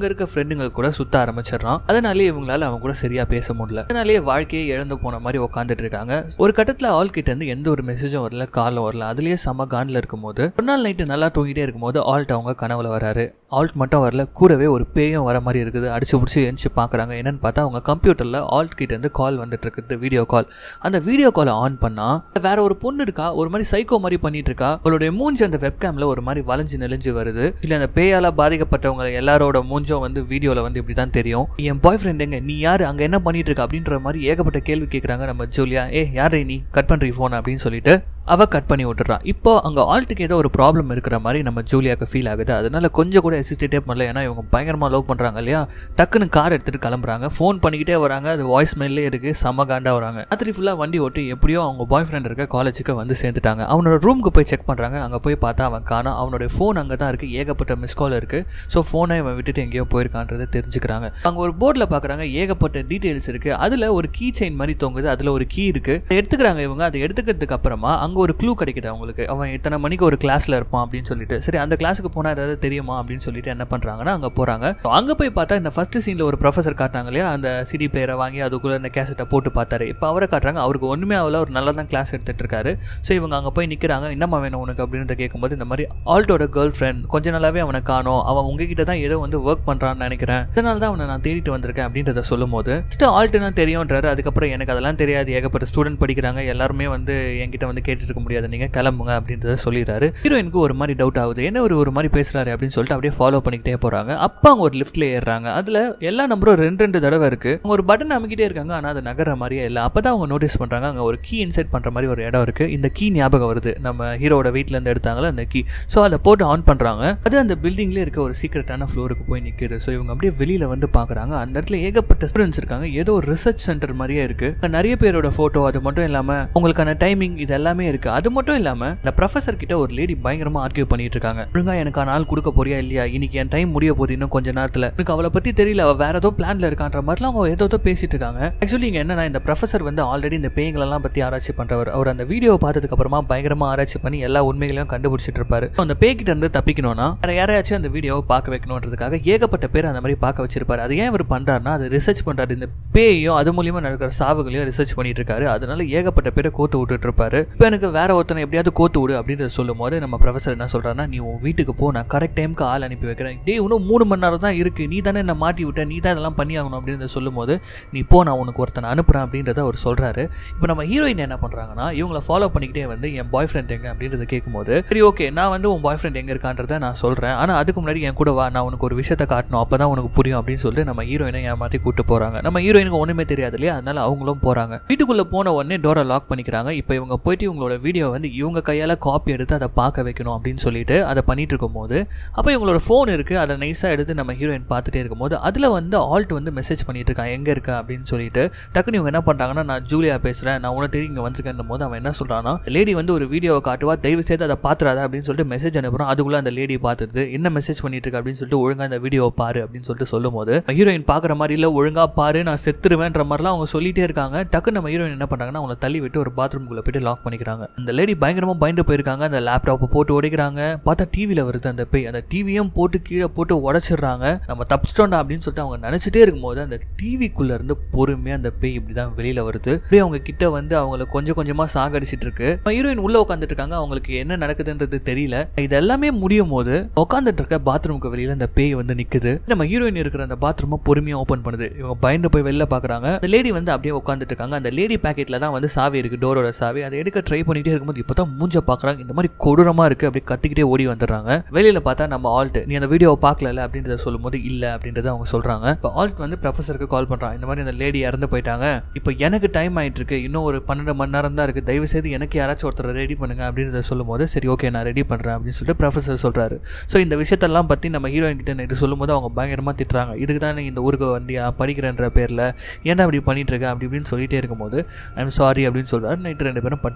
Speaker 1: இருக்க ஃப்ரெண்டுங்க கூட சுத்த ஆரம்பிச்சிடறான் அதனாலே இவங்களால அவங்க கூட சரியா பேச முடியல அதனாலேயே வாழ்க்கையை இழந்து போன மாதிரி உட்காந்துட்டு இருக்காங்க ஒரு கட்டத்தில் ஆல் கிட்ட இருந்து எந்த ஒரு மெசேஜும் வரல காலும் வரல அதுலயே செம கான்ல இருக்கும்போது ஒரு நாள் நைட்டு நல்லா தூங்கிட்டே இருக்கும்போது ஆல்ட் அவங்க கனவுல வராரு ஆல்ட் மட்டும் வரல கூடவே ஒரு பேயும் வர மாதிரி இருக்குது அடிச்சு பிடிச்சி எழுந்துச்சு பார்க்குறாங்க என்னன்னு பார்த்தா அவங்க கம்ப்யூட்டரில் ஆல்ட் கிட்ட இருந்து கால் வந்துட்டு இருக்குது வீடியோ கால் அந்த வீடியோ காலை ஆன் பண்ணா வேற ஒரு பொண்ணு இருக்கா ஒரு மாதிரி சைக்கோ மாதிரி பண்ணிட்டு இருக்கா அவளுடைய மூஞ்சி அந்த வெப்கேம்ல ஒரு மாதிரி வளைஞ்சு நெளிஞ்சு வருது இல்லை அந்த பேயால பாதிக்கப்பட்டவங்க எல்லாரோட மூஞ்சும் வந்து வீடியோவில் வந்து இப்படி தான் தெரியும் என் பாய் ஃப்ரெண்ட் எங்க நீ யாரு அங்கே என்ன பண்ணிட்டு இருக்க அப்படின்ற மாதிரி ஏகப்பட்ட கேள்வி கேட்குறாங்க நம்ம ஜூலியா ஏ யாரே நீ கட் பண்ணுறீ ஃபோன் அப்படின்னு சொல்லிட்டு அவ கட் பண்ணி விட்டுறான் இப்போ அங்கே ஆல்ட்டுக்கு ஏதோ ஒரு ப்ராப்ளம் இருக்கிற மாதிரி நம்ம ஜூலியாவுக்கு ஃபீல் ஆகுது அதனால கொஞ்சம் கூட எசிஸ்டேட்டே பண்ணல ஏன்னா இவங்க பயங்கரமாக லவ் பண்ணுறாங்க இல்லையா டக்குன்னு கார் எடுத்துகிட்டு கிளம்புறாங்க ஃபோன் பண்ணிக்கிட்டே வராங்க அது வாய்ஸ் மெயிலே இருக்குது செம்ம காண்டா வராங்க ராத்திரி ஃபுல்லாக வண்டி ஓட்டி எப்படியோ அவங்க பாய் ஃப்ரெண்ட் இருக்க காலேஜுக்கு வந்து சேர்ந்துட்டாங்க அவனோட ரூமுக்கு போய் செக் பண்ணுறாங்க அங்கே போய் பார்த்தா அவன் காணா அவனுடைய ஃபோன் அங்கே தான் இருக்குது ஏகப்பட்ட மிஸ் கால் இருக்குது ஸோ ஃபோனை இவன் விட்டுட்டு எங்கேயோ போயிருக்கான்றதை தெரிஞ்சுக்கிறாங்க அங்கே ஒரு போர்டில் பார்க்குறாங்க ஏகப்பட்ட டீட்டெயில்ஸ் இருக்குது அதில் ஒரு கீ செயின் மாதிரி தொங்குது அதில் ஒரு கீ இருக்குது அதை எடுத்துக்கிறாங்க இவங்க அதை எடுத்துக்கிறதுக்கு அப்புறமா அங்கே ஒரு க்ளூ கிடைக்குது அவங்களுக்கு அவன் இத்தனை மணிக்கு ஒரு கிளாஸில் இருப்பான் அப்படின்னு சொல்லிட்டு சரி அந்த கிளாஸுக்கு போனால் ஏதாவது தெரியுமா அப்படின்னு சொல்லிட்டு என்ன பண்ணுறாங்கன்னா அங்கே போகிறாங்க அங்கே போய் பார்த்தா இந்த ஃபர்ஸ்ட் சீனில் ஒரு ப்ரொஃபஸர் காட்டினாங்க இல்லையா அந்த சிடி பிளேயரை வாங்கி அதுக்குள்ளே இந்த கேசட்டை போட்டு பார்த்தாரு இப்போ அவரை காட்டுறாங்க அவருக்கு ஒன்றுமே அவள ஒரு நல்லா தான் கிளாஸ் எடுத்துட்டு இருக்காரு ஸோ இவங்க அங்கே போய் நிற்கிறாங்க என்னம்மா வேணும் உனக்கு அப்படின்னு கேட்கும்போது இந்த மாதிரி ஆல்ட்டோட கேர்ள் ஃப்ரெண்ட் கொஞ்ச நாளாவே அவனை காணோம் அவன் உங்ககிட்ட தான் ஏதோ வந்து ஒர்க் பண்ணுறான்னு நினைக்கிறேன் இதனால தான் அவனை நான் தேடிட்டு வந்திருக்கேன் அப்படின்றத சொல்லும் போது ஃபஸ்ட்டு ஆல்ட்டுனா தெரியும்ன்றாரு அதுக்கப்புறம் எனக்கு அதெல்லாம் தெரியாது ஏகப்பட்ட ஸ்டூடெண்ட் படிக்கிறாங்க எல்லாருமே வந்து என்கிட்ட வந்து கேட்டுட்டு இருக்க முடியாது நீங்கள் கிளம்புங்க அப்படின்றத சொல்லிடுறாரு ஹீரோயினுக்கு ஒரு மாதிரி டவுட் ஆகுது என்ன ஒரு ஒரு மாதிரி பேசுறாரு அப்படின்னு சொல்லிட்டு அப்படியே ஃபாலோ பண்ணிக்கிட்டே போறாங்க அப்போ அவங்க ஒரு லிஃப்ட்ல ஏறுறாங்க அதுல எல்லா நம்பரும் ரெண்டு ரெண்டு தடவை இருக்கு அவங்க ஒரு பட்டன் அமைக்கிட்டே இருக்காங்க ஆனால் அது நகர மாதிரியே இல்லை அப்பதான் அவங்க நோட்டீஸ் பண்றாங்க அங்கே ஒரு கீ இன்செர்ட் பண்ற மாதிரி ஒரு இடம் இருக்கு இந்த கீ ஞாபகம் வருது நம்ம ஹீரோட வீட்ல இருந்து எடுத்தாங்களே அந்த கீ ஸோ அதை போட்டு ஆன் பண்றாங்க அது அந்த பில்டிங்லேயே இருக்க ஒரு சீக்ரெட்டான ஃப்ளோருக்கு போய் நிற்குது ஸோ இவங்க அப்படியே வெளியில வந்து பார்க்குறாங்க அந்த இடத்துல ஏகப்பட்ட ஸ்டூடெண்ட்ஸ் இருக்காங்க ஏதோ ஒரு ரிசர்ச் சென்டர் மாதிரியே இருக்கு அங்க நிறைய பேரோட ஃபோட்டோ அது மட்டும் இல்லாமல் உங்களுக்கான டைமிங் இது எல்லாமே இருக்கு அது மட்டும் இல்லாமல் இந்த ப்ரொஃபஸர் கிட்ட ஒரு லேடி பயங்கரமா ஆர்கியூ பண்ணிட்டு இருக்காங்க ஒழுங்கா எனக்கான ஆள் கொடுக்க போறியா இல்லையா இன்னைக்கு என் டைம் முடிய போகுது இன்னும் கொஞ்ச நேரத்தில் எனக்கு அவளை பத்தி தெரியல அவ வேற ஏதோ பிளான்ல இருக்கான்ற மாதிரிலாம் அவங்க ஏதோ ஏதோ பேசிட்டு இருக்காங்க ஆக்சுவலி இங்க என்னன்னா இந்த ப்ரொஃபஸர் வந்து ஆல்ரெடி இந்த பேய்களெல்லாம் பத்தி ஆராய்ச்சி பண்றவர் அவர் அந்த வீடியோ பார்த்ததுக்கு அப்புறமா பயங்கரமா ஆராய்ச்சி பண்ணி எல்லா உண்மைகளையும் கண்டுபிடிச்சிட்டு இருப்பாரு So, அந்த பேய்கிட்ட இருந்து தப்பிக்கணும்னா வேற யாரையாச்சும் அந்த வீடியோவை பார்க்க வைக்கணுன்றதுக்காக ஏகப்பட்ட பேர் அந்த மாதிரி பார்க்க வச்சிருப்பாரு அது ஏன் இவர் பண்றாருன்னா அது ரிசர்ச் பண்றாரு இந்த பேயையும் அது மூலியமா நடக்கிற சாவுகளையும் ரிசர்ச் பண்ணிட்டு இருக்காரு அதனால ஏகப்பட்ட பேரை கோத்து விட்டுட்டு இருப்பாரு இப்போ எனக்கு வேற ஒருத்தனை எப்படியாவது கோத்து விடு அப்படின்றத சொல்லும் போது நம்ம ப்ரொஃபசர் என்ன சொல்றாருன்னா நீ உன் வீட்டுக்கு போ நான் கரெக்ட் டைம்க்கு ஆள் அனுப்பி வைக்கிறேன் டே இன்னும் மூணு மணி நேரம் தான் இருக்கு நீ தானே என்ன மாட்டி விட்ட நீ தான் இதெல்லாம் பண்ணி ஆகணும் அப்படின்றத சொல்லும் போது நீ போ நான் உனக்கு ஒருத்தனை அனுப்புறேன் அப்படின்றத அவர் சொல்றாரு இப்போ நம்ம ஹீரோயின் என்ன பண்றாங்கன்னா இவங்களை ஃபாலோ பண்ணிக்கிட்டே வந்து என் பாய் ஃப்ரெண்ட் எங்க அப்படின்றத கேட்கும்போது சரி ஓகே நான் வந்து உன் பாய் ஃப்ரெண்ட் எங்க இருக்கான்றத நான் சொல்றேன் ஆனா அதுக்கு முன்னாடி என் கூட வா நான் உனக்கு ஒரு விஷயத்தை காட்டணும் அப்பதான் உனக்கு புரியும் அப்படின்னு சொல்லிட்டு நம்ம ஹீரோயினை ஏமாத்தி கூட்டு போறாங்க நம்ம ஹீரோயினுக்கு ஒண்ணுமே தெரியாது இல்லையா அதனால அவங்களும் போறாங்க வீட்டுக்குள்ள போன உடனே டோரை லாக் பண்ணிக்கிறாங்க இப்போ இவங்க போயிட்டு இவங்களோட வீடியோ வந்து இவங்க கையால காப்பி எடுத்து அதை பார்க்க வைக்கணும் அப்படின்னு சொல்லிட்டு அதை பண்ணிட்டு இருக்கும்போது அப்போ இவங்களோட ஃபோன் இருக்கு அதை நைஸாக எடுத்து நம்ம ஹீரோயின் பார்த்துட்டே இருக்கும்போது அதில் வந்து ஆல்ட் வந்து மெசேஜ் பண்ணிட்டு இருக்கான் எங்கே இருக்கா அப்படின்னு சொல்லிட்டு டக்குன்னு இவங்க என்ன பண்ணுறாங்கன்னா நான் ஜூலியா பேசுகிறேன் நான் உனக்கு தெரியும் இங்கே வந்திருக்கேன் போது அவன் என்ன சொல்கிறான்னா லேடி வந்து ஒரு வீடியோவை காட்டுவா தயவு செய்து அதை பார்த்துறாத அப்படின்னு சொல்லிட்டு மெசேஜ் அனுப்புறான் அதுக்குள்ளே அந்த லேடி பார்த்துட்டு என்ன மெசேஜ் பண்ணிட்டு இருக்கு அப்படின்னு சொல்லிட்டு ஒழுங்கா இந்த வீடியோவை பாரு அப்படின்னு சொல்லிட்டு சொல்லும் போது ஹீரோயின் பார்க்குற மாதிரி இல்லை ஒழுங்கா பாரு நான் செத்துருவேன்ற மாதிரிலாம் அவங்க சொல்லிட்டே இருக்காங்க டக்குன்னு நம்ம ஹீரோயின் என்ன பண்ணுறாங்கன்னா அவங்கள தள்ளி விட்டு ஒரு பாத்ரூம்குள்ளே போயிட்டு லாக் பண்ணிக்கிறாங்க அந்த லேடி பயங்கரமாக பயந்து போயிருக்காங்க அந்த லேப்டாப்பை போட்டு உடைக்கிறாங்க பார்த்தா டிவியில் வருது அந்த பேய் அந்த டிவியும் போட்டு கீழே போட்டு உடச்சிடுறாங்க நம்ம தப்பிச்சிட்டோம்டா அப்படின்னு சொல்லிட்டு அவங்க நினச்சிட்டே இருக்கும்போது அந்த டிவிக்குள்ளே இருந்து பொறுமையாக அந்த பேய் இப்படி தான் வெளியில் வருது அப்படியே அவங்க கிட்ட வந்து அவங்கள கொஞ்சம் கொஞ்சமாக சாகடிச்சிட்டு இருக்கு ஹீரோயின் உள்ளே உட்காந்துட்டு இருக்காங்க அவங்களுக்கு என்ன நடக்குதுன்றது தெரியல இது எல்லாமே முடியும் போது உட்காந்துட்டு இருக்க பாத்ரூமுக்கு வெளியில் அந்த பேய் வந்து நிற்குது நம்ம ஹீரோயின் இருக்கிற அந்த பாத்ரூமை பொறுமையாக ஓப்பன் பண்ணுது இவங்க பயந்து போய் வெளில பார்க்குறாங்க அந்த லேடி வந்து அப்படியே உட்காந்துட்டு இருக்காங்க அந்த லேடி பேக்கெட்டில் தான் வந்து சாவி இருக்கு டோரோட சாவி அதை எடுக்க ட்ரை பண்ணிட்டே இருக்கும்போது இப்போ தான் மூஞ்ச பார்க்குறாங்க இந்த மாதிரி கொடூரமாக இருக்குது அப்படி கத்திக்கிட்டே ஓடி வந்துடுறாங்க வெளியில் பார்த்தா நம்ம ஆல்ட் நீ அந்த வீடியோவை பார்க்கல அப்படின்றத சொல்லும்போது இல்லை அப்படின்றத அவங்க சொல்கிறாங்க இப்போ ஆல்ட் வந்து ப்ரொஃபஸருக்கு கால் பண்ணுறான் இந்த மாதிரி அந்த லேடி இறந்து போயிட்டாங்க இப்போ எனக்கு டைம் ஆயிட்டு இருக்கு இன்னும் ஒரு பன்னெண்டு மணி நேரம் தான் இருக்குது தயவு செய்து எனக்கு யாராச்சும் ஒருத்தர் ரெடி பண்ணுங்க அப்படின்றத சொல்லும்போது சரி ஓகே நான் ரெடி பண்ணுறேன் அப்படின்னு சொல்லிட்டு ப்ரொஃபஸர் சொல்கிறாரு ஸோ இந்த விஷயத்தெல்லாம் பற்றி நம்ம ஹீரோயின் கிட்ட நைட்டு சொல்லும்போது அவங்க பயங்கரமாக திட்டுறாங்க இதுக்கு தான் நீ இந்த ஊருக்கு வந்தியா படிக்கிறேன்ற பேரில் ஏன்டா அப்படி பண்ணிட்டு இருக்க அப்படி இப்படின்னு சொல்லிட்டே இருக்கும்போது ஐம் சாரி அப்படின்னு சொல்கிறாரு நைட்டு ரெண்டு பேரும் பட்டு தூக்குறாங்க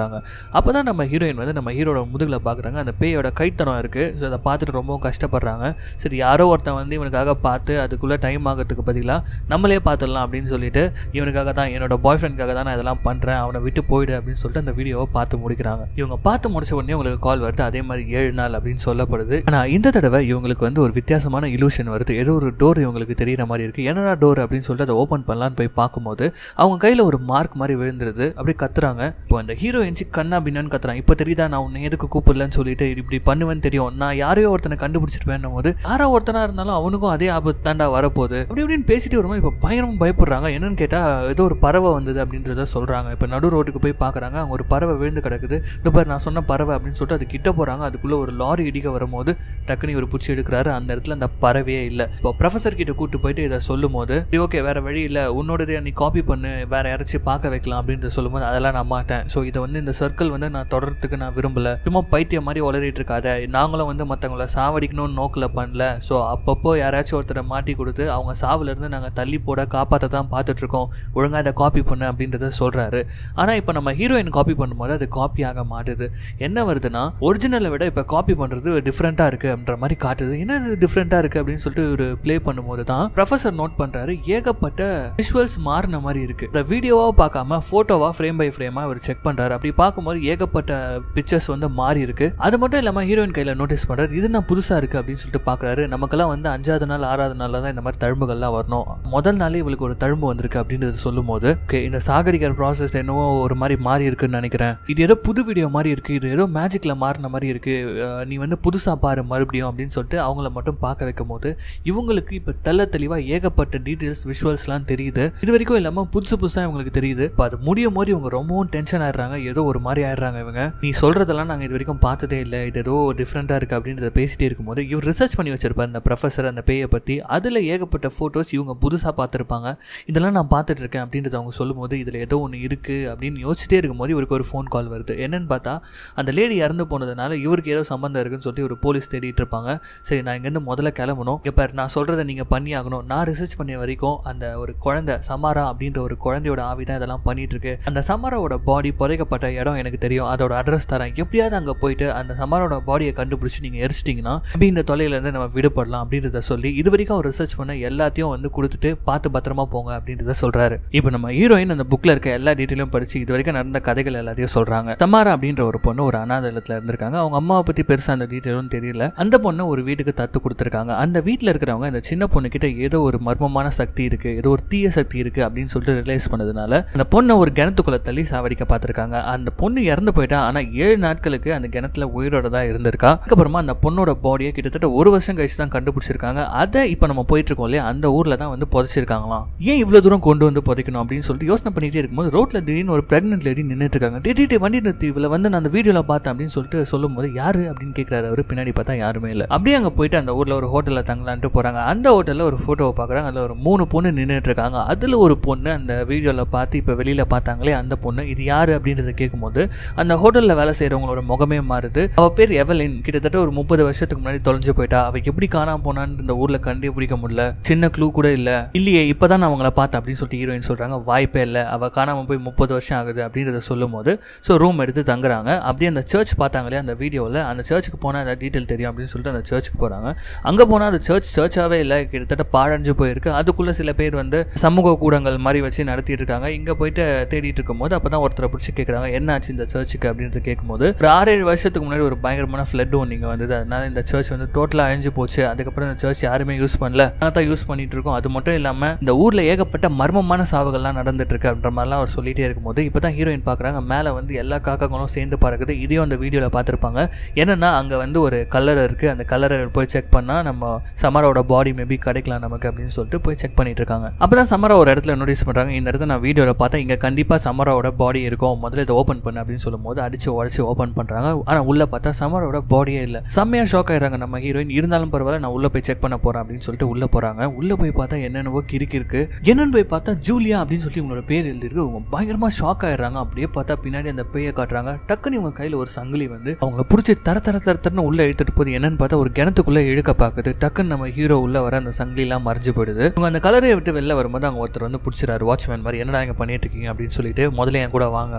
Speaker 1: இருக்காங்க அப்போ தான் நம்ம ஹீரோயின் வந்து நம்ம ஹீரோட முதுகில் பார்க்குறாங்க அந்த பேயோட கைத்தனம் இருக்குது ஸோ அதை பார்த்துட்டு ரொம்பவும் கஷ்டப்படுறாங்க சரி யாரோ ஒருத்தன் வந்து இவனுக்காக பார்த்து அதுக்குள்ளே டைம் ஆகிறதுக்கு பதிலாக நம்மளே பார்த்துடலாம் அப்படின்னு சொல்லிட்டு இவனுக்காக தான் என்னோட பாய் ஃப்ரெண்டுக்காக தான் நான் இதெல்லாம் பண்ணுறேன் அவனை விட்டு போயிடு அப்படின்னு சொல்லிட்டு அந்த வீடியோவை பார்த்து முடிக்கிறாங்க இவங்க பார்த்து முடிச்ச உடனே உங்களுக்கு கால் வருது அதே மாதிரி ஏழு நாள் அப்படின்னு சொல்லப்படுது ஆனால் இந்த தடவை இவங்களுக்கு வந்து ஒரு வித்தியாசமான இலூஷன் வருது ஏதோ ஒரு டோர் இவங்களுக்கு தெரியிற மாதிரி இருக்குது என்னடா டோர் அப்படின்னு சொல்லிட்டு அதை ஓப்பன் பண்ணலான்னு போய் பார்க்கும்போது அவங்க கையில் ஒரு மார்க் மாதிரி விழுந்துருது அப்படியே கத்துறாங்க இப்போ அந்த ஹீரோ எஞ்சி கண்ணா பின்னான்னு கத்துறான் இப்போ தெரியுதா நான் உன்னை எதுக்கு கூப்பிடலன்னு சொல்லிட்டு இப்படி பண்ணுவேன்னு தெரியும் நான் யாரையோ ஒருத்தனை கண்டுபிடிச்சிருப்பேன் போது யாரோ ஒருத்தனா இருந்தாலும் அவனுக்கும் அதே ஆபத்து தாண்டா வரப்போகுது அப்படி இப்படின்னு பேசிட்டு வரும்போது இப்போ பயங்கரமா பயப்படுறாங்க என்னன்னு கேட்டால் ஏதோ ஒரு பறவை வந்தது அப்படின்றத சொல்கிறாங்க இப்போ நடு ரோட்டுக்கு போய் பார்க்குறாங்க அங்கே ஒரு பறவை விழுந்து கிடக்குது இந்த பாரு நான் சொன்ன பறவை அப்படின்னு சொல்லிட்டு அது கிட்ட போகிறாங்க அதுக்குள்ளே ஒரு லாரி இடிக்க வரும்போது டக்குனு ஒரு பூச்சி எடுக்கிறாரு அந்த இடத்துல அந்த பறவையே இல்லை இப்போ ப்ரொஃபஸர் கிட்ட கூட்டு போயிட்டு இதை சொல்லும் போது ஓகே வேற வழி இல்லை உன்னோடதே நீ காப்பி பண்ணு வேற யாராச்சும் பார்க்க வைக்கலாம் அப்படின்றத சொல்லும்போது அதெல்லாம் நான் மாட்டேன் ஸோ இதை வந்து இந்த சர்க்கிள் வந்து நான் தொடர்றதுக்கு நான் விரும்பல சும்மா பைத்தியம் மாதிரி உளறிட்டு இருக்காத நாங்களும் வந்து மற்றவங்கள சாவடிக்கணும்னு நோக்கில் பண்ணல ஸோ அப்பப்போ யாராச்சும் ஒருத்தரை மாட்டி கொடுத்து அவங்க சாவுலேருந்து நாங்கள் தள்ளி போட காப்பாற்ற தான் பார்த்துட்டு இருக்கோம் ஒழுங்காக அதை காப்பி பண்ணு அப்படின்றத சொல்கிறாரு ஆனால் இப்போ நம்ம ஹீரோயின் காப்பி பண்ணும்போது அது காப்பி ஆக மாட்டுது என்ன வருதுன்னா ஒரிஜினலை விட இப்போ காப்பி பண்ணுறது டிஃப்ரெண்ட்டாக இருக்குது அப்படின்ற மாதிரி காட்டுது என்னது டிஃப்ரெண்ட்டாக இருக்குது அப்படின்னு சொல்லிட்டு ஒரு ப்ளே பண்ணும்போது தான் ப்ரொஃபஸர் நோட் பண்ணுறாரு ஏகப்பட்ட விஷுவல்ஸ் மாறின மாதிரி இருக்குது இந்த வீடியோவாக பார்க்காம ஃபோட்டோவாக ஃப்ரேம் பை ஃப்ரேமாக அவர் செக் பண்ணுறாரு அப்படி பார்க்கும்போது ஏகப்பட்ட பிக்சர்ஸ் வந்து மாறி இருக்கு அது மட்டும் இல்லாமல் ஹீரோயின் கையில் நோட்டீஸ் பண்ணுறாரு இது நான் புதுசாக இருக்குது அப்படின்னு சொல்லிட்டு பார்க்குறாரு நமக்கெல்லாம் வந்து அஞ்சாவது நாள் ஆறாவது நாளில் தான் இந்த மாதிரி தழும்புகள்லாம் வரணும் முதல் நாளே இவளுக்கு ஒரு தழும்பு வந்திருக்கு அப்படின்றது சொல்லும் போது okay, இந்த சாகடிக்கிற ப்ராசஸ் என்னவோ ஒரு மாதிரி மாறி இருக்குன்னு நினைக்கிறேன் இது ஏதோ புது வீடியோ மாதிரி இருக்கு இது ஏதோ மேஜிக்கில் மாறின மாதிரி இருக்கு அஹ் நீ வந்து புதுசாக பாரு மறுபடியும் அப்படின்னு சொல்லிட்டு அவங்கள மட்டும் பார்க்க வைக்கும் போது இவங்களுக்கு இப்போ தெள்ள தெளிவாக ஏகப்பட்ட டீட்டெயில்ஸ் விஷுவல்ஸ்லாம் தெரியுது இது வரைக்கும் இல்லாமல் புதுசு புதுசாக இவங்களுக்கு தெரியுது இப்போ அது முடியும் போது இவங்க ரொம்பவும் டென்ஷன் ஆயிடுறாங்க ஏதோ ஒரு மாதிரி ஆயிடுறாங்க இவங்க நீ சொல்கிறதெல்லாம் நாங்கள் இது வரைக்கும் பார்த்ததே இல்லை இது ஏதோ டிஃப்ரெண்ட்டாக இருக்குது அப்படின்றத பேசிட்டே இருக்கும்போது இவர் ரிசர்ச் பண்ணி வச்சிருப்பார் அந்த ப்ரொஃபஸர் அந்த பேயை பற்றி அதில் ஏகப்பட்ட ஃபோட்டோஸ் இவங்க புதுசாக பார்த்துருப்பாங்க இதெல்லாம் நான் பார்த்துட்டு இருக்கேன் அப்படின்றத அவங்க சொல்லும்போது இதில் ஏதோ ஒன்று இருக்குது அப்படின்னு யோசிச்சிட்டே இருக்கும்போது இவருக்கு ஒரு ஃபோன் கால் வருது என்னன்னு பார்த்தா அந்த லேடி இறந்து போனதுனால இவருக்கு ஏதோ சம்மந்தம் இருக்குன்னு சொல்லிட்டு ஒரு போலீஸ் தேடிட்டு இருப்பாங்க சரி நான் இங்கேருந்து முதல்ல கிளம்பணும் இப்போ நான் சொல்கிறத நீங்கள் பண்ணி ஆகணும் நான் ரிசர்ச் பண்ண வரைக்கும் அந்த ஒரு குழந்தை சமாரா அப்படின்ற ஒரு குழந்தையோட ஆவி தான் இதெல்லாம் பண்ணிட்டு இருக்கு அந்த சமாராவோட பாடி புதைக்கப்பட்ட இடம் எனக்கு தெரியும் அதோட அட்ரஸ் தரேன் எப்படியாவது அங்கே போயிட்டு அந்த சமாரோட பாடியை கண்டுபிடிச்சி நீங்கள் எரிச்சிட்டிங்கன்னா அப்படி இந்த தொலையிலேருந்து நம்ம விடுபடலாம் அப்படின்றத சொல்லி இது வரைக்கும் அவர் ரிசர்ச் பண்ண எல்லாத்தையும் வந்து கொடுத்துட்டு பார்த்து பத்திரமா போங்க அப்படின்றத சொல்கிறாரு இப்போ நம்ம ஹீரோயின் அந்த புக்கில் இருக்க எல்லா டீட்டெயிலும் படித்து இது வரைக்கும் நடந்த கதைகள் எல்லாத்தையும் சொல்கிறாங்க சமாரா அப்படின்ற ஒரு பொண்ணு ஒரு அனாதலத்தில் இருந்திருக்காங்க அவங்க அம்மாவை பற்றி பெருசாக அந்த டீட்டெயிலும் தெரியல அந்த பொண்ணை ஒரு வீட்டுக்கு தத்து கொடுத்துருக்காங்க அந்த வீட்டில் இருக்கிறவங்க இந்த சின்ன பொண்ணு கிட்ட ஏதோ ஒரு மர்மமான சக்தி இருக்குது ஏதோ ஒரு தீய சக்தி இருக்குது அப்படின்னு சொல்லிட்டு ரிலைஸ் பண்ணதுனால அந்த பொண்ணை ஒரு கிணத்துக்குள்ள தள்ளி சாவடிக்க பார்த்துருக்காங்க அந்த பொண்ணு இறந்து போயிட்டா ஆனால் ஏழு நாட்களுக்கு அந்த கிணத்துல உயிரோட தான் இருந்திருக்கா அதுக்கப்புறமா அந்த பொண்ணோட பாடியை கிட்டத்தட்ட ஒரு வருஷம் கழிச்சு தான் கண்டுபிடிச்சிருக்காங்க அதை இப்போ நம்ம போயிட்டு இருக்கோம் இல்லையா அந்த ஊரில் தான் வந்து புதைச்சிருக்காங்களாம் ஏன் இவ்வளோ தூரம் கொண்டு வந்து புதைக்கணும் அப்படின்னு சொல்லிட்டு யோசனை பண்ணிட்டே இருக்கும்போது ரோட்டில் திடீர்னு ஒரு பிரெக்னென்ட் லேடி நின்றுட்டு இருக்காங்க திடீர்னு வண்டி நிறுத்தி இவளை வந்து நான் அந்த வீடியோவில் பார்த்தேன் அப்படின்னு சொல்லிட்டு சொல்லும்போது யாரு அப்படின்னு கேட்குறாரு அவர் பின்னாடி பார்த்தா யாருமே இல்லை அப்படியே அங்கே போயிட்டு அந்த ஊரில் ஒரு ஹோட்டலில் தங்கலான்ட்டு போகிறாங்க அந்த ஹோட்டலில் ஒரு ஃபோட்டோவை பார்க்குறாங்க அதில் ஒரு மூணு பொண்ணு நின்றுட்டு இருக்காங்க அதில் ஒரு பொண்ணு அந்த வீடியோவில் பார்த்து இப்போ வெளியில் பார்த்தாங்களே அந்த பொண்ணு இது யார் அப்படின்றத கேட்கும்போது அந்த ஹோட்டலில் வேலை செய்கிறவங்களோட முகமே மாறுது அவள் பேர் எவலின் கிட்டத்தட்ட ஒரு முப்பது வருஷத்துக்கு முன்னாடி தொலைஞ்சு போயிட்டா அவள் எப்படி காணாம போனான்னு இந்த ஊரில் கண்டுபிடிக்க முடியல சின்ன க்ளூ கூட இல்லை இல்லையே இப்போ தான் நான் அவங்கள பார்த்தேன் அப்படின்னு சொல்லிட்டு ஹீரோயின் சொல்கிறாங்க வாய்ப்பே இல்லை அவள் காணாமல் போய் முப்பது வருஷம் ஆகுது அப்படின்றத சொல்லும் போது ஸோ ரூம் எடுத்து தங்குறாங்க அப்படியே அந்த சர்ச் பார்த்தாங்களே அந்த வீடியோவில் அந்த சர்ச்சுக்கு போனால் அந்த டீட்டெயில் தெரியும் அப்படின்னு சொல்லிட்டு அந்த சர்ச்சுக்கு போகிறாங்க அங்கே போனால் அந்த சர்ச் சர்ச்சாகவே இல்லை கிட்டத்தட்ட பாழஞ்சு போயிருக்கு அதுக்குள்ளே சில பேர் வந்து சமூக கூடங்கள் மாதிரி வச்சு நடத்திட்டு இருக்காங்க இங்கே போயிட்டு தேடிட்டு இருக்கும்போது அப்போ தான் ஒருத்தரை பிடிச்சி கேட்குறாங்க என்ன ஆச்சு இந்த சர்ச்சுக்கு அப்படின்றது கேட்கும்போது ஒரு ஆறு ஏழு வருஷத்துக்கு முன்னாடி ஒரு பயங்கரமான ஃப்ளட் ஒன்று இங்கே வந்தது அதனால இந்த சர்ச் வந்து டோட்டலாக அழிஞ்சு போச்சு அதுக்கப்புறம் இந்த சர்ச் யாருமே யூஸ் பண்ணல நாங்கள் தான் யூஸ் பண்ணிட்டு இருக்கோம் அது மட்டும் இல்லாமல் இந்த ஊரில் ஏகப்பட்ட மர்மமான சாவுகள்லாம் நடந்துட்டு இருக்கு அப்படின்ற மாதிரிலாம் அவர் சொல்லிட்டே இருக்கும்போது இப்போ தான் ஹீரோயின் பார்க்குறாங்க மேலே வந்து எல்லா காக்காங்களும் சேர்ந்து பறக்குது இதையும் அந்த வீடியோவில் பார்த்துருப்பாங்க என்னன்னா அங்கே வந்து ஒரு கல்லறை இருக்குது அந்த கல்லறை போய் செக் பண்ணால் நம்ம சமரோட பாடி மேபி கிடைக்கலாம் நமக்கு அப்படின்னு சொல்லிட்டு போய் செக் பண்ணிட்டு இருக்காங்க அப்போ தான் சமரா ஒரு இடத்துல நோட்டீஸ் பண்ணுறாங்க இந்த இடத்துல நான் வீடியோவில் பார்த்தேன் இங்கே கண்டிப்பாக சமராவோட பாடி இருக்கும் முதல்ல இதை ஓப்பன் பண்ணு அப்படின்னு சொல்லும்போது அடிச்சு உடச்சி ஓப்பன் பண்ணுறாங்க ஆனால் உள்ளே பார்த்தா சமரோட பாடியே இல்லை செம்மையாக ஷாக் ஆயிடுறாங்க நம்ம ஹீரோயின் இருந்தாலும் பரவாயில்ல நான் உள்ளே போய் செக் பண்ண போகிறேன் அப்படின்னு சொல்லிட்டு உள்ளே போகிறாங்க உள்ளே போய் பார்த்தா என்னென்னவோ கிறுக்கு இருக்கு என்னன்னு போய் பார்த்தா ஜூலியா அப்படின்னு சொல்லி இவங்களோட பேர் எழுதிருக்கு இவங்க பயங்கரமாக ஷாக் ஆயிடுறாங்க அப்படியே பார்த்தா பின்னாடி அந்த பேயை காட்டுறாங்க டக்குன்னு இவங்க கையில் ஒரு சங்கிலி வந்து அவங்கள பிடிச்சி தர தர தர தரன்னு உள்ளே இழுத்துட்டு போகுது என்னன்னு பார்த்தா ஒரு கிணத்துக்குள்ளே இழுக்க பார்க்குது டக்குன்னு நம்ம ஹீரோ உள்ள வர அந்த சங்கிலிலாம் மறைஞ்சு போயிடுது இவங்க அந்த கலரை விட்டு வெளில வரும்போது அவங்க ஒருத்தர் வந்து பிடிச்சிறாரு வாட்ச்மேன் மாதிரி என்னடா இங்கே பண்ணிட்டு இருக்கீங்க அப்படின்னு சொல்லிட்டு முதல்ல என் கூட வாங்க அப்படின்னு சொல்லிட்டு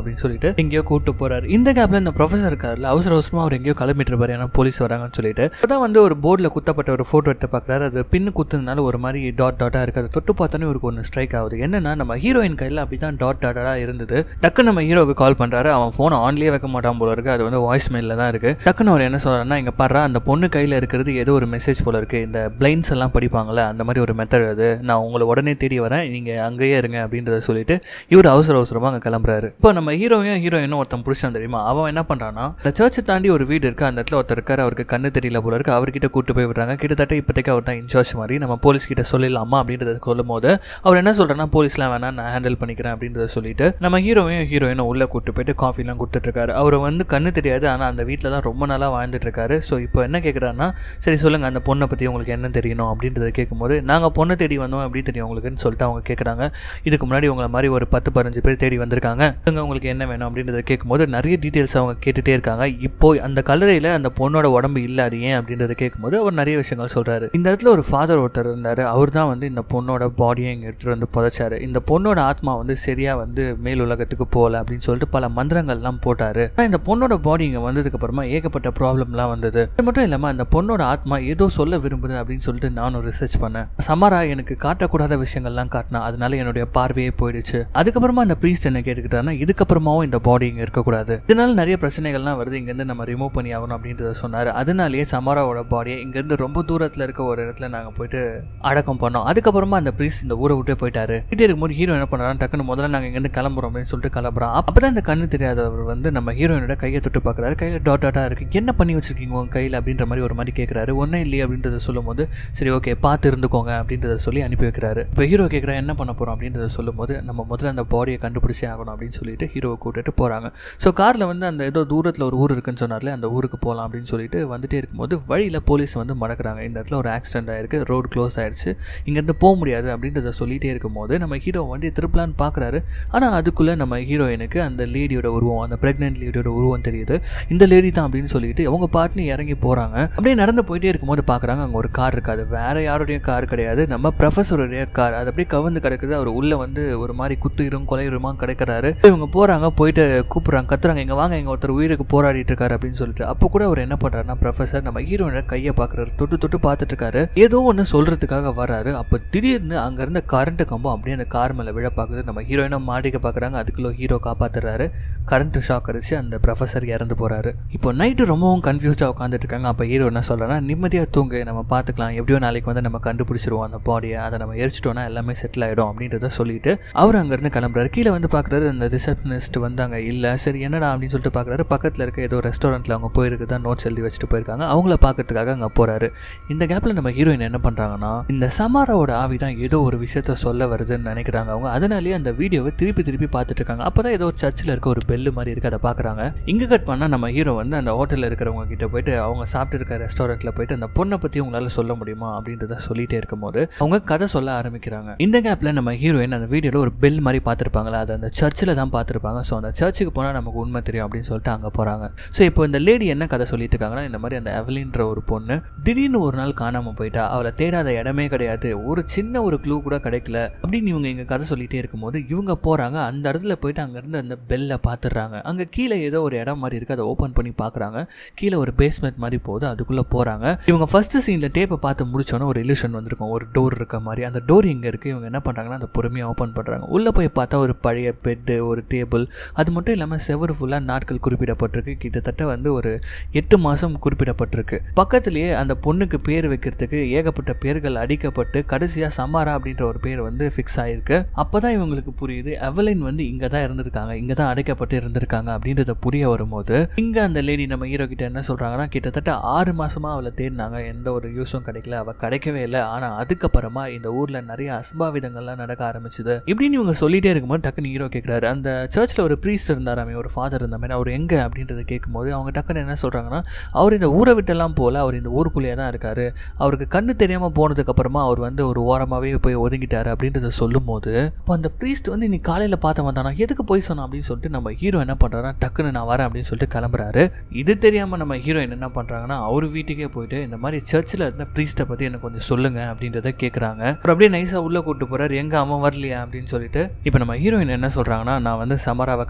Speaker 1: சொல்லிட்டு எங்கேயோ கூட்டு போறாரு இந்த கேப்ல இந்த ப்ரொஃபசர் இருக்காருல்ல அவசர அவசரமா அவர் எங்கேயோ கிளம்பிட்டு இருப்பாரு ஏன்னா போலீஸ் வராங்கன்னு சொல்லிட்டு அப்பதான் வந்து ஒரு போர்டில் குத்தப்பட்ட ஒரு போட்டோ எடுத்து பார்க்குறாரு அது பின்னு குத்துனால ஒரு மாதிரி டாட் டாட்டா இருக்கு அதை தொட்டு பார்த்தோன்னே இவருக்கு ஒன்று ஸ்ட்ரைக் ஆகுது என்னன்னா நம்ம ஹீரோயின் கையில் அப்படி தான் டாட் டாட்டா இருந்தது டக்கு நம்ம ஹீரோவுக்கு கால் பண்றாரு அவன் ஃபோனை ஆன்லேயே வைக்க மாட்டான் போல இருக்கு அது வந்து வாய்ஸ் மெயிலில் தான் இருக்கு டக்குன்னு அவர் என்ன சொல்றாருன்னா இங்க பாரு அந்த பொண்ணு கையில் இருக்கிறது ஏதோ ஒரு மெசேஜ் போல இருக்கு இந்த பிளைண்ட்ஸ் எல்லாம் படிப்பாங்கல்ல அந்த மாதிரி ஒரு மெத்தட் அது நான் உங்களை உடனே தேடி வரேன் நீங்க அங்கேயே இருங்க அப்படின்றத சொல்லிட்டு இவர் அவசர அவசரமாக அங்கே கிளம்புறாரு இப்போ நம்ம ஹீரோயும் ஹீரோயினும் ஒருத்தன் புருஷன் தெரியுமா அவன் என்ன பண்றான்னா இந்த சர்ச்சை தாண்டி ஒரு வீடு இருக்கு அந்த இடத்துல ஒருத்தர் இருக்காரு அவருக்கு கண்ணு தெரியல போல இருக்கு அவர்கிட்ட கூட்டு போய் விடுறாங்க கிட்டத்தட்ட இப்போதைக்கு அவர் தான் இன்சார்ஜ் மாதிரி நம்ம போலீஸ் கிட்ட சொல்லலாமா அப்படின்றத சொல்லும் போது அவர் என்ன சொல்றேன்னா போலீஸ்லாம் வேணாம் நான் ஹேண்டில் பண்ணிக்கிறேன் அப்படின்றத சொல்லிட்டு நம்ம ஹீரோவையும் ஹீரோயினும் உள்ள கூட்டு போயிட்டு காஃபிலாம் கொடுத்துட்டு இருக்காரு அவர் வந்து கண்ணு தெரியாது ஆனால் அந்த வீட்டில் தான் ரொம்ப நாளாக வாழ்ந்துட்டு இருக்காரு ஸோ இப்போ என்ன கேட்குறாருன்னா சரி சொல்லுங்க அந்த பொண்ணை பற்றி உங்களுக்கு என்ன தெரியணும் அப்படின்றத கேட்கும்போது நாங்கள் பொண்ணை தேடி வந்தோம் எப்படி தெரியும் உங்களுக்குன்னு சொல்லிட்டு அவங்க கேட்குறாங்க இதுக்கு முன்னாடி உங்களை மாதிரி ஒரு பத்து பதினஞ்சு பேர் தேடி வந்திருக்காங்க சொல்லுங்க உங்களுக்கு என்ன வேணும் அப்படின்றத கேட்கும்போது நிறைய டீட்டெயில்ஸ் அவங்க கேட்டுகிட்டே இருக்காங்க இப்போ அந்த கல்லறையில் அந்த பொண்ணோட உடம்பு இல்லை அது ஏன் அப்படின்றத கேட்கும்போது அவர் நிறைய விஷயங்கள் சொல்கிறாரு இந்த இடத்துல ஒரு ஃபாதர் ஒருத்தர் இருந்தார் அவர் தான் வந்து இந்த பொண்ணோட பாடியை இங்கே எடுத்துகிட்டு வந்து புதைச்சாரு இந்த பொண்ணோட ஆத்மா வந்து சரியாக வந்து மேல் உலகத்துக்கு போகல அப்படின்னு சொல்லிட்டு பல மந்திரங்கள்லாம் போட்டார் ஆனால் இந்த பொண்ணோட பாடி இங்கே வந்ததுக்கு அப்புறமா ஏகப்பட்ட ப்ராப்ளம்லாம் வந்தது அது மட்டும் இல்லாமல் அந்த பொண்ணோட ஆத்மா ஏதோ சொல்ல விரும்புது அப்படின்னு சொல்லிட்டு நானும் ரிசர்ச் பண்ணேன் சமாரா எனக்கு காட்டக்கூடாத விஷயங்கள்லாம் காட்டினா அதனால என்னுடைய பார்வையே போயிடுச்சு அதுக்கப்புறமா அந்த ப்ரீஸ்ட் என்ன கேட்டுக்கிட்டாருன்னா இதுக்கப்புறமாவும் இந்த பாடி இங்கே இருக்கக்கூடாது இதனால நிறைய பிரச்சனைகள்லாம் வருது இங்கேருந்து நம்ம ரிமூவ் பண்ணி ஆகணும் அப்படின்றத சொன்னார் அதனாலேயே சமாராவோட பாடியை இங்கேருந்து ரொம்ப தூரத்தில் இருக்க ஒரு இடத்துல நாங்கள் போயிட்டு அடக்கம் பண்ணோம் அதுக்கப்புறமா அந்த ப்ரீஸ் இந்த ஊரை விட்டே போயிட்டாரு கிட்டே இருக்கும்போது ஹீரோ என்ன பண்ணுறாரு டக்குன்னு முதல்ல நாங்கள் இங்கேருந்து கிளம்புறோம் அப்படின்னு சொல்லிட்டு கிளம்புறோம் அப்போ தான் இந்த கண்ணு தெரியாதவர் வந்து நம்ம ஹீரோயினோட கையை தொட்டு பார்க்குறாரு கையில் டாட் டாட்டாக இருக்குது என்ன பண்ணி வச்சிருக்கீங்க உங்கள் கையில் அப்படின்ற மாதிரி ஒரு மாதிரி கேட்குறாரு ஒன்றும் இல்லையே அப்படின்றத சொல்லும்போது சரி ஓகே பார்த்து இருந்துக்கோங்க அப்படின்றத சொல்லி அனுப்பி வைக்கிறாரு இப்போ ஹீரோ கேட்குறா என்ன பண்ண போகிறோம் அப்படின்றத சொல்லும்போது நம்ம முதல்ல அந்த பாடியை கண்டுபிடிச்சே ஆகணும் அப்படின்னு சொல்லிட்டு ஹீரோவை கூட்டிட்டு போகிறாங்க ஸோ காரில் வந்து அந்த ஏதோ தூரத்தில் ஒரு ஊர் இருக்குன்னு சொன்னார்ல அந்த ஊருக்கு போகலாம் அப்படின்னு சொல்லிட்டு வந்துட்டே இருக்கும்போது வழியில் போலீஸ் வந்து மடக்குறாங்க இந்த இடத்துல ஒரு ஆக்சிடென்ட் ஆயிருக்கு ரோடு க்ளோஸ் ஆயிடுச்சு இங்கேருந்து போக முடியாது அப்படின்றத சொல்லிகிட்டே இருக்கும்போது நம்ம ஹீரோ வண்டி திருப்பலான்னு பார்க்குறாரு ஆனால் அதுக்குள்ளே நம்ம ஹீரோயினுக்கு அந்த லேடியோட உருவம் அந்த ப்ரெக்னென்ட் லேடியோட உருவம் தெரியுது இந்த லேடி தான் அப்படின்னு சொல்லிட்டு அவங்க பாட்டுன்னு இறங்கி போகிறாங்க அப்படியே நடந்து போயிட்டே இருக்கும்போது பார்க்குறாங்க அங்கே ஒரு கார் இருக்காது வேற யாருடைய கார் கிடையாது நம்ம ப்ரொஃபஸருடைய கார் அது அப்படியே கவர்ந்து கிடக்குது அவர் உள்ளே வந்து ஒரு மாதிரி குத்துயிரும் கொலையுருமா கிடைக்கிறாரு இவங்க போகிறாங்க போயிட்டு கூப்பிட்றாங்க கத்துறாங்க இங்கே வாங்க இங்கே ஒருத்தர் உயிருக்கு போராடிட்டு இருக்காரு அப்படின்னு சொல்லிட்டு அப்போ கூட அவர் என்ன பண்ணுறாருன்னா ப்ரொஃபஸர் நம்ம ஹீரோயினோட கையை பார்க்குறாரு தொட்டு தொட்டு பார்த்துட்டு இருக்காரு ஏதோ ஒன்று சொல்கிறதுக்காக வராரு அப்போ திடீர்னு அங்கே இருந்த கரண்ட் கம்பம் அப்படியே அந்த கார் மேலே விழ பார்க்குது நம்ம ஹீரோயினை மாட்டிக்க பார்க்குறாங்க அதுக்குள்ள ஹீரோ காப்பாத்துறாரு கரண்ட் ஷாக் அடிச்சு அந்த ப்ரொஃபஸர் இறந்து போகிறாரு இப்போ நைட்டு ரொம்பவும் கன்ஃபியூஸ்டாக உட்காந்துட்டு இருக்காங்க அப்போ ஹீரோ என்ன சொல்கிறேன்னா நிம்மதியாக தூங்கு நம்ம பார்த்துக்கலாம் எப்படியோ நாளைக்கு வந்து நம்ம கண்டுபிடிச்சிருவோம் அந்த பாடியை அதை நம்ம எரிச்சிட்டோம்னா எல்லாமே செட்டில் ஆகிடும் அப்படின்றத சொல்லிட்டு அவர் அங்கேருந்து கிளம்புறாரு கீழே வந்து பார்க்குறாரு அந்த ரிசப்ஷனிஸ்ட் வந்து அங்கே இல்லை சரி என்னடா அப்படின்னு சொல்லிட்டு பார்க்குறாரு பக்கத்தில் இருக்க ஏதோ ரெஸ்டாரண்ட்டில் அவங்க போயிருக்கு தான் நோட்ஸ் எழுதி வச்சுட்டு போயிருக்காங்க அவங்கள பார்க்கறதுக்காக அங்கே போகிறாரு இந்த கேப்பில் நம்ம ஹீரோயின் என்ன பண்ணுறாங்கன்னா இந்த சமாராவோட ஆவி தான் ஏதோ ஒரு விஷயத்த சொல்ல வருதுன்னு நினைக்கிறாங்க அவங்க அதனாலேயே அந்த வீடியோவை திருப்பி திருப்பி பார்த்துட்டு இருக்காங்க அப்போ தான் ஏதோ ஒரு சர்ச்சில் இருக்க ஒரு பெல்லு மாதிரி இருக்குது அதை பார்க்குறாங்க இங்கே கட் பண்ணால் நம்ம ஹீரோ வந்து அந்த ஹோட்டலில் இருக்கிறவங்க கிட்ட போயிட்டு அவங்க சாப்பிட்டு இருக்க ரெஸ்டாரண்ட்டில் போயிட்டு அந்த பொண்ணை பற்றி உங்களால் சொல்ல முடியுமா அப்படின்றத சொல்லிட்டே இருக்கும்போது அவங்க கதை சொல்ல ஆரம்பிக்கிறாங்க இந்த கேப்பில் நம்ம ஹீரோயின் அந்த வீடியோவில் ஒரு பெல் மாதிரி பார்த்துருப்பாங்களா அது அந்த சர்ச்சில் தான் பார்த்துருப்பாங்க ஸோ அந்த சர்ச்சுக்கு போனால் நமக்கு உண்மை தெரியும் அப்படின்னு சொல்லிட்டு அங்கே போகிறாங்க ஸோ இப்போ இந்த லேடி என்ன கதை சொல்லிட்டு இருக்காங்கன்னா இந்த மாதிரி அந்த எவலின்ற ஒரு பொண்ணு திடீர்னு ஒரு நாள் காணாமல் போயிட்டா அவளை தேடாத இடமே கிடையாது ஒரு சின்ன ஒரு க்ளூ கூட கிடைக்கல அப்படின்னு இவங்க இங்கே கதை சொல்லிட்டே இருக்கும்போது இவங்க போகிறாங்க அந்த இடத்துல போயிட்டு அங்கேருந்து அந்த பெல்லை பார்த்துடுறாங்க அங்கே கீழே ஏதோ ஒரு இடம் மாதிரி இருக்குது அதை ஓப்பன் பண்ணி பார்க்குறாங்க கீழே ஒரு பேஸ்மெண்ட் மாதிரி போகுது அதுக்குள்ளே போகிறாங்க இவங்க ஃபஸ்ட்டு சீனில் டேப்பை பார்த்து முடிச்சோன்னே ஒரு இல்யூஷன் வந்திருக்கும் ஒரு டோர் இருக்க மாதிரி அந்த டோர் இங்கே இருக்குது இவங்க என்ன பண்ணுறாங்கன்னா அந்த பொறுமையாக ஓப்பன் பண்ணுறாங்க உள்ளே போய் பார்த்தா ஒரு பழைய பெட்டு ஒரு டேபிள் அது மட்டும் இல்லாமல் செவரு ஃபுல்லாக நாட்கள் குறிப்பிடப்பட்டிருக்கு கிட்டத்தட்ட வந்து ஒரு எட்டு மாதம் குறிப்பிடப்பட்டிருக்கு பக்கத்துலேயே அந்த பொண்ணுக்கு பேர் வைக்கிறதுக்கு ஏகப்பட்ட பேர்கள் அடிக்கப்பட்டு கடைசியாக சமாரா அப்படின்ற ஒரு பேர் வந்து ஃபிக்ஸ் ஆகிருக்கு அப்போ தான் இவங்களுக்கு புரியுது எவலின் வந்து இங்கே தான் இருந்திருக்காங்க இங்கே தான் அடைக்கப்பட்டு இருந்திருக்காங்க அப்படின்றத புரிய வரும்போது இங்கே அந்த லேடி நம்ம ஹீரோ கிட்ட என்ன சொல்கிறாங்கன்னா கிட்டத்தட்ட ஆறு மாசமா அவளை தேடினாங்க எந்த ஒரு யூஸும் கிடைக்கல அவள் கிடைக்கவே இல்லை ஆனால் அதுக்கப்புறமா இந்த ஊரில் நிறைய அசம்பாவிதங்கள்லாம் நடக்க ஆரம்பிச்சுது இப்படின்னு இவங்க சொல்லிட்டே இருக்கும்போது டக்குன்னு ஹீரோ கேட்குறாரு அந்த சர்ச்சில் ஒரு ப்ரீஸ்ட் இருந்தாராமே ஒரு ஃபாதர் இருந்த மாதிரி அவர் எங்கே அப்படின்றத கேட்கும்போது அவங்க டக்குன்னு என்ன சொல்கிறாங்கன்னா அவர் இந்த ஊரை விட்டெல்லாம் போல அவர் இந்த ஊருக்குள்ளேயே தான் இருக்காரு அவருக்கு கண்ணு தெரியாமல் போனதுக்கப்புறமா அவர் வந்து ஒரு ஓரமாகவே போய் ஒதுங்கிட்டாரு அப்படின்றத சொல்லும்போது இப்போ அந்த ப்ரீஸ்ட் வந்து இன்னைக்கு காலையில் பார்த்த வந்தானா எதுக்கு போய் சொன்னான் அப்படின்னு சொல்லிட்டு நம்ம ஹீரோ என்ன பண்ணுறாருன்னா டக்குன்னு நான் வரேன் அப்படின்னு சொல்லிட்டு கிளம்புறாரு இது தெரியாமல் நம்ம ஹீரோயின் என்ன பண்ணுறாங்கன்னா அவர் வீட்டுக்கே போயிட்டு இந்த மாதிரி சர்ச்சில் இருந்த ப்ரீஸ்ட்டை பற்றி எனக்கு கொஞ்சம் சொல்லுங்க அப்படின்றத கேட்குறாங்க அப்புறம் அப்படியே நைஸாக உள்ளே கூட்டு போகிறார் எங்கே அவன் வரலையா அப்படின்னு சொல்லிட்டு இப்போ நம்ம ஹீரோயின் என்ன சொல்கிறாங்கன்னா நான் வந்து சமராவை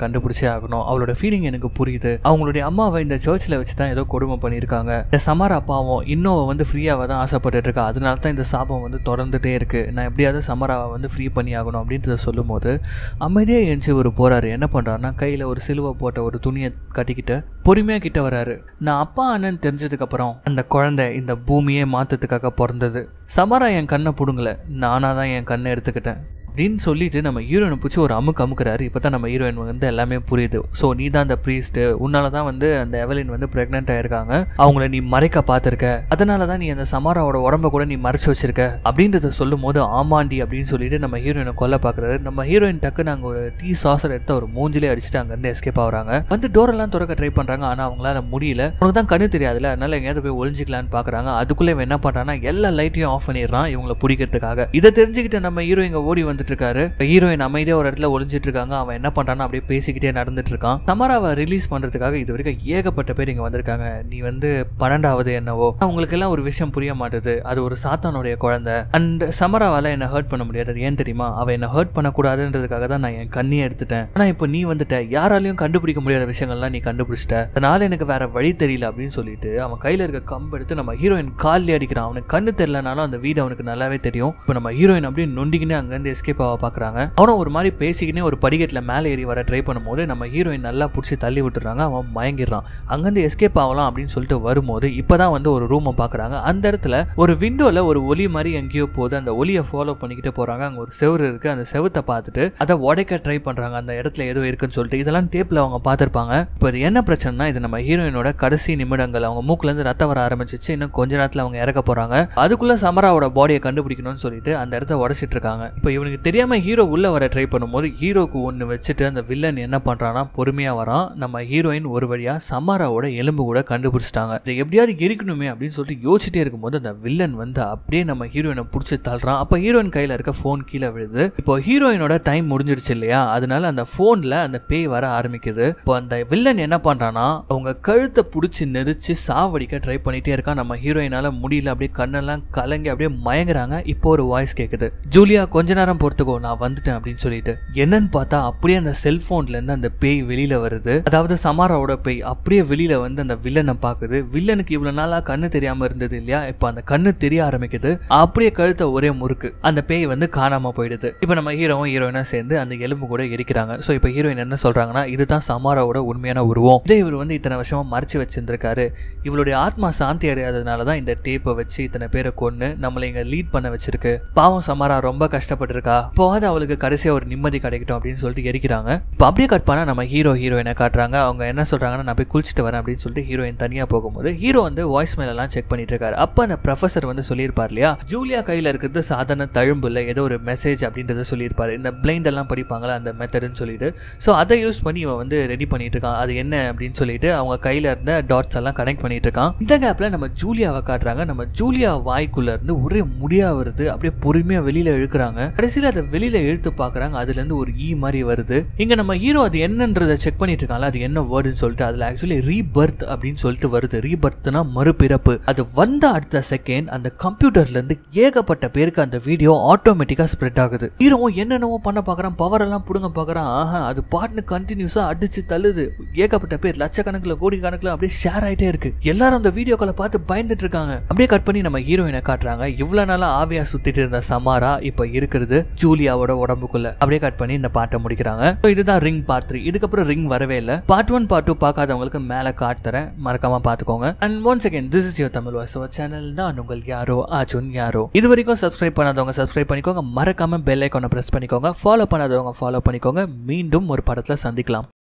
Speaker 1: கண்டுபிடிச்சே ஆகணும் அவளோட ஃபீலிங் எனக்கு புரியுது அவங்களுடைய அம்மாவை இந்த சர்ச்சில் வச்சு தான் ஏதோ கொடுமை பண்ணியிருக்காங்க இந்த சமரா பாவம் இன்னும் வந்து ஃப்ரீயாக தான் ஆசைப்பட்டுட்டு இருக்கா அதனால தான் இந்த சாபம் வந்து தொடர்ந்துட்டே இருக்கு நான் எப்படியாவது சமராவை வந்து ஃப்ரீ பண்ணி ஆகணும் அப்படின்றத சொல்லும்போது அமைதியாக எழுந்துச்சு ஒரு போறாரு என்ன பண்ணுறாருன்னா கையில் ஒரு சிலுவை போட்ட ஒரு துணியை கட்டிக்கிட்டு பொறுமையாக கிட்ட வராரு நான் அப்பா அண்ணன் தெரிஞ்சதுக்கப்புறம் அந்த குழந்தை இந்த பூமியே மாற்றத்துக்காக பிறந்தது சமரா என் கண்ணை பிடுங்கல நானாக தான் என் கண்ணை எடுத்துக்கிட்டேன் அப்படின்னு சொல்லிட்டு நம்ம ஹீரோயினை பிடிச்சி ஒரு அமுக்கு அமுக்குறாரு இப்போ தான் நம்ம ஹீரோயின் வந்து எல்லாமே புரியுது ஸோ நீ தான் அந்த ப்ரீஸ்ட்டு உன்னால தான் வந்து அந்த எவலின் வந்து ப்ரெக்னென்ட் ஆயிருக்காங்க அவங்கள நீ மறைக்க பார்த்துருக்க அதனால தான் நீ அந்த சமாராவோட உடம்ப கூட நீ மறைச்சு வச்சிருக்க அப்படின்றத சொல்லும் போது ஆமாண்டி அப்படின்னு சொல்லிட்டு நம்ம ஹீரோயினை கொல்ல பார்க்குறாரு நம்ம ஹீரோயின் டக்கு நாங்கள் ஒரு டீ சாசர் எடுத்து ஒரு மூஞ்சிலே அடிச்சுட்டு அங்கேருந்து எஸ்கேப் ஆகுறாங்க வந்து டோரெல்லாம் திறக்க ட்ரை பண்ணுறாங்க ஆனால் அவங்களால முடியல உனக்கு தான் கண்ணு தெரியாதுல்ல அதனால எங்கேயாவது போய் ஒளிஞ்சிக்கலான்னு பார்க்குறாங்க அதுக்குள்ளே இவன் என்ன பண்ணுறான்னா எல்லா லைட்டையும் ஆஃப் பண்ணிடுறான் இவங்களை பிடிக்கிறதுக்காக இதை தெரிஞ்சுக்கிட்டு நம்ம ஹீரோ இங்கே ஓடி வந்துட்டு இருக்காரு ஹீரோயின் அமைதியா ஒரு இடத்துல ஒளிஞ்சிட்டு இருக்காங்க அவன் என்ன பண்றான்னு அப்படியே பேசிக்கிட்டே நடந்துட்டு இருக்கான் சமராவை ரிலீஸ் பண்றதுக்காக இது வரைக்கும் ஏகப்பட்ட பேர் இங்க வந்திருக்காங்க நீ வந்து பன்னெண்டாவது என்னவோ உங்களுக்கு எல்லாம் ஒரு விஷயம் புரிய மாட்டுது அது ஒரு சாத்தானுடைய குழந்தை அண்ட் சமராவால என்ன ஹர்ட் பண்ண முடியாது அது ஏன் தெரியுமா அவ என்ன ஹர்ட் பண்ணக்கூடாதுன்றதுக்காக தான் நான் என் கண்ணியை எடுத்துட்டேன் ஆனா இப்போ நீ வந்துட்ட யாராலையும் கண்டுபிடிக்க முடியாத விஷயங்கள்லாம் நீ கண்டுபிடிச்சிட்ட அதனால எனக்கு வேற வழி தெரியல அப்படின்னு சொல்லிட்டு அவன் கையில இருக்க கம்பு எடுத்து நம்ம ஹீரோயின் காலில் அடிக்கிறான் அவனுக்கு கண்ணு தெரியலனாலும் அந்த வீடு அவனுக்கு நல்லாவே தெரியும் இப்போ நம்ம ஹீரோயின் அப்படியே நொண்டிக்கினே அங்கேருந்து எஸ்கேப் ஆக பார்க்குறாங்க அவனும் ஒரு மாதிரி பேசிக்கினே ஒரு படிக்கட்டில் மேலே ஏறி வர ட்ரை பண்ணும்போது நம்ம ஹீரோயின் நல்லா பிடிச்சி தள்ளி விட்டுறாங்க அவன் மயங்கிடுறான் அங்கேருந்து எஸ்கேப் ஆகலாம் அப்படின்னு சொல்லிட்டு வரும்போது இப்போதான் வந்து ஒரு ரூமை பார்க்குறாங்க அந்த இடத்துல ஒரு விண்டோவில் ஒரு ஒலி மாதிரி எங்கேயோ போகுது அந்த ஒலியை ஃபாலோ பண்ணிக்கிட்டு போகிறாங்க அங்கே ஒரு செவுரு இருக்குது அந்த செவுத்தை பார்த்துட்டு அதை உடைக்க ட்ரை பண்ணுறாங்க அந்த இடத்துல ஏதோ இருக்குன்னு சொல்லிட்டு இதெல்லாம் டேப்பில் அவங்க பார்த்துருப்பாங்க இப்போ இது என்ன பிரச்சனைனா இது நம்ம ஹீரோயினோட கடைசி நிமிடங்கள் அவங்க மூக்குலேருந்து ரத்தம் வர ஆரம்பிச்சிச்சு இன்னும் கொஞ்ச நேரத்தில் அவங்க இறக்க போகிறாங்க அதுக்குள்ளே சமராவோட பாடியை கண்டுபிடிக்கணும்னு சொல்லிட்டு அந்த இடத்த உடச்சிட்டு இருக்காங்க இப்போ இவனுக்கு தெரியாமல் ஹீரோ உள்ளே வர ட்ரை பண்ணும்போது ஹீரோக்கு ஒன்று வச்சுட்டு அந்த வில்லன் என்ன பண்ணுறான்னா பொறுமையாக வரான் நம்ம ஹீரோயின் ஒரு வழியாக சமாராவோட எலும்பு கூட கண்டுபிடிச்சிட்டாங்க இதை எப்படியாவது எரிக்கணுமே அப்படின்னு சொல்லிட்டு யோசிச்சுட்டே இருக்கும்போது அந்த வில்லன் வந்து அப்படியே நம்ம ஹீரோயினை பிடிச்சி தள்ளுறான் அப்போ ஹீரோயின் கையில் இருக்க ஃபோன் கீழே விழுது இப்போ ஹீரோயினோட டைம் முடிஞ்சிடுச்சு இல்லையா அதனால அந்த ஃபோனில் அந்த பேய் வர ஆரம்பிக்குது இப்போ அந்த வில்லன் என்ன பண்ணுறான்னா அவங்க கழுத்தை பிடிச்சி நெரிச்சு சாவடிக்க ட்ரை பண்ணிட்டே இருக்கான் நம்ம ஹீரோயினால முடியல அப்படியே கண்ணெல்லாம் கலங்கி அப்படியே மயங்குறாங்க இப்போ ஒரு வாய்ஸ் கேட்குது ஜூலியா கொஞ்ச நேரம் பொறுத்துக்கோ நான் வந்துட்டேன் அப்படின்னு சொல்லிட்டு என்னன்னு பார்த்தா அப்படியே அந்த செல்போன்ல இருந்து அந்த பேய் வெளியில வருது அதாவது சமாராவோட பேய் அப்படியே வெளியில வந்து அந்த வில்லனை பார்க்குது வில்லனுக்கு இவ்வளவு நாளா கண்ணு தெரியாம இருந்தது இல்லையா இப்போ அந்த கண்ணு தெரிய ஆரம்பிக்குது அப்படியே கழுத்தை ஒரே முறுக்கு அந்த பேய் வந்து காணாம போயிடுது இப்போ நம்ம ஹீரோவும் ஹீரோயினும் சேர்ந்து அந்த எலும்பு கூட எரிக்கிறாங்க ஸோ இப்போ ஹீரோயின் என்ன சொல்றாங்கன்னா இதுதான் சமாராவோட உண்மையான உருவம் இதை இவர் வந்து இத்தனை வருஷமா மறைச்சு வச்சிருந்திருக்காரு இவளுடைய ஆத்மா சாந்தி அடையாததுனால தான் இந்த டேப்பை வச்சு இத்தனை பேரை கொன்று நம்மளை இங்க லீட் பண்ண வச்சிருக்கு பாவம் சமாரா ரொம்ப கஷ்டப்பட்டிருக்கா இப்போவாது அவளுக்கு கடைசியா ஒரு நிம்மதி கிடைக்கட்டும் அப்படின்னு சொல்லிட்டு எரிக்கிறாங்க இப்போ அப்படியே கட் பண்ணா நம்ம ஹீரோ ஹீரோயினை காட்டுறாங்க அவங்க என்ன சொல்றாங்கன்னா நான் போய் குளிச்சுட்டு வரேன் அப்படின்னு சொல்லிட்டு ஹீரோயின் தனியா போகும்போது ஹீரோ வந்து வாய்ஸ் மேல எல்லாம் செக் பண்ணிட்டு இருக்காரு அப்ப அந்த ப்ரொஃபசர் வந்து சொல்லியிருப்பார் இல்லையா ஜூலியா கையில இருக்கிறது சாதாரண தழும்பு இல்லை ஏதோ ஒரு மெசேஜ் அப்படின்றத சொல்லியிருப்பாரு இந்த பிளைண்ட் எல்லாம் படிப்பாங்களா அந்த மெத்தடுன்னு சொல்லிட்டு ஸோ அதை யூஸ் பண்ணி இவன் வந்து ரெடி பண்ணிட்டு இருக்கான் அது என்ன அப்படின்னு சொல்லிட்டு அவங்க கையில இருந்த டாட்ஸ் எல்லாம் கனெக்ட் பண்ணிட்டு இருக்கான் இந்த கேப்ல நம்ம ஜூலியாவை காட்டுறாங்க நம்ம ஜூலியா வாய்க்குள்ள இருந்து ஒரே முடியா வருது அப்படியே பொறுமையா வெளியில இழுக்கிறாங்க கடைசியில் அதை வெளியில இழுத்து பார்க்கறாங்க அதுல இருந்து ஒரு ஈ மாதிரி வருது இங்க நம்ம ஹீரோ அது என்னன்றதை செக் பண்ணிட்டு இருக்காங்கல்ல அது என்ன வேர்டுன்னு சொல்லிட்டு அதுல ஆக்சுவலி ரீபர்த் அப்படின்னு சொல்லிட்டு வருது ரீபர்த்னா மறுபிறப்பு அது வந்த அடுத்த செகண்ட் அந்த கம்ப்யூட்டர்ல இருந்து ஏகப்பட்ட பேருக்கு அந்த வீடியோ ஆட்டோமேட்டிக்கா ஸ்ப்ரெட் ஆகுது ஹீரோவும் என்னென்னவோ பண்ண பார்க்கறான் பவர் எல்லாம் புடுங்க பார்க்கறான் ஆஹா அது பாட்டுன்னு கண்டினியூஸா அடிச்சு தள்ளுது ஏகப்பட்ட பேர் லட்சக்கணக்கில் கோடி கணக்கில் அப்படியே ஷேர் ஆயிட்டே இருக்கு எல்லாரும் அந்த வீடியோக்களை பார்த்து பயந்துட்டு இருக்காங்க அப்படியே கட் பண்ணி நம்ம ஹீரோயினை காட்டுறாங்க இவ்வளவு நாளா ஆவியா சுத்திட்டு இருந்த சமாரா இப்ப இருக்கிறது ஜூலியாவோட உடம்புக்குள்ள அப்படியே கட் பண்ணி இந்த பாட்டை முடிக்கிறாங்க So இதுதான் ரிங் பார்ட் த்ரீ இதுக்கப்புறம் ரிங் வரவே இல்லை பார்ட் ஒன் பார்ட் டூ பார்க்காதவங்களுக்கு மேலே காட்டுறேன் மறக்காம பார்த்துக்கோங்க and once again this is your Tamil voice channel நான் உங்கள் யாரோ அர்ஜுன் யாரோ இது வரைக்கும் சப்ஸ்கிரைப் பண்ணாதவங்க சப்ஸ்கிரைப் பண்ணிக்கோங்க மறக்காம பெல் ஐக்கானை பிரஸ் பண்ணிக்கோங்க ஃபாலோ பண்ணாதவங்க ஃபாலோ பண்ணிக்கோங்க மீண்டும் ஒரு படத்தில் சந்திக்கலாம்